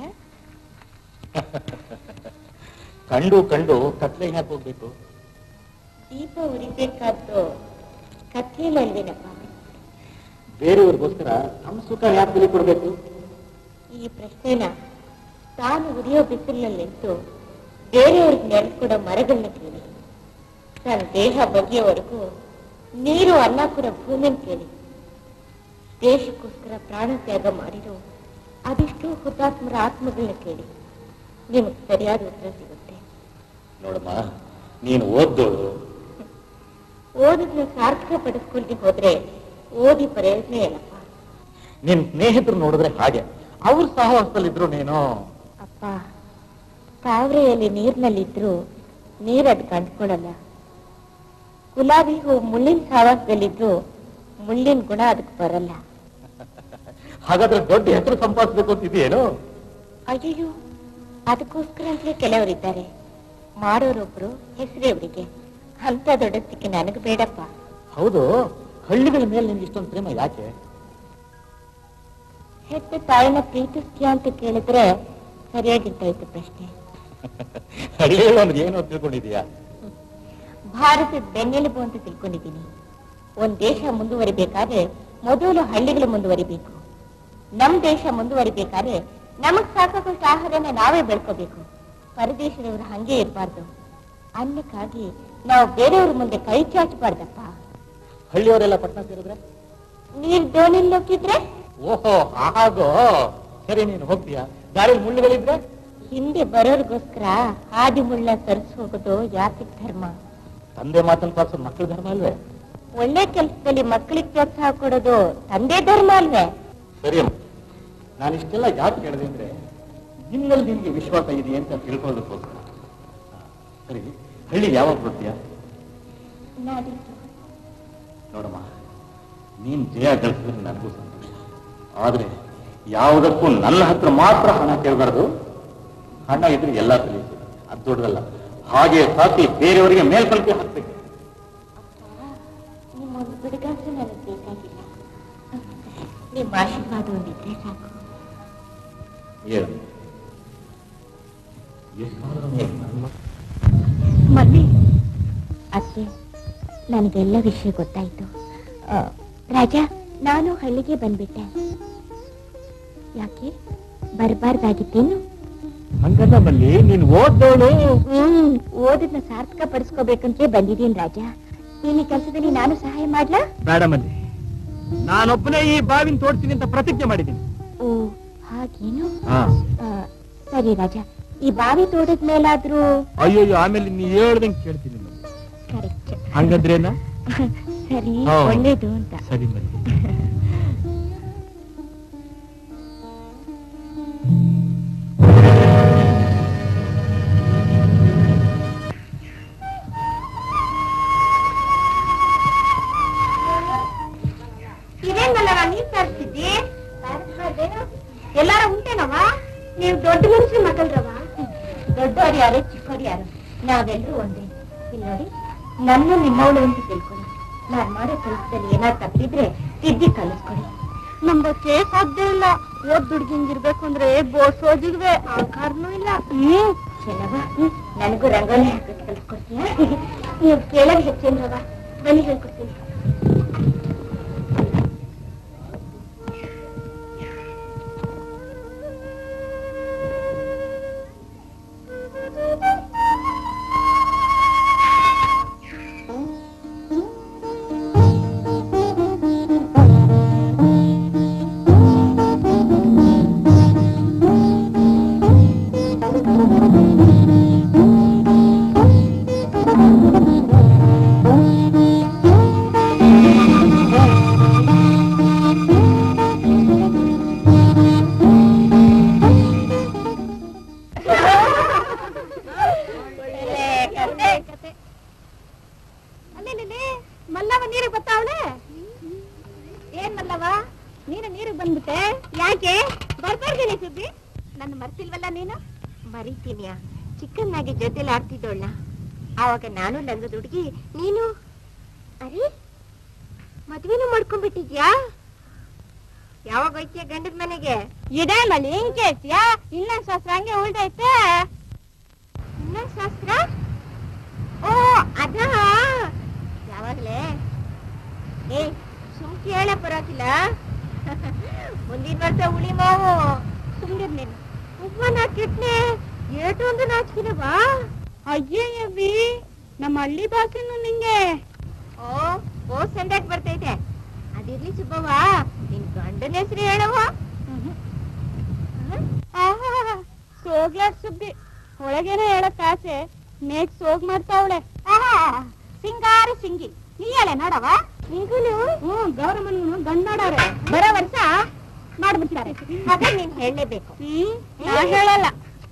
ಕಂಡು ಕಂಡು ಕತ್ಲೆ ಯಾಕೆ ಹೋಗ್ಬೇಕು ದೀಪ ಉರಿಬೇಕಾದ್ದು ಕತ್ಲೆಯಲ್ವೇನಪ್ಪ ಬೇರೆಯವ್ರಿಗೋಸ್ಕರ ತಮ್ಮ ಸುಖ ಯಾಕೆ ಬೆಲೆ ಕೊಡ್ಬೇಕು ಈ ಪ್ರಶ್ನೆನ ತಾನು ಉರಿಯೋ ಬಿಸಿಲಿನಲ್ಲಿ ನಿಂತು ಬೇರೆಯವ್ರಿಗೆ ನೆರೆಸ್ಕೊಡೋ ಮರಗಳನ್ನ ಕೇಳಿ ನನ್ನ ದೇಹ ಬಗೆಯವರೆಗೂ ನೀರು ಅನ್ನ ಕೂಡ ಭೂಮಿನ ಕೇಳಿ ದೇಶಕ್ಕೋಸ್ಕರ ಪ್ರಾಣ ತ್ಯಾಗ ಮಾಡಿರೋ ಅದೆಷ್ಟೋ ಹುತಾತ್ಮರ ಆತ್ಮಗಳನ್ನ ಕೇಳಿ ನಿಮಗೆ ಸರಿಯಾದ ಉತ್ತರ ಸಿಗುತ್ತೆ ನೋಡಮ್ಮ ನೀನು ಓದ್ದೋಳು ಓದಿದ್ನ ಸಾರ್ಥಕ ಪಡಿಸ್ಕೊಳ್ದೆ ಹೋದ್ರೆ ಓದಿ ಪ್ರಯೋಜನ ಏನಪ್ಪ ನಿನ್ ಸ್ನೇಹಿತರು ನೋಡಿದ್ರೆ ಹಾಗೆ ಅವ್ರ ಸಹವಾಸದಲ್ಲಿದ್ರು ನೀನು ಅಪ್ಪ ತಾವರೆಯಲ್ಲಿ ನೀರಿನಲ್ಲಿದ್ರು ನೀರ್ ಅದ್ ಕಂಡ್ಕೊಳಲ್ಲ ಗುಲಾಬಿ ಹೂ ಮುಳ್ಳಿನ ಸಹವಾಸದಲ್ಲಿದ್ರು ಮುಳ್ಳಿನ ಗುಣ ಅದಕ್ಕೆ ಬರಲ್ಲ ಹಾಗಾದ್ರೆ ದೊಡ್ಡ ಹೆಸರು ಸಂಪಾದಿಸ್ಬೇಕು ಅಂತಿದೆಯೇನು ಅಯ್ಯೋ ಅದಕ್ಕೋಸ್ಕರ ಅಂತಲೇ ಕೆಲವರಿದ್ದಾರೆ ಮಾಡೋರೊಬ್ರು ಹೆಸರೇವರಿಗೆ ಅಂತ ದೊಡ್ಡಸ್ತಿಕೆ ನನಗೆ ಬೇಡಪ್ಪ ಹೌದು ಹಳ್ಳಿಗಳ ಮೇಲೆ ನಿನ್ಗೆ ಇಷ್ಟೊಂದು ಪ್ರೇಮ ಯಾಕೆ ಹೆತ್ತ ತಾಯಿನ ಪ್ರೀತಿಸ್ತೀಯ ಅಂತ ಕೇಳಿದ್ರೆ ಸರಿಯಾಗಿರ್ತಾಯ್ತು ಪ್ರಶ್ನೆ ಹಳ್ಳಿಗಳು ಅಂದ್ರೆ ಏನು ಅಂತ ತಿಳ್ಕೊಂಡಿದೀಯಾ ಭಾರತದ ಬೆನ್ನೆಲುಬು ಅಂತ ತಿಳ್ಕೊಂಡಿದ್ದೀನಿ ಒಂದ್ ದೇಶ ಮುಂದುವರಿಬೇಕಾದ್ರೆ ಮೊದಲು ಹಳ್ಳಿಗಳು ಮುಂದುವರಿಬೇಕು ನಮ್ ದೇಶ ಮುಂದುವರಿಬೇಕಾದ್ರೆ ನಮಗ್ ಸಾಕಾಗುವಷ್ಟು ಆಹಾರನ ನಾವೇ ಬೆಳ್ಕೋಬೇಕು ಪರದೇಶದವರು ಹಂಗೆ ಇರಬಾರ್ದು ಅನ್ನಕ್ಕಾಗಿ ನಾವು ಬೇರೆಯವ್ರ ಮುಂದೆ ಕೈ ಚಾಚಬಾರ್ದಪ್ಪ ಹಳ್ಳಿಯವರೆಲ್ಲ ಪಟ್ಟಣ ಸೇರಿದ್ರೆ ನೀರ್ ದೋಣಿಲ್ ನುಗ್ಗಿದ್ರೆ ಓಹೋ ಹಾಗೋ ಸರಿ ನೀನು ಹೋಗ್ತೀಯಾ ದಾರಿ ಮುಳ್ಳುಗಳಿದ್ರೆ ಹಿಂದೆ ಬರೋರ್ಗೋಸ್ಕರ ಹಾದಿ ಮುಳ್ಳ ಸರಿಸಿ ಹೋಗೋದು ಯಾತಿಕ್ ಧರ್ಮ ತಂದೆ ಮಾತನ್ನು ಪಾಲಿಸೋದು ಮಕ್ಕಳ ಧರ್ಮ ಅಲ್ವೇ ಒಳ್ಳೆ ಕೆಲಸದಲ್ಲಿ ಮಕ್ಕಳಿಗೆ ಪ್ರೋತ್ಸಾಹ ಕೊಡೋದು ತಂದೆ ಧರ್ಮ ಅಲ್ವೇ ಸರಿ ಅಮ್ಮ ನಾನು ಇಷ್ಟೆಲ್ಲ ಯಾಕೆ ಕೇಳಿದೆ ಅಂದ್ರೆ ನಿನ್ನಲ್ಲಿ ನಿನ್ಗೆ ವಿಶ್ವಾಸ ಇದೆ ಅಂತ ತಿಳ್ಕೊಳ್ಳೋದಕ್ಕೋಸ್ಕರ ಹಾ, ಸರಿ ಹಳ್ಳಿ ಯಾವಾಗ ಬರ್ತೀಯಾ ನಾಡಿದ್ದು ನೋಡಮ್ಮ ನೀನ್ ಜಯ ಗಳಿಸಿದ್ರೆ ನನಗೂ ಸಂತೋಷ ಆದ್ರೆ ಯಾವುದಕ್ಕೂ ನನ್ನ ಹತ್ರ ಮಾತ್ರ ಹಣ ಕೇಳಬಾರ್ದು ಹಣ ಇದ್ರೆ ಎಲ್ಲ ಕಲಿಯುತ್ತೆ ಅದು ದೊಡ್ಡದಲ್ಲ ಹಾಗೆ ಸಾಕಿ ಬೇರೆಯವರಿಗೆ ಮೇಲ್ಪಂಕ್ತಿ ಹಾಕ್ಬೇಕು ನಿಮ್ಮ ಒಂದು ಬಿಡುಗಾಸು ನನಗೆ ಬೇಕಾಗಿಲ್ಲ ನಿಮ್ಮ ಆಶೀರ್ವಾದ ಒಂದಿದ್ರೆ ಸಾಕು ಏನು ಎಷ್ಟು ನನ್ನ ಮಮ್ಮಿ ಅತ್ತೆ ನನಗೆಲ್ಲ ವಿಷಯ ಗೊತ್ತಾಯ್ತು ಆ, ರಾಜ ನಾನು ಹಳ್ಳಿಗೆ ಬಂದ್ಬಿಟ್ಟೆ ಯಾಕೆ ಬರಬಾರ್ದಾಗಿತ್ತೇನು ಹಂಗಲ್ಲ ಮಲ್ಲಿ ನೀನ್ ಓದ್ದವಳು ಹ್ಮ್ ಓದನ್ನ ಸಾರ್ಥಕ ಪಡಿಸ್ಕೋಬೇಕಂತ ಬಂದಿದ್ದೀನಿ ರಾಜ ನೀನ್ ಈ ಕೆಲಸದಲ್ಲಿ ನಾನು ಸಹಾಯ ಮಾಡ್ಲಾ ಬೇಡ ಮಲ್ಲಿ ನಾನೊಬ್ಬನೇ ಈ ಬಾವಿನ ತೋಡ್ತೀನಿ ಅಂತ ಪ್ರತಿಜ್ಞೆ ಮಾಡಿದ್ದೀನಿ ಓ ಹಾಗೇನು ಆ, ಸರಿ ರಾಜ ಈ ಬಾವಿ ತೋಡದ ಮೇಲಾದ್ರೂ ಅಯ್ಯೋ ಆಮೇಲೆ ನೀ ಹೇಳ್ದಂಗೆ ಕೇಳ್ತೀನಿ ಮಲ್ಲಿ. ಕರೆಕ್ಟ್ ಹಂಗಂದ್ರೇನ ಸರಿ ಹಾ. ಒಳ್ಳೇದು ಅಂತ ಸರಿ ಮಲ್ಲಿ ಇದೇನಲ್ಲ ನೀರ್ ತರಿಸಿದ್ದಿ ಎಲ್ಲಾರ ಉಂಟೇನವ ನೀವು ದೊಡ್ಡ ಮನುಷ್ಯ ಮಕ್ಕಳ್ರವ ದೊಡ್ಡವ್ರು ಯಾರು ಚಿಕ್ಕವ್ರು ಯಾರು ನಾವೆಲ್ಲರೂ ಒಂದೇ ಇಲ್ಲಿ ನೋಡಿ ನನ್ನ ನಿಮ್ಮವಳು ಅಂತ ತಿಳ್ಕೊಳ್ಳಿ ನಾನ್ ಮಾಡೋ ಕೆಲಸದಲ್ಲಿ ಏನಾದ್ರು ತಪ್ಪಿದ್ರೆ ತಿದ್ದಿ ಕಲಿಸ್ಕೊಡಿ ನಮ್ದಕ್ಕೆ ಸಾಧ್ಯ ಇಲ್ಲ ಓದ್ ದುಡ್ಗಿಂಗಿರ್ಬೇಕು ಅಂದ್ರೆ ಬೋಸೋಜಿಗ್ವೆ ಆಕಾರನೂ ಇಲ್ಲ ಹ್ಮ್ ಚೆನ್ನವ ನನಗೂ ರಂಗೋಲಿ ಹಾಕಕ್ ಕಲಿಸ್ಕೊಡ್ತೀಯ ನೀವು ಕೇಳೋದು ಹೆಚ್ಚೇನ್ರವ ಬನ್ನಿ ಹೇಳ್ಕೊಡ್ತೀನಿ ಅಲ್ಲೇ ಮಲ್ಲವ ನೀರಿಗೆ ಬರ್ತಾವಳೆ ಏನ್ ಮಲ್ಲವ ನೀನು ನೀರಿಗೆ ಬಂದ್ಬಿಟ್ಟೆ ಯಾಕೆ ಬರ್ಬಾರ್ದೇನೆ ಸುದ್ದಿ ನನ್ನ ಮರ್ತಿಲ್ವಲ್ಲ ನೀನು ಮರಿತೀನಿಯ ಚಿಕ್ಕನ್ನಾಗಿ ಜೊತೆಲಿ ಆಡ್ತಿದ್ದೋಳ್ನ ಆವಾಗ ನಾನು ಲಂಗದ ಹುಡುಗಿ ನೀನು ಅರೆ ಮದ್ವೆನೂ ಮಾಡ್ಕೊಂಡ್ಬಿಟ್ಟಿದ್ಯಾ ಯಾವಾಗ ಹೋಯ್ತೀಯ ಗಂಡದ ಮನೆಗೆ ಇದೇ ಮಲ್ಲಿ ಹಿಂಗ್ ಕೇಳ್ತೀಯಾ ಇನ್ನೊಂದ್ ಶಾಸ್ತ್ರ ಹಂಗೆ ಉಳ್ದೈತೆ ಇನ್ನೊಂದ್ ಶಾಸ್ತ್ರ ಓ ಅದ ಯಾವಾಗ್ಲೇ ಏ ಸುಮ್ ಕೇಳ ಬರೋಕಿಲ್ಲ ಮುಂದಿನ ವರ್ಷ ಉಳಿ ಮಾವು ಸುಮ್ನಿರ್ ನೀನು ಉಪ್ಪ ನಾಕಿಟ್ನೆ ಏಟು ಒಂದು ನಾಚಿಕಿನವಾ ಅಯ್ಯಯ್ಯವಿ ನಮ್ಮ ಹಳ್ಳಿ ಭಾಷೆನು ನಿಂಗೆ ಓ ಓ ಸಂದ್ಯಾಕ್ ಬರ್ತೈತೆ ಅದಿರ್ಲಿ ಸುಬ್ಬವ್ವ ನಿನ್ ಗಂಡನ ಹೆಸರು ಹೇಳವ್ವ ಸೋಗ್ಲಾಡ್ ಸುಬ್ಬಿ ಒಳಗೇನೆ ಹೇಳಕ್ ಆಸೆ ಮೇಗ್ ಸೋಗ್ ಮಾಡ್ತಾವಳೆ ಸಿಂಗಾರ ಸಿಂಗಿ ನೀ ಹೇಳೆ ನೋಡವ ನಿಂಗುನು ಹ್ಮ್ ಗೌರಮ್ಮನ ಗಂಡ್ ಮಾಡವ್ರೆ ಬರೋ ವರ್ಷ ಮಾಡ್ಬಿಡ್ತಾರೆ ಹಾಗೆ ನೀನ್ ಹೇಳಲೇಬೇಕು ಹ್ಮ್ ನಾ ಹೇಳಲ್ಲ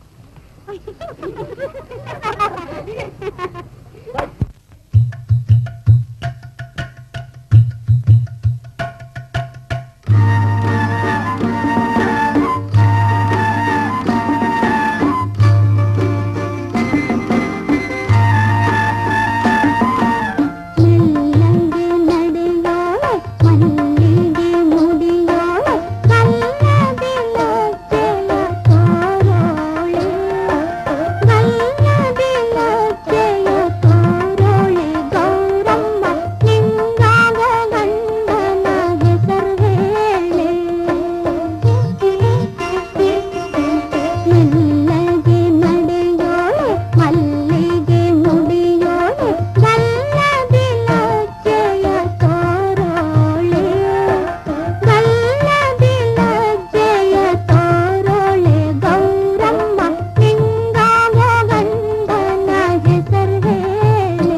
ಮೆಲ್ಲಗೆ ನಡೆಯೋಳೆ ಮಲ್ಲಿಗೆ ಮುಡಿಯೋಳೆ ಕಲ್ಲದೆ ಲಜ್ಜೆಯ ತೋರೋಳೆ ಕಲ್ಲದೆ ಲಜ್ಜೆಯ ತೋರೋಳೆ ಗೌರಮ್ಮ ನಿಂಗಾಗ ಗಂಡನ ಹೆಸರು ಹೇಳೆ ಮೆಲ್ಲಗೆ ನಡೆಯೋಳೆ ಮಲ್ಲಿಗೆ ಮುಡಿಯೋಳೆ ಗಲ್ಲದೆ ಲಜ್ಜೆಯ ತೋರೋಳೆ ಗಲ್ಲದೆ ಲಜ್ಜೆಯ ತೋರೋಳೆ ಗೌರಮ್ಮ ನಿಂಗಾಗ ಗಂಡನ ಹೆಸರು ಹೇಳೆ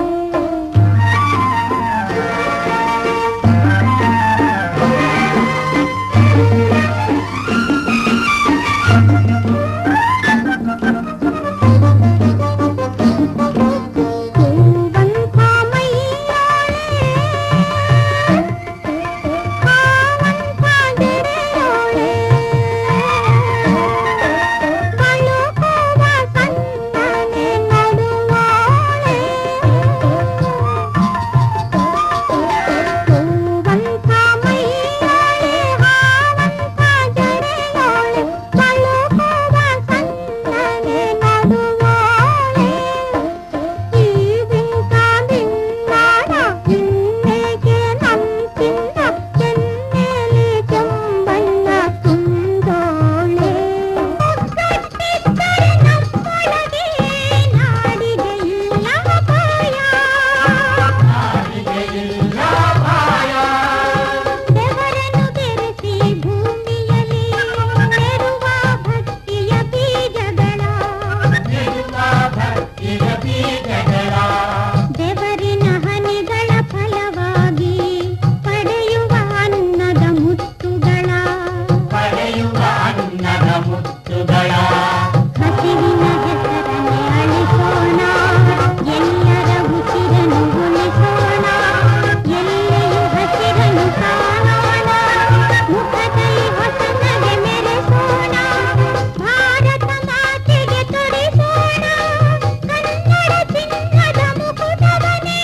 ಹೂವಂತ ಮೈಯಾಳೆ ಹಾವಂತ ಗೆರೆಯೋಳೆ ಬಳುಕುವ ಸಣ್ಣನೆ ನಡುವಾಳೆ ಹೂವಂತ ಮೈಯಾಳೆ ಹಾವಂತ ಗೆರೆಯೋಳೆ ಬಳುಕುವ ಸಣ್ಣನೆ ನಡುವಾಳೆ ಈ ಬಿಂಕ ಬಿನ್ನಾಡ ಇನ್ನೇಗೆ ನಂಚಿನ್ನ ಕೆನ್ನೆಲಿ ಕೆಂಬಣ್ಣ ತುಂಬೋಳೆ ಕಟ್ಟಿದ್ದರೆ ನಮ್ಮೊಳಗೆ ನಾಡಿಗೆ ಇಲ್ಲ ಭಯ ಬೆವರನ್ನು ಬೆರೆಸಿ ಭೂಮಿಯಲ್ಲಿ ನೆರುವ ಭಕ್ತಿಯ ಬೀಜಗಳ ಬೆವರಿನ ಹನಿಗಳ ಫಲವಾಗಿ ಪಡೆಯುವ ಅನ್ನದ ಮುತ್ತುಗಳ ಹಸಿವಿನ ಹೆಸರನ್ನೇ ಅಳಿಸೋಣ ಎಲ್ಲರ ಉಸಿರನ್ನು ಉಳಿಸೋಣ ಎಲ್ಲೆಯೂ ಹಸಿರನ್ನು ಕಾಣೋಣ ಮುಖದಲ್ಲಿ ಹೊಸ ನಗೆ ಮೆರೆಸೋಣ ಭಾರತ ಮಾತೆಗೆ ತೊಡಿಸೋಣ ಕನ್ನಡ ಚಿನ್ನದ ಮುಕುಟವನೇ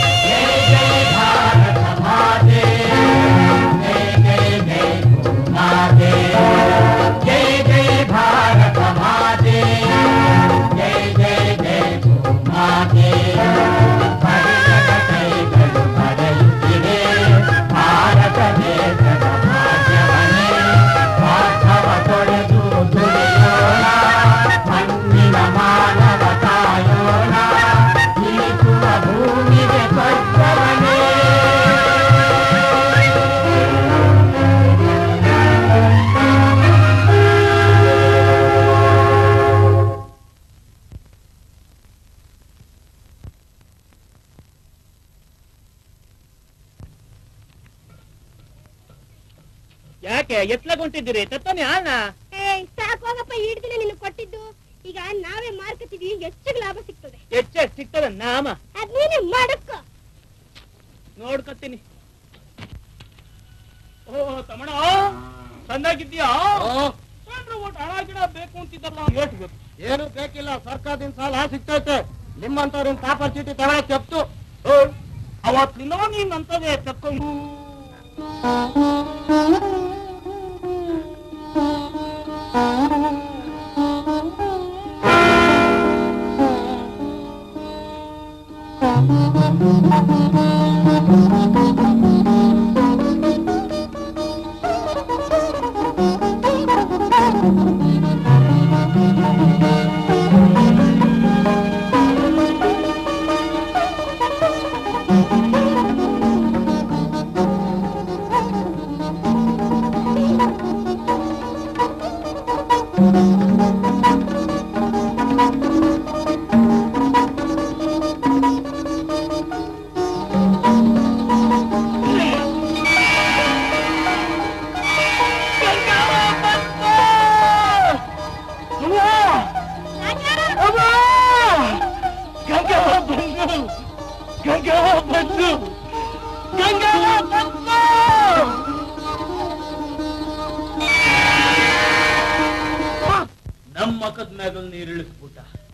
ಯಾಕೆ ಎತ್ಲಗೊಂಟಿದ್ದೀರಿ ತತ್ತಾನೆ ಅಣ್ಣ ಸಾಕೋಗಪ್ಪ ಹಿಡ್ದಿನ ನಿನ್ನ ಕೊಟ್ಟಿದ್ದು ಈಗ ನಾವೇ ಮಾರ್ಕತಿದ್ವಿ ಹೆಚ್ಚಿಗೆ ಲಾಭ ಸಿಗ್ತದೆ ಹೆಚ್ಚ ಸಿಗ್ತದ ನಾಮ ಅದ್ ನೀನೇ ಮಾಡಕ್ಕ ನೋಡ್ಕೊತೀನಿ ಓ ತಮಣ ಸಂದಾಗಿದ್ಯಾ ಓಟ್ ಹಣ ಗಿಡ ಬೇಕು ಅಂತಿದ್ದಲ್ಲ ಎಷ್ಟು ಬೇಕು ಏನು ಬೇಕಿಲ್ಲ ಸರ್ಕಾರದಿಂದ ಸಾಲ ಸಿಗ್ತೈತೆ ನಿಮ್ಮಂತವ್ರಿನ ಕಾಪರ್ ಚೀಟಿ ತಗೊಳಕ್ ಚೆಪ್ತು ಅವತ್ತಿನ ನೀನ್ ಅಂತದೇ ತಕ್ಕೊಂಡು ಿ ಮುಖದ ಮ್ಯಾಗಲ್ ನೀರು ಇಳಿಸ್ಬಿಟ್ಟ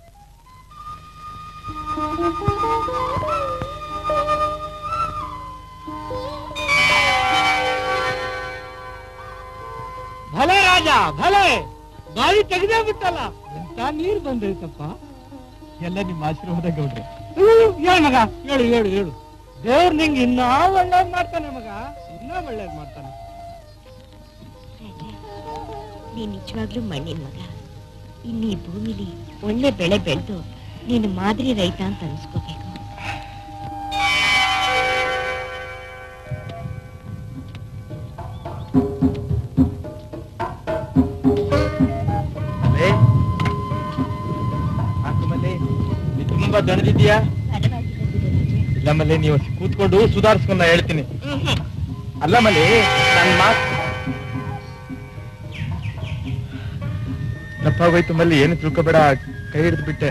ಭಲೆ ರಾಜ ಭಲೆ ಬಾವಿ ತೆಗೆದೇ ಬಿಟ್ಟಲ್ಲ ಎಂತ ನೀರ್ ಬಂದೈತಪ್ಪ ಎಲ್ಲ ನಿಮ್ಮ ಆಶೀರ್ವಾದ ಗೌಡ್ರೆ ಹೇಳು ಮಗ ಹೇಳು ಹೇಳು ಹೇಳು ದೇವ್ರು ನಿಂಗೆ ಇನ್ನೂ ಒಳ್ಳೇದ್ ಮಾಡ್ತಾನೆ ಮಗ ಇನ್ನೂ ಒಳ್ಳೇದ್ ಮಾಡ್ತಾನೆ ನೀನ್ ನಿಜವಾಗ್ಲೂ ಮಣ್ಣಿನ ಮಗ ಇನ್ನು ಈ ಭೂಮಿಲಿ ಒಳ್ಳೆ ಬೆಳೆ ಬೆಳೆದು ನೀನು ಮಾದರಿ ರೈತ ಅಂತ ಅನ್ಸ್ಕೋಬೇಕು ತುಂಬಾ ದಣದಿದ್ಯಾ ಇಲ್ಲ ಮಲ್ಲಿ ನೀವು ಕೂತ್ಕೊಂಡು ಸುಧಾರಿಸ್ಕೊಂಡ ಹೇಳ್ತೀನಿ ಅಲ್ಲ ಮಲ್ಲಿ ನನ್ ಮಾತ್ ತಪ್ಪಾಗೋಯ್ತು ಮಲ್ಲಿ ಏನು ತಿಳ್ಕೊಬೇಡ ಕೈ ಹಿಡಿದು ಬಿಟ್ಟೆ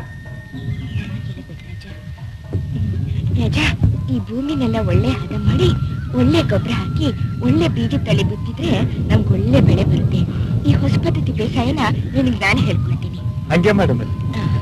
ರಾಜ ಈ ಭೂಮಿನೆಲ್ಲ ಒಳ್ಳೆ ಹದ ಮಾಡಿ ಒಳ್ಳೆ ಗೊಬ್ಬರ ಹಾಕಿ ಒಳ್ಳೆ ಬೀಜ ತಳಿ ಬಿತ್ತಿದ್ರೆ ನಮ್ಗೆ ಒಳ್ಳೆ ಬೆಳೆ ಬರುತ್ತೆ ಈ ಹೊಸ ಪದ್ಧತಿ ಬೇಸಾಯನ ನಿನಗೆ ನಾನು ಹೇಳ್ಕೊಡ್ತೀನಿ ಹಂಗೆ ಮಾಡು ಮಲ್ಲಿ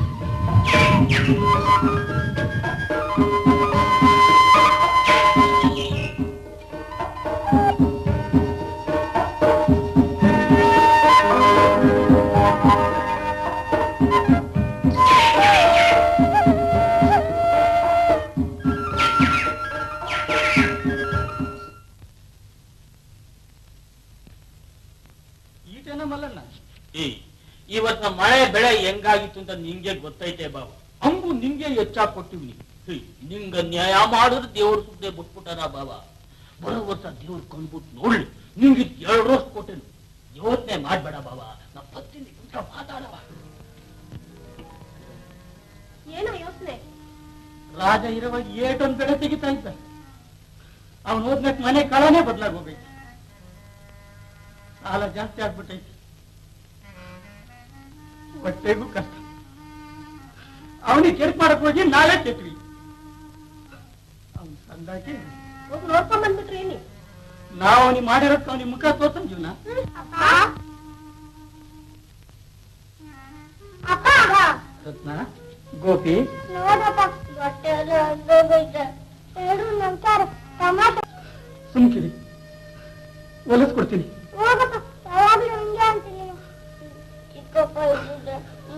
ಈಟೇನ ಮಲ್ಲಣ್ಣ ಏ ಇವತ್ತ ಮಳೆ ಬೆಳೆ ಹೆಂಗಾಗಿತ್ತು ಅಂತ ನಿಂಗೆ ಗೊತ್ತೈತೆ ಬಾಬು ಹಂಗು ನಿಂಗೆ ಹೆಚ್ಚಾಗಿ ಕೊಟ್ಟಿವ್ನಿ ಹೇ, ನಿಂಗ ನ್ಯಾಯ ಮಾಡಿದ್ರೆ ದೇವ್ರ ಸುದ್ದೆ ಬಿಟ್ಬಿಟ್ಟಾರ ಬಾಬಾ ಬರೋ ವರ್ಷ ದೇವ್ರ ಕಂಡ್ಬಿಟ್ಟು ನೋಡ್ಲಿ ನಿಂಗೆ ಎರಡು ವರ್ಷ ಕೊಟ್ಟೆನು ಯೋಚನೆ ಮಾಡ್ಬೇಡ ಬಾಬಾ ನಾ ಪತ್ನಿ ಮಾತಾಡವ ಏನೋ ಯೋಚನೆ ರಾಜ ಇರುವಾಗ ಏಟೊಂದ್ ಬೆಳೆ ತೆಗಿತಾ ಇದ್ದ ಅವನು ಹೋದ್ಮೇಲೆ ಮನೆ ಕಳನೇ ಬದಲಾಗಿ ಹೋಗೈತೆ ಸಾಲ ಜಾಸ್ತಿ ಆಗ್ಬಿಟ್ಟೈತೆ ಹೊಟ್ಟೆಗೂ ಕಷ್ಟ ಅವನಿಗೆ ಕೆಲ್ಸ ಮಾಡಕ್ ಹೋಗಿ ನಾಳೆ ಕೆಟ್ವಿ ಅವ್ನು ಸಂದಾಕಿ ಹೋಗಿ ನೋಡ್ಕೊಂಡ್ ಬಂದ್ಬಿಟ್ರಿ ಏನಿ ನಾವು ಅವನಿಗೆ ಮಾಡಿರೋದಕ್ಕೆ ಅವನಿಗೆ ಮುಖ ತೋರ್ಸನ್ ಜೀವನ ಅಪ್ಪ ರತ್ನ ಗೋಪಿ ನೋಡಪ್ಪ ಹೊಟ್ಟೆ ಎಲ್ಲ ಹಂಗೋಗೈತೆ ಎರಡು ನಂತರ ಟಮಾಟೊ ಸುಮ್ಕಿರಿ ಹೊಲಿಸ್ಕೊಡ್ತೀನಿ ಹೋಗಪ್ಪ ಯಾವಾಗ್ಲೂ ಹಿಂಗೆ ಅಂತೀನಿ ಚಿಕ್ಕಪ್ಪ ಇದ್ದಿದ್ದೆ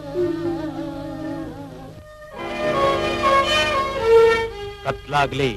ಕತ್ಲಾಗ್ಲಿ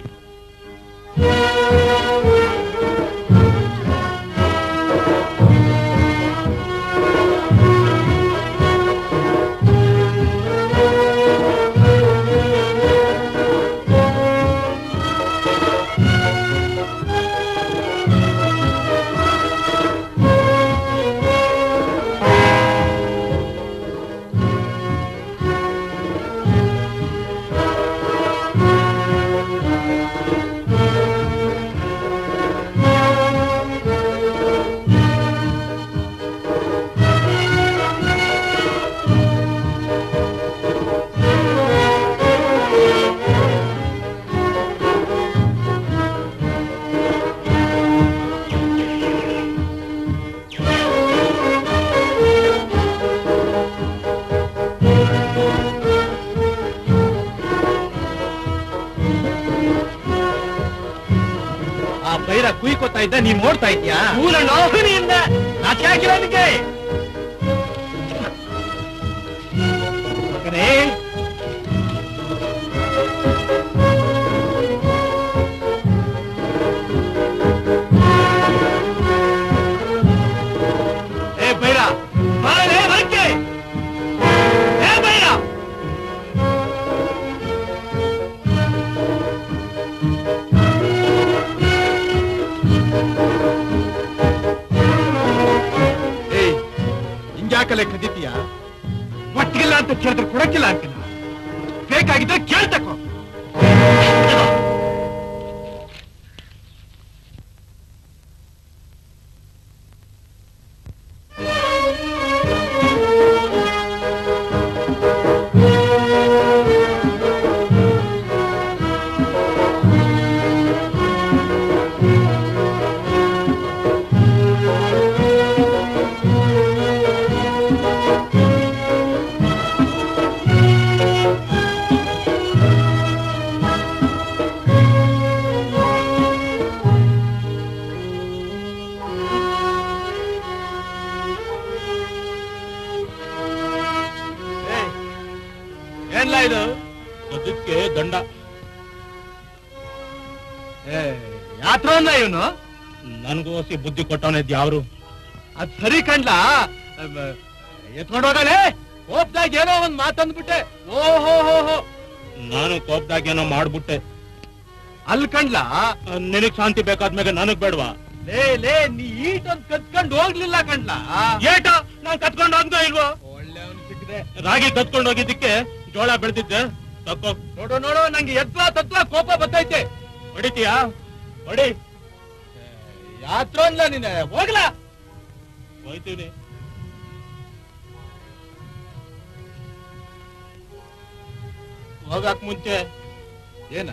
ಆ ಬೈರ ಕುಯ್ಕೋತಾ ಇದ್ದ ನೀನ್ ನೋಡ್ತಾ ಇದ್ಯಾ ನೋವಿನಿಂದ ನಾಚೆ ಹಾಕಿಲ್ಲ ನಿನ್ಗೆ ಮಗನೇ, ಏ ಬೈರ ಬಾರಲೇ ಹೊರಕ್ಕೆ ಏ ಬೈರ ಏಯ್ ಹಿಂಗ್ಯಾಕಲೆ ಕದೀತೀಯ ಒಟ್ಟಿಗಿಲ್ಲ ಅಂತ ಕೇಳಿದ್ರೆ ಕೊಡಕ್ಕಿಲ್ಲ ಅಂತೀನ ಬೇಕಾಗಿದ್ರೆ ಕೇಳ್ತಕೋ ಯಾತ್ರ ಅಂದ ಇವನು ನನ್ಗೂ ಹೊಸಿ ಬುದ್ಧಿ ಕೊಟ್ಟವನಿದ್ ಯಾವ್ರು ಅದ್ ಸರಿ ಕಂಡ್ಲ ಎತ್ಕೊಂಡು ಹೋಗಲೆ ಕೋಪ್ದಾಗ ಏನೋ ಒಂದ್ ಮಾತಂದ್ಬಿಟ್ಟೆ ಓಹೋ ಹೋ ಹೋ ನಾನು ಕೋಪದಾಗ ಏನೋ ಮಾಡ್ಬಿಟ್ಟೆ ಅಲ್ಲಿ ಕಂಡ್ಲ ನಿನಗ್ ಶಾಂತಿ ಬೇಕಾದ್ಮೇಲೆ ನನಗ್ ಬೇಡ್ವಾ ಲೇ ಲೇ ನೀ ಈಟೊಂದ್ ಕತ್ಕೊಂಡು ಹೋಗ್ಲಿಲ್ಲ ಕಂಡ್ಲ ಏಟ ನಾನ್ ಕತ್ಕೊಂಡು ಹೋಗ್ದೋ ಇಲ್ವೋ ಒಳ್ಳೆ ಅವ್ನು ಸಿಕ್ಕಿದೆ ರಾಗಿ ಕತ್ಕೊಂಡು ಹೋಗಿದ್ದಕ್ಕೆ ಜೋಳ ಬೆಳೆದಿದ್ದೆ ತಕ್ಕೋ ನೋಡು ನೋಡು ನಂಗೆ ಎತ್ಲ ತತ್ಲ ಕೋಪ ಬರ್ತೈತೆ ಹೊಡಿತೀಯಾ ಹೊಡಿ ಯಾತ್ರ ಅನ್ಲ ನೀನೆ ಹೋಗ್ಲಾ ಹೋಯ್ತೀವಿ ಹೋಗಕ್ ಮುಂಚೆ ಏನ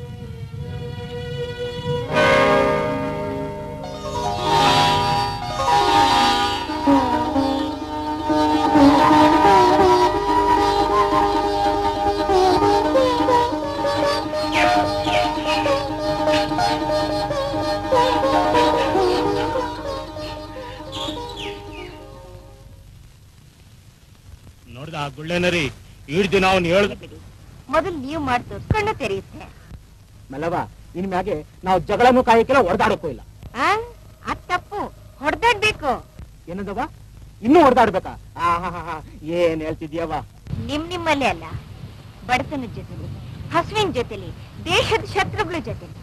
ನೋಡ್ದ ಆ ಗುಳ್ಳೆನರಿ ಈಡ್ ದಿನ ಅವ್ನು ಹೇಳ್ದ ಬಿಡಿ ಮೊದಲು ನೀವು ಮಾಡಿ ತೋರ್ಸ್ಕೊಂಡು ತೆರೆಯುತ್ತೆ ಮಲ್ಲವ ಇನ್ ಮ್ಯಾಗೆ ನಾವು ಜಗಳನು ಕಾಯಕ್ಕಿಲ್ಲ ಹೊಡೆದಾಡಕ್ಕೂ ಇಲ್ಲ ಆ ಅದ್ ತಪ್ಪು ಹೊಡೆದಾಡ್ಬೇಕು ಏನದವ ಇನ್ನೂ ಹೊಡೆದಾಡ್ಬೇಕಾ ಆಹಾ ಏನ್ ಹೇಳ್ತಿದ್ಯವ ನಿಮ್ ನಿಮ್ಮಲ್ಲೇ ಅಲ್ಲ ಬಡತನದ ಜೊತೆಲಿ ಹಸುವಿನ ಜೊತೆಲಿ ದೇಶದ ಶತ್ರುಗಳ ಜೊತೆಲಿ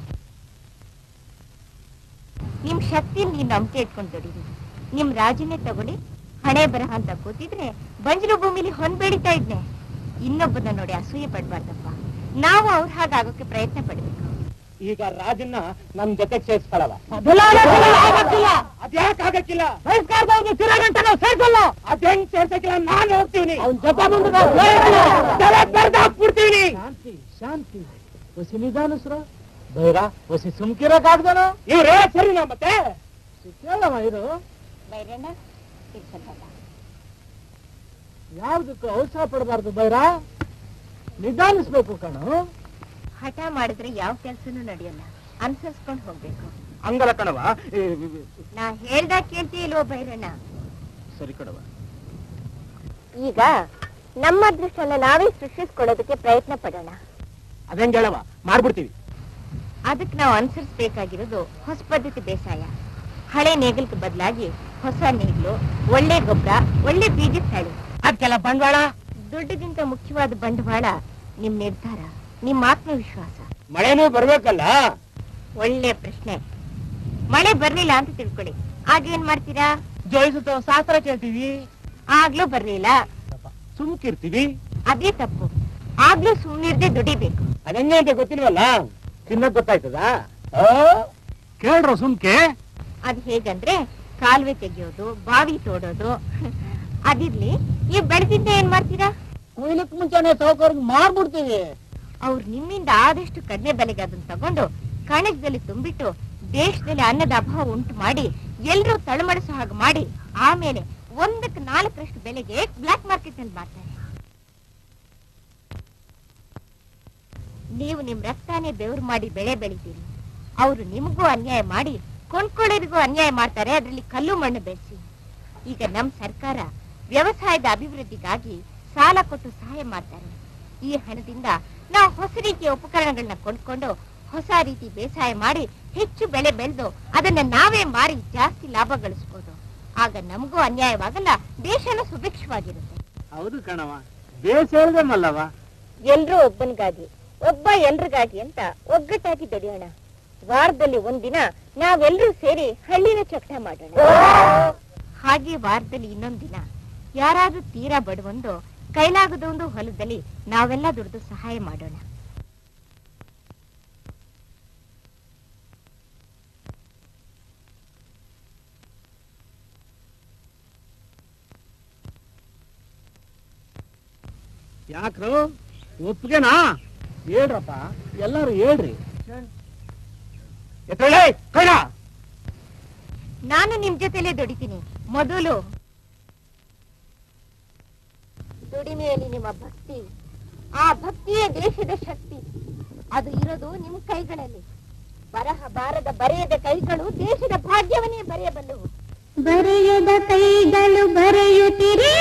ನಿಮ್ ಶಕ್ತಿ ನೀವ್ ನಂಬಿಕೆ ಇಟ್ಕೊಂಡು ದುಡಿರಿ ನಿಮ್ ರಾಜನೇ ತಗೊಳ್ಳಿ ಹಣೆ ಬರಹ ಅಂತ ಕೂತಿದ್ರೆ ಬಂಜರು ಭೂಮಿಲಿ ಹೊಂದ್ ಬೆಳಿತಾ ಇದ್ನೆ ಇನ್ನೊಬ್ಬನ ನೋಡಿ ಅಸೂಯೆ ಪಡ್ಬಾರ್ದಪ್ಪ ನಾವು ಅವ್ರ ಹಾಗಾಗೋಕೆ ಪ್ರಯತ್ನ ಪಡ್ಬೇಕು ಈಗ ರಾಜನ್ನ ನನ್ ಜೊತೆ ಸೇರ್ಸ್ಕೊಳವ ಅದ್ಯಾಕ್ ಆಗಕ್ಕಿಲ್ಲ ಅದ್ ಹೆಂಗ್ ಸೇರ್ಸಕ್ಕಿಲ್ಲ ನಾನು ಹೋಗ್ತೀನಿ ಅವ್ನ್ ಜಪ ಬರ್ದಾಕ್ಬಿಡ್ತೀನಿ ಶಾಂತಿ ಶಾಂತಿ ಹೊಸಿ ನಿಧಾನಸ್ರ ಬೇಗ ಹೊಸಿ ಸುಮ್ಕಿರಕ್ಕಾಗ್ದನ ಇವ್ರೇ ಸರಿನಾ ಮತ್ತೆ ಕೇಳವ ಇದು ಬೈರಣ್ಣ ಇದು ಸ್ವಲ್ಪ ಬಾ. ಯಾವ್ದಕ್ಕೂ ಔಷಧ ಪಡಬಾರ್ದು ಬೈರ ನಿಧಾನಿಸ್ಬೇಕು ಕಣು ಹಠ ಮಾಡಿದ್ರೆ ಯಾವ ಕೆಲ್ಸನೂ ನಡೆಯಲ್ಲ ಅನ್ಸರ್ಸ್ಕೊಂಡು ಹೋಗ್ಬೇಕು ಹಂಗಲ್ಲ ಕಣವ ನಾ ಹೇಳ್ದಾಗ ಕೇಳ್ತೀಯ ಇಲ್ವೋ ಬೈರಣ್ಣ ಸರಿ ಕಣವ ಈಗ ನಮ್ಮ ಅದೃಷ್ಟನ ನಾವೇ ಸೃಷ್ಟಿಸ್ಕೊಳ್ಳೋದಕ್ಕೆ ಪ್ರಯತ್ನ ಪಡೋಣ ಅದಂಗ್ ಹೇಳವ ಮಾಡ್ಬಿಡ್ತೀವಿ ಅದಕ್ಕೆ ನಾವು ಅನುಸರಿಸಬೇಕಾಗಿರೋದು ಹೊಸ ಪದ್ಧತಿ ಬೇಸಾಯ ಹಳೆ ನೇಗಿಲ್ಗೆ ಬದಲಾಗಿ ಹೊಸ ನೇಗಿಲು ಒಳ್ಳೆ ಗೊಬ್ಬರ ಒಳ್ಳೆ ಬೀಜದ ತಳಿ ಅದಕ್ಕೆಲ್ಲ ಬಂಡವಾಳ ದುಡ್ಡಿಗಿಂತ ಮುಖ್ಯವಾದ ಬಂಡವಾಳ ನಿಮ್ ನಿರ್ಧಾರ ನಿಮ್ಮ ಆತ್ಮವಿಶ್ವಾಸ ಮಳೆನೂ ಬರ್ಬೇಕಲ್ಲ ಒಳ್ಳೆ ಪ್ರಶ್ನೆ ಮಳೆ ಬರ್ಲಿಲ್ಲ ಅಂತ ತಿಳ್ಕೊಳ್ಳಿ ಆಗ ಏನ್ ಮಾಡ್ತೀರಾ ಜೋಯಿಸುತ್ತ ಶಾಸ್ತ್ರ ಕೇಳ್ತೀವಿ ಆಗ್ಲೂ ಬರ್ಲಿಲ್ಲ ಸುಮ್ಕಿರ್ತೀವಿ ಅದೇ ತಪ್ಪು ಆಗ್ಲೂ ಸುಮ್ನಿರ್ದೆ ದುಡಿಬೇಕು ಅದಂಗೆ ಅಂತ ಗೊತ್ತಿಲ್ವಲ್ಲ ತಿನ್ನಕ್ ಗೊತ್ತಾಯ್ತದ ಕೇಳ್ರ ಸುಮ್ಕೆ ಅದ್ ಹೇಗಂದ್ರೆ ಕಾಲುವೆ ತೆಗೆಯೋದು ಬಾವಿ ತೋಡೋದು ಅದಿರ್ಲಿ ನೀವು ಬೆಳೆದಿದ್ದ ಏನ್ ಮಾಡ್ತೀರಾ ಕುಯ್ಲಕ್ ಮುಂಚೆನೆ ಸಾವುಕಾರ್ಗೆ ಮಾರ್ಬಿಡ್ತೀವಿ ಅವ್ರು ನಿಮ್ಮಿಂದ ಆದಷ್ಟು ಕಡಿಮೆ ಬೆಲೆಗೆ ಅದನ್ನ ತಗೊಂಡು ಕಣಜದಲ್ಲಿ ತುಂಬಿಟ್ಟು ದೇಶದಲ್ಲಿ ಅನ್ನದ ಅಭಾವ ಉಂಟು ಮಾಡಿ ಎಲ್ರೂ ತಳಮಳಿಸೋ ಹಾಗೆ ಮಾಡಿ ಆಮೇಲೆ ಒಂದಕ್ಕೆ ನಾಲ್ಕರಷ್ಟು ಬೆಲೆಗೆ ಬ್ಲಾಕ್ ಮಾರ್ಕೆಟ್ ನಲ್ಲಿ ಮಾರ್ತಾರೆ ನೀವು ನಿಮ್ ರಕ್ತಾನೆ ಬೆವರು ಮಾಡಿ ಬೆಳೆ ಬೆಳಿತೀರಿ ಅವರು ನಿಮಗೂ ಅನ್ಯಾಯ ಮಾಡಿ ಕೊಂಡ್ಕೊಳ್ಳೋರಿಗೂ ಅನ್ಯಾಯ ಮಾಡ್ತಾರೆ ಅದರಲ್ಲಿ ಕಲ್ಲು ಮಣ್ಣು ಬೆಳೆಸಿ ಈಗ ನಮ್ ಸರ್ಕಾರ ವ್ಯವಸಾಯದ ಅಭಿವೃದ್ಧಿಗಾಗಿ ಸಾಲ ಕೊಟ್ಟು ಸಹಾಯ ಮಾಡ್ತಾರೆ ಈ ಹಣದಿಂದ ನಾವು ಹೊಸ ರೀತಿಯ ಉಪಕರಣಗಳನ್ನ ಕೊಂಡ್ಕೊಂಡು ಹೊಸ ರೀತಿ ಬೇಸಾಯ ಮಾಡಿ ಹೆಚ್ಚು ಬೆಳೆ ಬೆಳೆದು ಅದನ್ನ ನಾವೇ ಮಾರಿ ಜಾಸ್ತಿ ಲಾಭ ಗಳಿಸ್ಬೋದು ಆಗ ನಮಗೂ ಅನ್ಯಾಯವಾಗಲ್ಲ ದೇಶನೂ ಸುಭಿಕ್ಷವಾಗಿರುತ್ತೆ ಹೌದು ಕಣವ ಬೇಸ್ ಹೇಳ್ದೆ ಮಲ್ಲವ ಎಲ್ರೂ ಒಬ್ಬನಿಗಾಗಿ ಒಬ್ಬ ಎಲ್ರಿಗಾಗಿ ಅಂತ ಒಗ್ಗಟ್ಟಾಗಿ ದುಡಿಯೋಣ ವಾರದಲ್ಲಿ ಒಂದಿನ ನಾವೆಲ್ಲರೂ ಸೇರಿ ಹಳ್ಳಿನ ಚಕ್ರ ಮಾಡೋಣ ಹಾಗೆ ವಾರದಲ್ಲಿ ಇನ್ನೊಂದ್ ದಿನ ಯಾರಾದ್ರೂ ತೀರಾ ಬಡವೊಂದು ಕೈಲಾಗದ ಒಂದು ಹೊಲದಲ್ಲಿ ನಾವೆಲ್ಲ ದುಡಿದು ಸಹಾಯ ಮಾಡೋಣ ಯಾಕ್ರು ಒಪ್ಪಿಗೆನಾ ಹೇಳ್ರಪ್ಪ ಎಲ್ಲಾರು ಹೇಳ್ರಿ ಎತ್ತಳೆ ಕೈಲ ನಾನು ನಿಮ್ ಜೊತೆಲೆ ದುಡಿತೀನಿ ಮೊದಲು ದುಡಿಮೆಯಲ್ಲಿ ನಿಮ್ಮ ಭಕ್ತಿ ಆ ಭಕ್ತಿಯೇ ದೇಶದ ಶಕ್ತಿ ಅದು ಇರೋದು ನಿಮ್ ಕೈಗಳಲ್ಲಿ ಬರಹ ಬಾರದ ಬರೆಯದ ಕೈಗಳು ದೇಶದ ಭಾಗ್ಯವನ್ನೇ ಬರೆಯಬಲ್ಲವು ಬರೆಯದ ಕೈಗಳು ಬರೆಯುತ್ತಿರಿ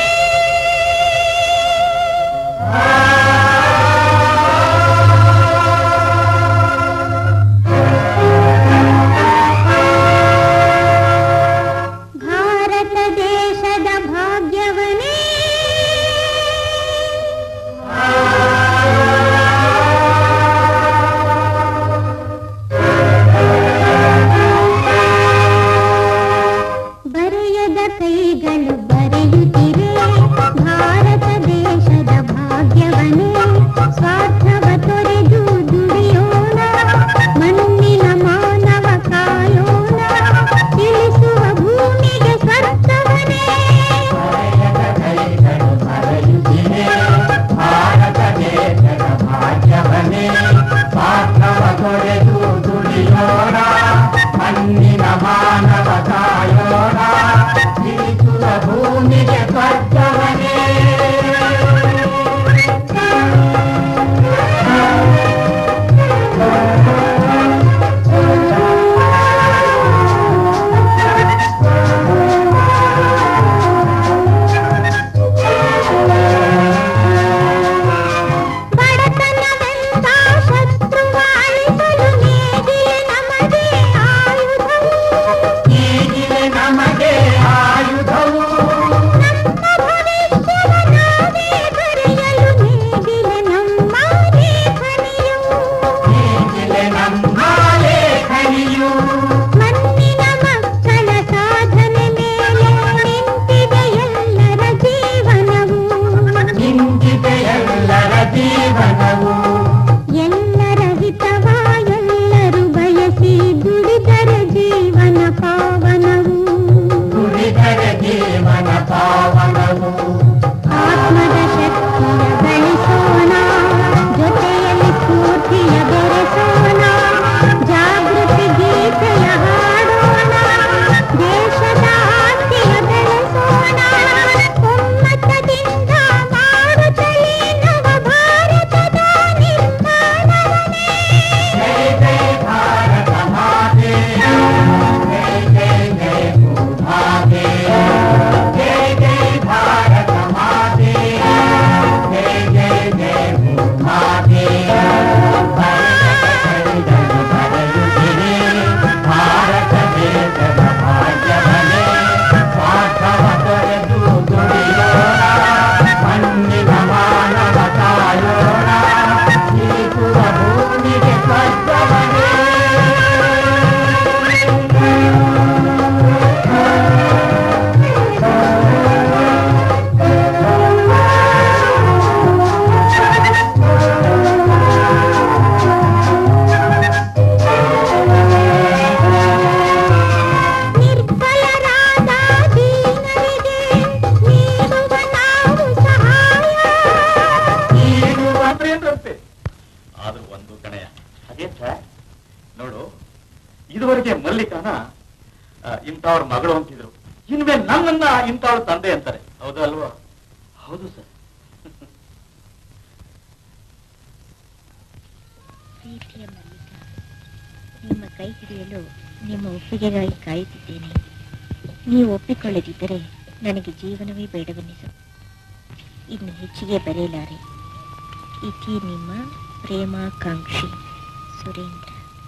ಇದುವರೆಗೆ ಮಲ್ಲಿಕಾನ ಆ, ಇಂಥವ್ರ ಮಗಳು ಅಂತಿದ್ರು ಇನ್ಮೇ ನನ್ನನ್ನ ಇಂಥವ್ರ ತಂದೆ ಅಂತಾರೆ ಹೌದಾ ಅಲ್ವಾ ಹೌದು ಸರ್ ಪ್ರೀತಿಯ ಮಲ್ಲಿಕ ನಿಮ್ಮ ಕೈ ಹಿಡಿಯಲು ನಿಮ್ಮ ಒಪ್ಪಿಗೆಗಾಗಿ ಕಾಯುತ್ತಿದ್ದೇನೆ ನೀವು ಒಪ್ಪಿಕೊಳ್ಳದಿದ್ದರೆ ನನಗೆ ಜೀವನವೇ ಬೇಡವೆನ್ನಿಸು ಇನ್ನು ಹೆಚ್ಚಿಗೆ ಬರೆಯಲಾರೆ ಇತಿ ನಿಮ್ಮ ಪ್ರೇಮಾಕಾಂಕ್ಷಿ Surendra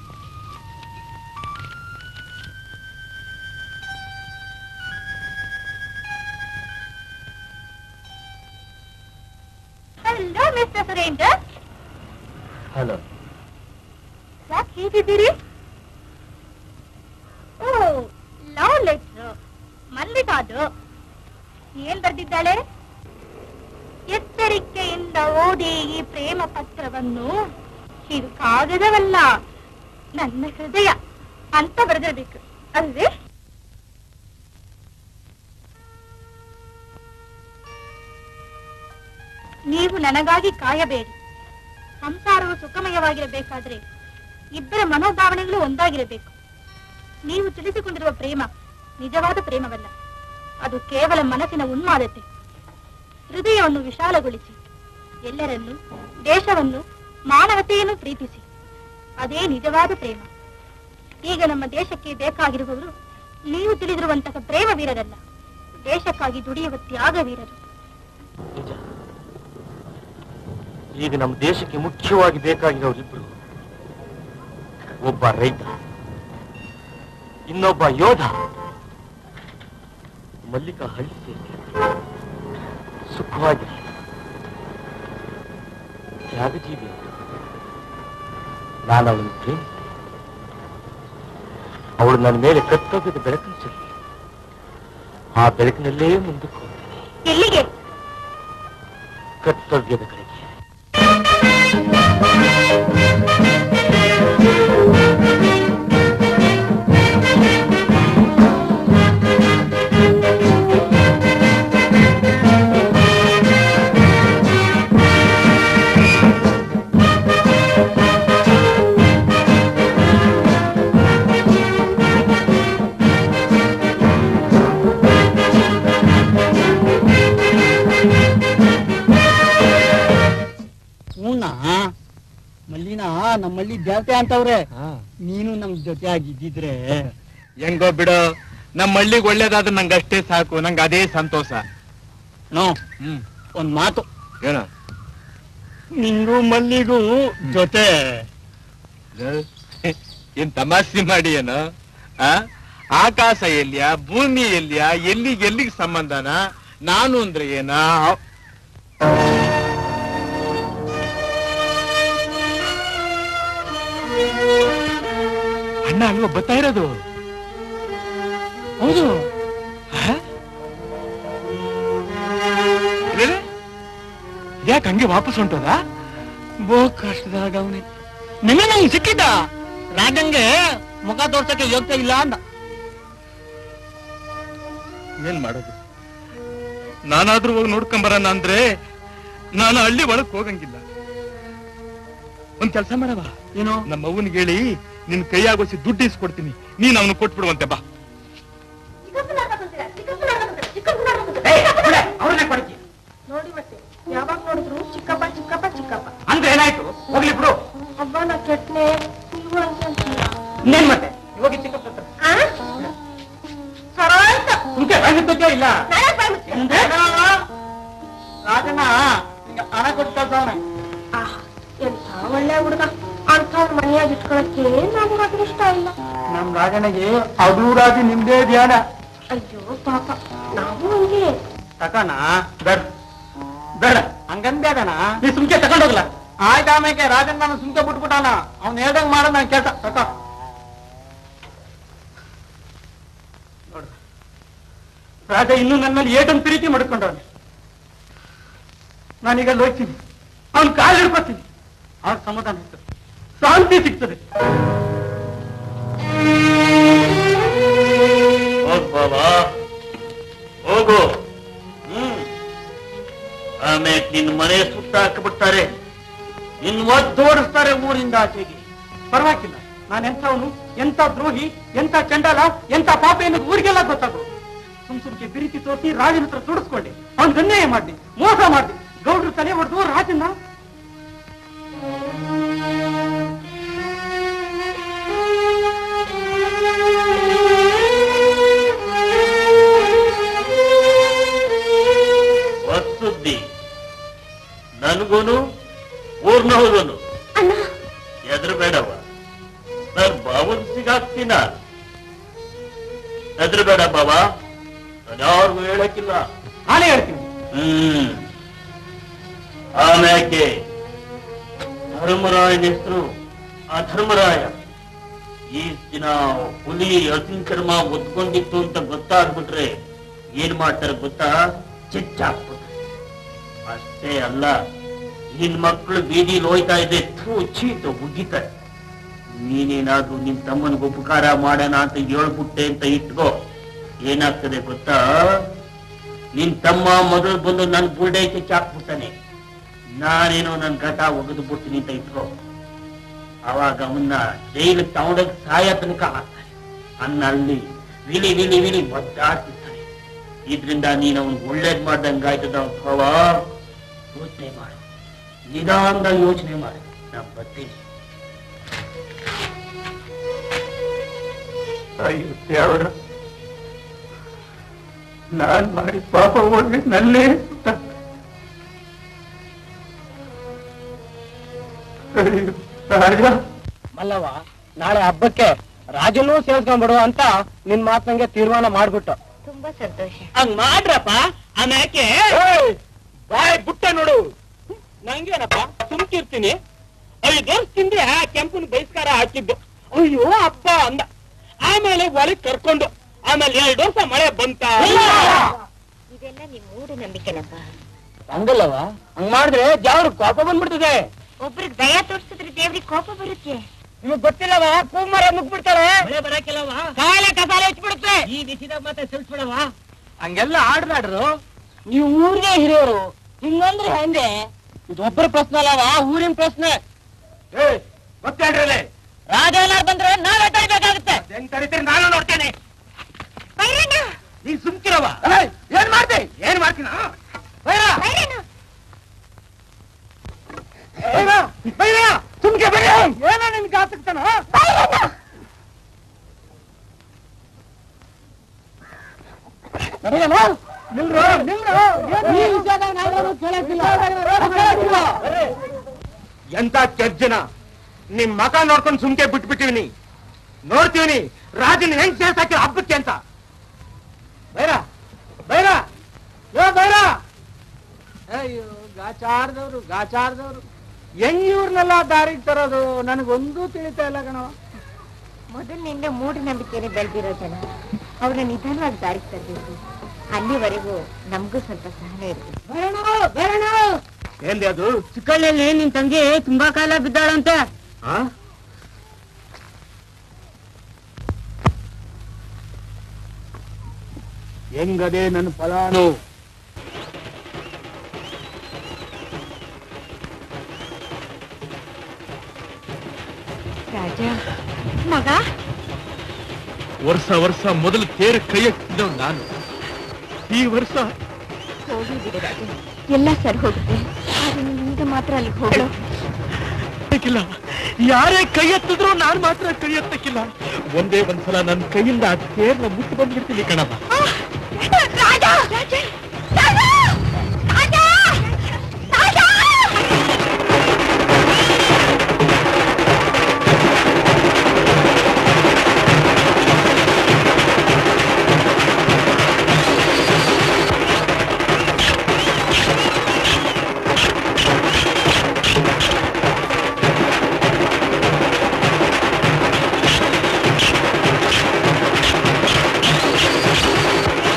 hello mister Surendra hello ಯಾಕೆ ಹೀಗಿದ್ದೀರಿ ಓ ಲವ್ ಲೆಟ್ರ್ ಮಲ್ಲಿಕಾದು ಏನ್ ಬರ್ದಿದ್ದಾಳೆ ಎಚ್ಚರಿಕೆಯಿಂದ ಓದಿ ಈ ಪ್ರೇಮ ಪತ್ರವನ್ನು ಇದು ಕಾಗದವಲ್ಲ ನನ್ನ ಹೃದಯ ಅಂತ ಬರೆದಿರ್ಬೇಕು ಅಲ್ವೇ ನೀವು ನನಗಾಗಿ ಕಾಯಬೇಡಿ ಸಂಸಾರವು ಸುಖಮಯವಾಗಿರಬೇಕಾದ್ರೆ ಇಬ್ಬರ ಮನೋಭಾವನೆಗಳು ಒಂದಾಗಿರಬೇಕು ನೀವು ತಿಳಿಸಿಕೊಂಡಿರುವ ಪ್ರೇಮ ನಿಜವಾದ ಪ್ರೇಮವಲ್ಲ ಅದು ಕೇವಲ ಮನಸ್ಸಿನ ಉನ್ಮಾದತೆ ಹೃದಯವನ್ನು ವಿಶಾಲಗೊಳಿಸಿ ಎಲ್ಲರನ್ನು ದೇಶವನ್ನು ಮಾನವತೆಯನ್ನು ಪ್ರೀತಿಸಿ ಅದೇ ನಿಜವಾದ ಪ್ರೇಮ ಈಗ ನಮ್ಮ ದೇಶಕ್ಕೆ ಬೇಕಾಗಿರುವವರು ನೀವು ತಿಳಿದಿರುವಂತಹ ಪ್ರೇಮ ವೀರರಲ್ಲ ದೇಶಕ್ಕಾಗಿ ದುಡಿಯುವ ತ್ಯಾಗ ವೀರರು ನಿಜ ಈಗ ನಮ್ಮ ದೇಶಕ್ಕೆ ಮುಖ್ಯವಾಗಿ ಬೇಕಾಗಿರೋರಿಬ್ರು ಒಬ್ಬ ರೈತ ಇನ್ನೊಬ್ಬ ಯೋಧ ಮಲ್ಲಿಕಾ ಹಳ್ಳಿ ಸೇರಿ ಸುಖವಾಗಿ ತ್ಯಾಗಜೀವಿ ನಾನು ಅವಳನ್ನು ಪ್ರೇಮಿಸಿದೆ ಅವಳು ನನ್ನ ಮೇಲೆ ಕರ್ತವ್ಯದ ಬೆಳಕನ್ನು ಚೆಲ್ಲಿ ಆ ಬೆಳಕಿನಲ್ಲೇ ಮುಂದಕ್ಕೆ ಹೋಗ್ತೀನಿ ಎಲ್ಲಿಗೆ ಕರ್ತವ್ಯದ ಕಡೆಗೆ ಹೂನ ಮಲ್ಲಿನ ನಮ್ಮಲ್ಲಿ ದೇವತೆ ಅಂತವ್ರೆ ನೀನು ನಮ್ ಜೊತೆ ಆಗಿದ್ದಿದ್ರೆ ಹೆಂಗೋ ಬಿಡು ನಮ್ಮ ಹಳ್ಳಿಗೆ ಒಳ್ಳೇದಾದ್ರೆ ನಂಗೆ ಅಷ್ಟೇ ಸಾಕು ನಂಗೆ ಅದೇ ಸಂತೋಷ ನೋ ಹ್ಮ್ ಒಂದ್ ಮಾತು ಏನ ನಿಂಗೂ ಮಲ್ಲಿಗೂ ಜೊತೆ ಏನ್ ತಮಾಷೆ ಮಾಡಿ ಏನು ಆ ಆಕಾಶ ಎಲ್ಲಿಯ ಭೂಮಿ ಎಲ್ಲಿಯ ಎಲ್ಲಿಗೆ ಎಲ್ಲಿಗೆ ಸಂಬಂಧನ ನಾನು ಅಂದ್ರೆ ಏನ ಅಣ್ಣ ಅಲ್ವಾ ಬರ್ತಾ ಇರೋದು ಹೌದು ಯಾಕೆ ಹಂಗೆ ವಾಪಸ್ ಹೊಂಟೋದ ಬೋ ಕಷ್ಟದಾಗ ಅವನಿ ನಿನ್ನೆ ನಂಗೆ ಸಿಕ್ಕಿದ್ದ ರಾಜಂಗೆ ಮುಖ ತೋರ್ಸಕ್ಕೆ ಯೋಗ್ಯ ಇಲ್ಲ ಅಂದ ಏನ್ ಮಾಡೋದು ನಾನಾದ್ರೂ ಹೋಗಿ ನೋಡ್ಕೊಂಬರೋಣ ಅಂದ್ರೆ ನಾನು ಹಳ್ಳಿ ಒಳಗ್ ಹೋಗಂಗಿಲ್ಲ ಒಂದ್ ಕೆಲಸ ಮಾಡವ ಏನು ನಮ್ಮ ಅವ್ವನಿಗೆ ಹೇಳಿ ನಿನ್ ಕೈಯಾಗೋಸಿ ದುಡ್ಡು ಇಸ್ಕೊಡ್ತೀನಿ ನೀನ್ ಅವನು ಕೊಟ್ಬಿಡುವಂತೆ ಬಾ ಅವ್ರನ್ನೇ ಕೊಡ್ತೀಯ ನೋಡಿ ಮತ್ತೆ ಯಾವಾಗ ನೋಡಿದ್ರು ಚಿಕ್ಕಪ್ಪ ಚಿಕ್ಕಪ್ಪ ಚಿಕ್ಕಪ್ಪ ಅಂದ್ರೆ ಏನಾಯ್ತು ಹೋಗ್ಲಿ ಬಿಡು ಅಬ್ಬ ನಾ ಕೆಟ್ನೆ ನೀವು ಹಂಗೆ ಅಂತೀರಾ ಇನ್ನೇನ್ ಮತ್ತೆ ಹೋಗಿ ಚಿಕ್ಕಪ್ಪ ಹತ್ರ. ಆ? ಸರೋಯ್ತು. ಸುಮ್ಕೆ ಬಾಯಿಸುತ್ತೋ ಇಲ್ಲ ನಾನೇ ಬಾಯ್ ಮುಚ್ತೆ. ರಾಜಣ್ಣ ನಿಂಗೆ ಹಣ ಕೊಟ್ಟು ಕಳ್ಸವನೆ ಆಹ್, ಎಂಥ ಒಳ್ಳೆ ಹುಡುಗ ಅಂಥವ್ನ ಮನೆಯಾಗಿ ಇಟ್ಕೊಳಕ್ಕೆ ನಮ್ಗೆ ಅದೃಷ್ಟ ಇಲ್ಲ ನಮ್ ರಾಜನಿಗೆ ಅದೂರಾಗಿ ನಿಮ್ದೇ ಧ್ಯಾನ ಅಯ್ಯೋ ಪಾಪ ನಾವು ಹಂಗೆ ತಕಣ ಬೇಡ ಬೇಡ ಹಂಗಂದ್ಯಾಗಣ ನೀ ಸುಮ್ಕೆ ತಗೊಂಡೋಗ್ಲ ಆಯ್ತ ಆಮೇಲೆ ರಾಜನ್ ನಾನು ಸುಮ್ಕೆ ಬಿಟ್ಬಿಟ್ಟಾನ ಅವ್ನ್ ಹೇಳ್ದಂಗ್ ಮಾಡೋದ್ ನನ್ ಕೆಲ್ಸ ತಕ ನೋಡು ರಾಜ ಇನ್ನು ನನ್ನ ಮೇಲೆ ಏಟೊಂದು ಪ್ರೀತಿ ಮಾಡ್ಕೊಂಡವನೆ ನಾನೀಗ ಅಲ್ಲಿ ಹೋಗ್ತೀನಿ ಅವ್ನ್ ಕಾಲ್ ಹಿಡ್ಕೊತೀನಿ ಅವ್ರ ಸಮಾಧಾನ ಸಿಗ್ತದೆ ಶಾಂತಿ ಸಿಗ್ತದೆ ಹೋಗ್ ಬಾಬಾ ಹೋಗು ಹ್ಮ್ ಆಮೇಲೆ ನಿನ್ ಮನೆ ಸುತ್ತ ಹಾಕಿಬಿಡ್ತಾರೆ ನಿನ್ ಒದ್ದೋಡಿಸ್ತಾರೆ ಊರಿಂದ ಆಚೆಗೆ ಪರವಾಗಿಲ್ಲ ನಾನು ಎಂಥವನು ಎಂತ ದ್ರೋಹಿ ಎಂತ ಚಂಡಾಲ ಎಂತ ಪಾಪ ಎನ್ನುವುದು ಊರಿಗೆಲ್ಲ ಗೊತ್ತಾದ್ರು ಸುಮ್ ಸುಮ್ಕೆ ಬಿರಿತಿ ತೋರಿಸಿ ರಾಜನ ಹತ್ರ ತುಡಿಸ್ಕೊಂಡೆ ಅವ್ನ್ ಅನ್ಯಾಯ ಮಾಡಿ ಮೋಸ ಮಾಡಿ ಗೌಡ್ರು ತಲೆ ಹೊಡೆದು ರಾಜನ್ನ ಸುದ್ದಿ ನನ್ಗೂನು ಊರ್ನವ್ರನು ಅಣ್ಣ ಎದ್ರ ಬೇಡವ ನನ್ ಬಾವನ್ ಸಿಗಾಕ್ತೀನ ಎದ್ರ ಬೇಡ ಬಾವ ಯಾರಿಗೂ ಹೇಳಕ್ಕಿಲ್ಲ ನಾನೇ ಹೇಳ್ತೀನಿ ಹ್ಮ್ ಆಮ್ಯಾಕೆ ಧರ್ಮರಾಯನ ಹೆಸರು ಅಧರ್ಮರಾಯ ಈ ದಿನ ಹುಲಿ ಹಸಿನ ಚರ್ಮ ಒದ್ಕೊಂಡಿತ್ತು ಅಂತ ಗೊತ್ತಾಗ್ಬಿಟ್ರೆ ಏನ್ ಮಾಡ್ತಾರೆ ಗೊತ್ತಾ ಚಿಚ್ಚಾಕ್ಬಿಟ್ರೆ ಅಷ್ಟೇ ಅಲ್ಲ ನಿನ್ ಮಕ್ಕಳು ಬೀದಿಲಿ ಹೋಯ್ತಾ ಇದೆ ಥೂ ಚೀತು ಉಗಿತಾರೆ ನೀನೇನಾದ್ರೂ ನಿನ್ ತಮ್ಮನಿಗೆ ಉಪಕಾರ ಮಾಡೋಣ ಅಂತ ಹೇಳ್ಬಿಟ್ಟೆ ಅಂತ ಇಟ್ಕೋ ಏನಾಗ್ತದೆ ಗೊತ್ತಾ ನಿನ್ ತಮ್ಮ ಮೊದಲು ಬಂದು ನನ್ ಬುಲ್ಡೆ ಚಾಕ್ಬಿಡ್ತಾನೆ ನಾನೇನೋ ನನ್ ಘಟ ಒಗೆದು ಬಿಡ್ತೀನಿ ಅಂತ ಇಟ್ಕೋ ಅವಾಗ ಅವನ್ನ ಜೈಲು ತಗೊಂಡೋಗಿ ಸಾಯ ತನಕ ಹಾಕ್ತಾರೆ ಅನ್ನ ಅಲ್ಲಿ ವಿಲಿ ವಿಲಿ ವಿಲಿ ಒದ್ದಾಡ್ತಿರ್ತಾನೆ ಇದ್ರಿಂದ ನೀನ್ ಅವನ್ ಒಳ್ಳೇದ್ ಮಾಡ್ದಂಗಾಯ್ತದ ಭಾವ ಯೋಚನೆ ಮಾಡು ನಿಧಾನದಲ್ಲಿ ಯೋಚನೆ ಮಾಡು ನಾ ಬರ್ತೀನಿ ಅಯ್ಯೋ ದೇವರ ನಾನ್ ಮಾಡಿದ ಪಾಪ ಹೋಗಿ ನಲ್ಲೇ ಸುತ್ತ ಅಯ್ಯೋ, ರಾಜ ಮಲ್ಲವ್ವ ನಾಳೆ ಹಬ್ಬಕ್ಕೆ ರಾಜನೂ ಸೇರ್ಸ್ಕೊಂಡ್ಬಿಡು ಅಂತ ನಿನ್ ಮಾತಂಗೆ ತೀರ್ಮಾನ ಮಾಡ್ಬಿಟ್ಟು ತುಂಬಾ ಸಂತೋಷ ಹಂಗ್ ಮಾಡ್ರಪ್ಪ ಆಮ್ಯಾಕೆ ಬಾಯ್ ಬುಟ್ಟ ನೋಡು ನಂಗೇನಪ್ಪ ಸುಮ್ಕಿರ್ತೀನಿ ಐದು ವರ್ಷ ತಿಂದ್ರೆ ಆ ಕೆಂಪನ ಬಹಿಷ್ಕಾರ ಹಾಕಿದ್ದು ಅಯ್ಯೋ ಅಪ್ಪ ಅಂದ ಆಮೇಲೆ ಒಳಗ್ ಕರ್ಕೊಂಡು ಆಮೇಲೆ ಎರಡು ವರ್ಷ ಮಳೆ ಬಂತ ಇದೆಲ್ಲ ನಿಮ್ ಮೂಢನಂಬಿಕೆನಪ್ಪ ಹಂಗಲ್ಲವ ಹಂಗ್ ಮಾಡಿದ್ರೆ ಜಾವ್ರ ಕೋಪ ಬಂದ್ಬಿಡ್ತದೆ ಒಬ್ರಿಗೆ ದಯ ತೋರ್ಸಿದ್ರೆ ದೇವ್ರಿಗೆ ಕೋಪ ಬರುತ್ತೆ ನಿಮಗ್ ಗೊತ್ತಿಲ್ಲವ ಕೂಮರ ಮುಗ್ಬಿಡ್ತಾಳೆ ಮಳೆ ಬರಕಿಲ್ಲವ ಕಾಲೆ ಕಸಾಲೆ ಹಚ್ಬಿಡುತ್ತೆ ಈ ಬಿಸಿದಾಗ ಮತ್ತೆ ಸಿಲ್ಸ್ಬಿಡವ ಹಂಗೆಲ್ಲ ಆಡ್ದಾಡ್ರು ನೀವು ಊರಿಗೆ ಹಿರಿಯರು ಹಿಂಗಂದ್ರೆ ಹೆಂಗೆ ಇದು ಒಬ್ಬರ ಪ್ರಶ್ನೆ ಅಲ್ಲವ ಊರಿನ ಪ್ರಶ್ನೆ ಗೊತ್ತೇಳ್ರಲೆ ರಾಜ ಏನಾರು ಬಂದ್ರೆ ನಾವೇ ತಡಿಬೇಕಾಗುತ್ತೆ ಹೆಂಗ್ ತಡಿತೀರಿ ನಾನು ನೋಡ್ತೇನೆ ಬೈರಣ್ಣ ನೀನ್ ಸುಮ್ಕಿರವ ಏನ್ ಮಾಡ್ದೆ ಏನ್ ಮಾಡ್ತೀನ ಬೈರಣ್ಣ ಸುಮ್ಕೆ ಬರೀ ಏನೋ ನಿನ್ಗೆ ಆಸಕ್ತನ ನಿಲ್ರು ನಿಲ್ರು ಎಂತ ಚರ್ಜನ ನಿಮ್ ಮಕ ನೋಡ್ಕೊಂಡು ಸುಮ್ಕೆ ಬಿಟ್ಬಿಟ್ಟಿವಿನಿ ನೋಡ್ತೀವಿನಿ ರಾಜನ್ ಹೆಂಗ್ ಸೇರ್ಸಾಕಿ ಹಬ್ಬಕ್ಕೆ ಅಂತ ಬೈರ ಬೈರ ಯೋ ಬೈರ ಅಯ್ಯೋ ಗಾಚಾರದವ್ರು ಗಾಚಾರದವ್ರು ಹೆಂಗ್ ಇವ್ರನ್ನೆಲ್ಲ ದಾರಿಗೆ ತರೋದು ನನಗೊಂದೂ ತಿಳಿತಾ ಇಲ್ಲ ಕಣವ ಮೊದಲಿನಿಂದ ಮೂಢನಂಬಿಕೆನೆ ಬೆಳೆದಿರೋ ಜನ ಅವ್ರನ್ನ ನಿಧಾನವಾಗಿ ದಾರಿಗೆ ತರಬೇಕು ಅಲ್ಲಿವರೆಗೂ ನಮಗೂ ಸ್ವಲ್ಪ ಸಹನೆ ಇರ್ಬೇಕು ಏನ್ರಿ ಅದು ಚಿಕ್ಕಳ್ಳಿಯಲ್ಲಿ ನಿನ್ ತಂಗಿ ತುಂಬಾ ಕಾಲ ಬಿದ್ದಾಳಂತೆ ಆ? ಹೆಂಗದೆ ನನ್ನ ಫಲಾನು ರಾಜ ಮಗ ವರ್ಷ ವರ್ಷ ಮೊದಲು ತೇರು ಕೈ ಎತ್ತಿದ್ದವ್ ನಾನು ಈ ವರ್ಷ ಹೋಗಿ ಬಿಡು ರಾಜ ಎಲ್ಲ ಸರಿ ಹೋಗುತ್ತೆ ಆದ್ರೆ ನೀನ್ ಈಗ ಮಾತ್ರ ಅಲ್ಲಿಗೆ ಹೋಗೋ ಎತ್ತಕ್ಕಿಲ್ಲ ಯಾರೇ ಕೈ ಎತ್ತಿದ್ರು ನಾನ್ ಮಾತ್ರ ಕೈ ಎತ್ತಕ್ಕಿಲ್ಲ ಒಂದೇ ಒಂದ್ಸಲ ನನ್ನ ಕೈಯಿಂದ ಆ ತೇರ್ನ ಮುಟ್ಟು ಬಂದ್ಬಿಡ್ತೀನಿ ಕಣಪ್ಪ ರಾಜ ರಾಜ ರಾಜ ರಾಜ ರಾಜ ಆ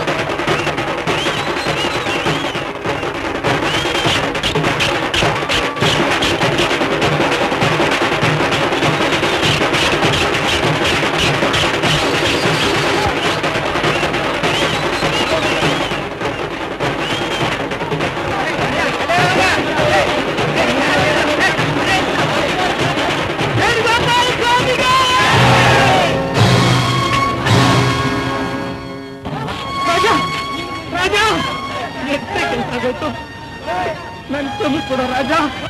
ಕ್ಷಮಿಸ್ಬಿಡು ರಾಜ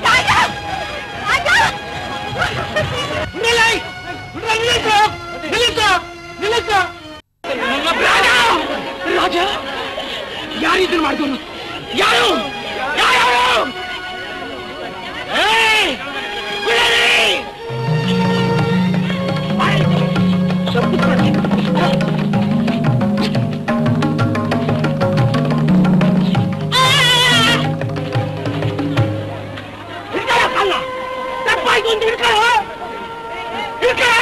ರಾಜ ಯಾರು ಇದನ್ನ ಮಾಡಿದವನು ಯಾರು ಯಾರು ಏಯ್! ಬಿಡರಿ! ಹಿಡ್ಕೊಳ್ಳೋ ಕಾಲ್ನ. ತಪ್ಪಾಯ್ತು ಅಂತ ಹಿಡ್ಕೊಳ್ಳೋ. ಹಿಡ್ಕೊಳ್ಳೋ.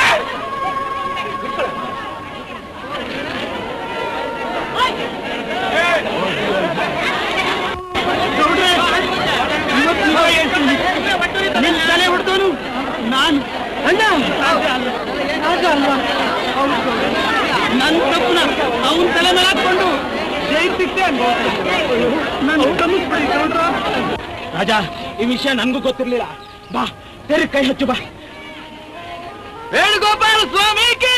ನಿನ್ ತಲೆ ಹೊಡೆದವನು ನಾನು ಅಣ್ಣ ರಾಜ ಅಲ್ವಾ ನನ್ನ ತಪ್ಪನ ಅವನ ತಲೆ ಮೇಲೆ ಹಾಕೊಂಡು ಜೈತಿದ್ದೆ ನಾನು ಕ್ಷಮಿಸ್ಬಿಡಿ ಗೌಡ್ರ ರಾಜ ಈ ವಿಷಯ ನನ್ಗೂ ಗೊತ್ತಿರ್ಲಿಲ್ಲ ಬಾ ತೆರೆ ಕೈ ಹಚ್ಚು ಬಾ ವೇಣುಗೋಪಾಲ ಸ್ವಾಮಿಗೆ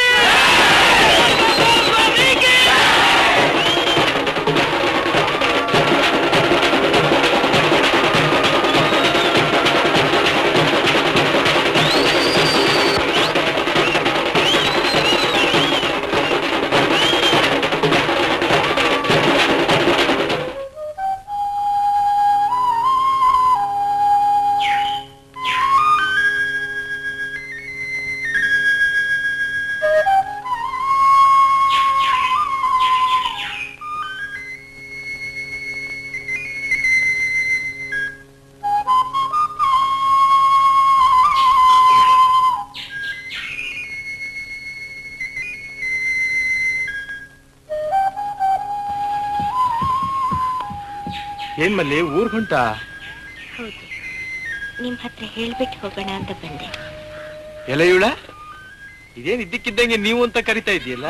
ಏನ್ ಮಲ್ಲಿ ಊರ್ ಹೊಂಟ ಹೌದು ನಿಮ್ ಹತ್ರ ಹೇಳ್ಬಿಟ್ಟು ಹೋಗೋಣ ಅಂತ ಬಂದೆ ಎಲೆಯುಳ ಇದೇನ್ ಇದ್ದಕ್ಕಿದ್ದಂಗೆ ನೀವು ಅಂತ ಕರಿತಾ ಇದೆಯಲ್ಲ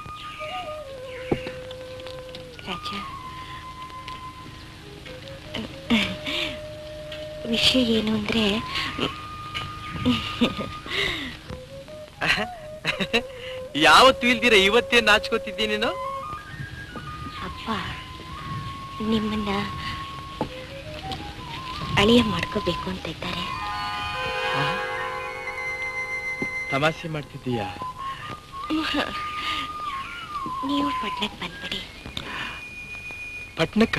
ರಾಜ ವಿಷಯ ಏನು ಅಂದ್ರೆ ಯಾವತ್ತು ಇಲ್ದಿರ ಇವತ್ತೇ ನಾಚ್ಕೋತಿದ್ದಿ ನೀನು ಅಪ್ಪ ನಿಮ್ಮನ್ನ ಅಳಿಯ ಮಾಡ್ಕೋಬೇಕು ಅಂತ ಇದ್ದಾರೆ ತಮಾಷೆ ಮಾಡ್ತಿದ್ದೀಯಾ ನೀವು ಪಟ್ನಕ್ಕೆ ಬಂದ್ಬಿಡಿ ಪಟ್ನಕ್ಕ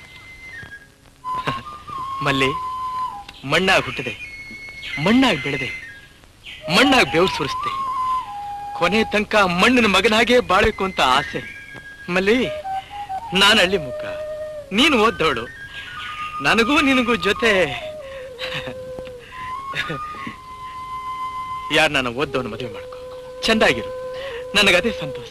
ಮಲ್ಲಿ ಮಣ್ಣಾಗಿ ಹುಟ್ಟಿದೆ ಮಣ್ಣಾಗಿ ಬೆಳೆದೆ ಮಣ್ಣಾಗಿ ಬೆವರು ಸುರಿಸ್ದೆ ಕೊನೆ ತನಕ ಮಣ್ಣಿನ ಮಗನಾಗೇ ಬಾಳ್ಬೇಕು ಅಂತ ಆಸೆ ಮಲ್ಲಿ ನಾನು ಹಳ್ಳಿ ಮುಖ ನೀನು ಓದ್ದವಳು ನನಗೂ ನಿನಗೂ ಜೊತೆ ಯಾರು ನಾನು ಓದ್ದವನು ಮದುವೆ ಮಾಡ್ಕೊ ಚಂದಾಗಿರು ನನಗದೇ ಸಂತೋಷ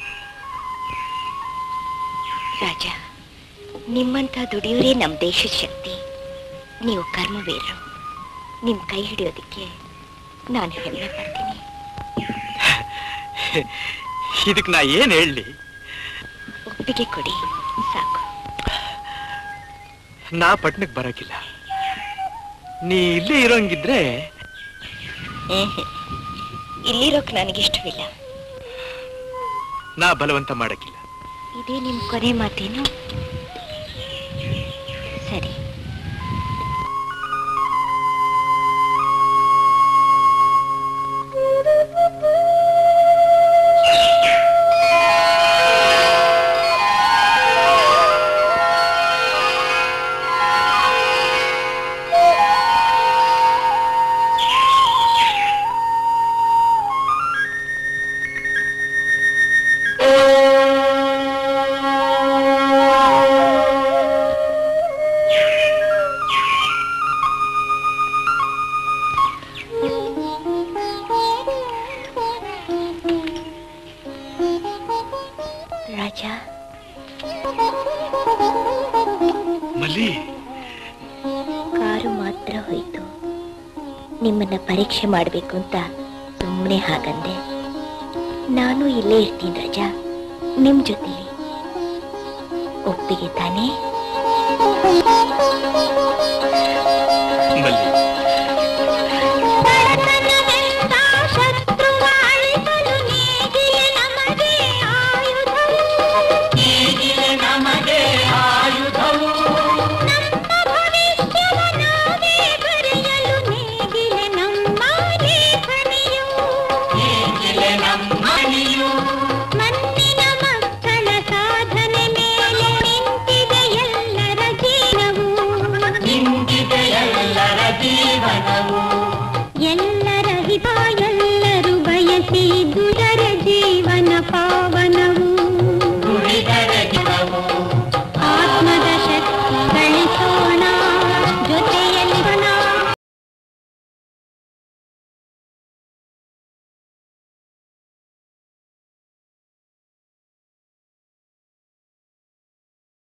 ರಾಜ ನಿಮ್ಮಂಥ ದುಡಿಯೋರೇ ನಮ್ಮ ದೇಶದ ಶಕ್ತಿ ನೀವು ಕರ್ಮವೀರರು ನಿಮ್ ಕೈ ಹಿಡಿಯೋದಕ್ಕೆ ನಾನು ಹೆಮ್ಮೆ ಪಡ್ತೀನಿ ಇದಕ್ ನಾ ಏನ್ ಹೇಳಿ ಒಪ್ಪಿಗೆ ಕೊಡಿ ಸಾಕು ನಾ ಪಟ್ನಕ್ ಬರಕಿಲ್ಲ ನೀ ಇಲ್ಲೇ ಇರೋಂಗಿದ್ರೆ ಹ್ಮ್ ಇಲ್ಲಿರೋಕ್ ನನಗಿಷ್ಟವಿಲ್ಲ ನಾ ಬಲವಂತ ಮಾಡಕ್ಕಿಲ್ಲ ಇದೇ ನಿಮ್ ಕೊನೆ ಮಾತೇನು ಸರಿ ರಾಜ ಮಲ್ಲಿ ಕಾರು ಮಾತ್ರ ಹೋಯ್ತು ನಿಮ್ಮನ್ನ ಪರೀಕ್ಷೆ ಮಾಡಬೇಕು ಅಂತ ಸುಮ್ಮನೆ ಹಾಗಂದೆ ನಾನು ಇಲ್ಲೇ ಇರ್ತೀನಿ ರಾಜ ನಿಮ್ ಜೊತೆಲಿ ಒಪ್ಪಿಗೆ ತಾನೇ ಮಲ್ಲಿ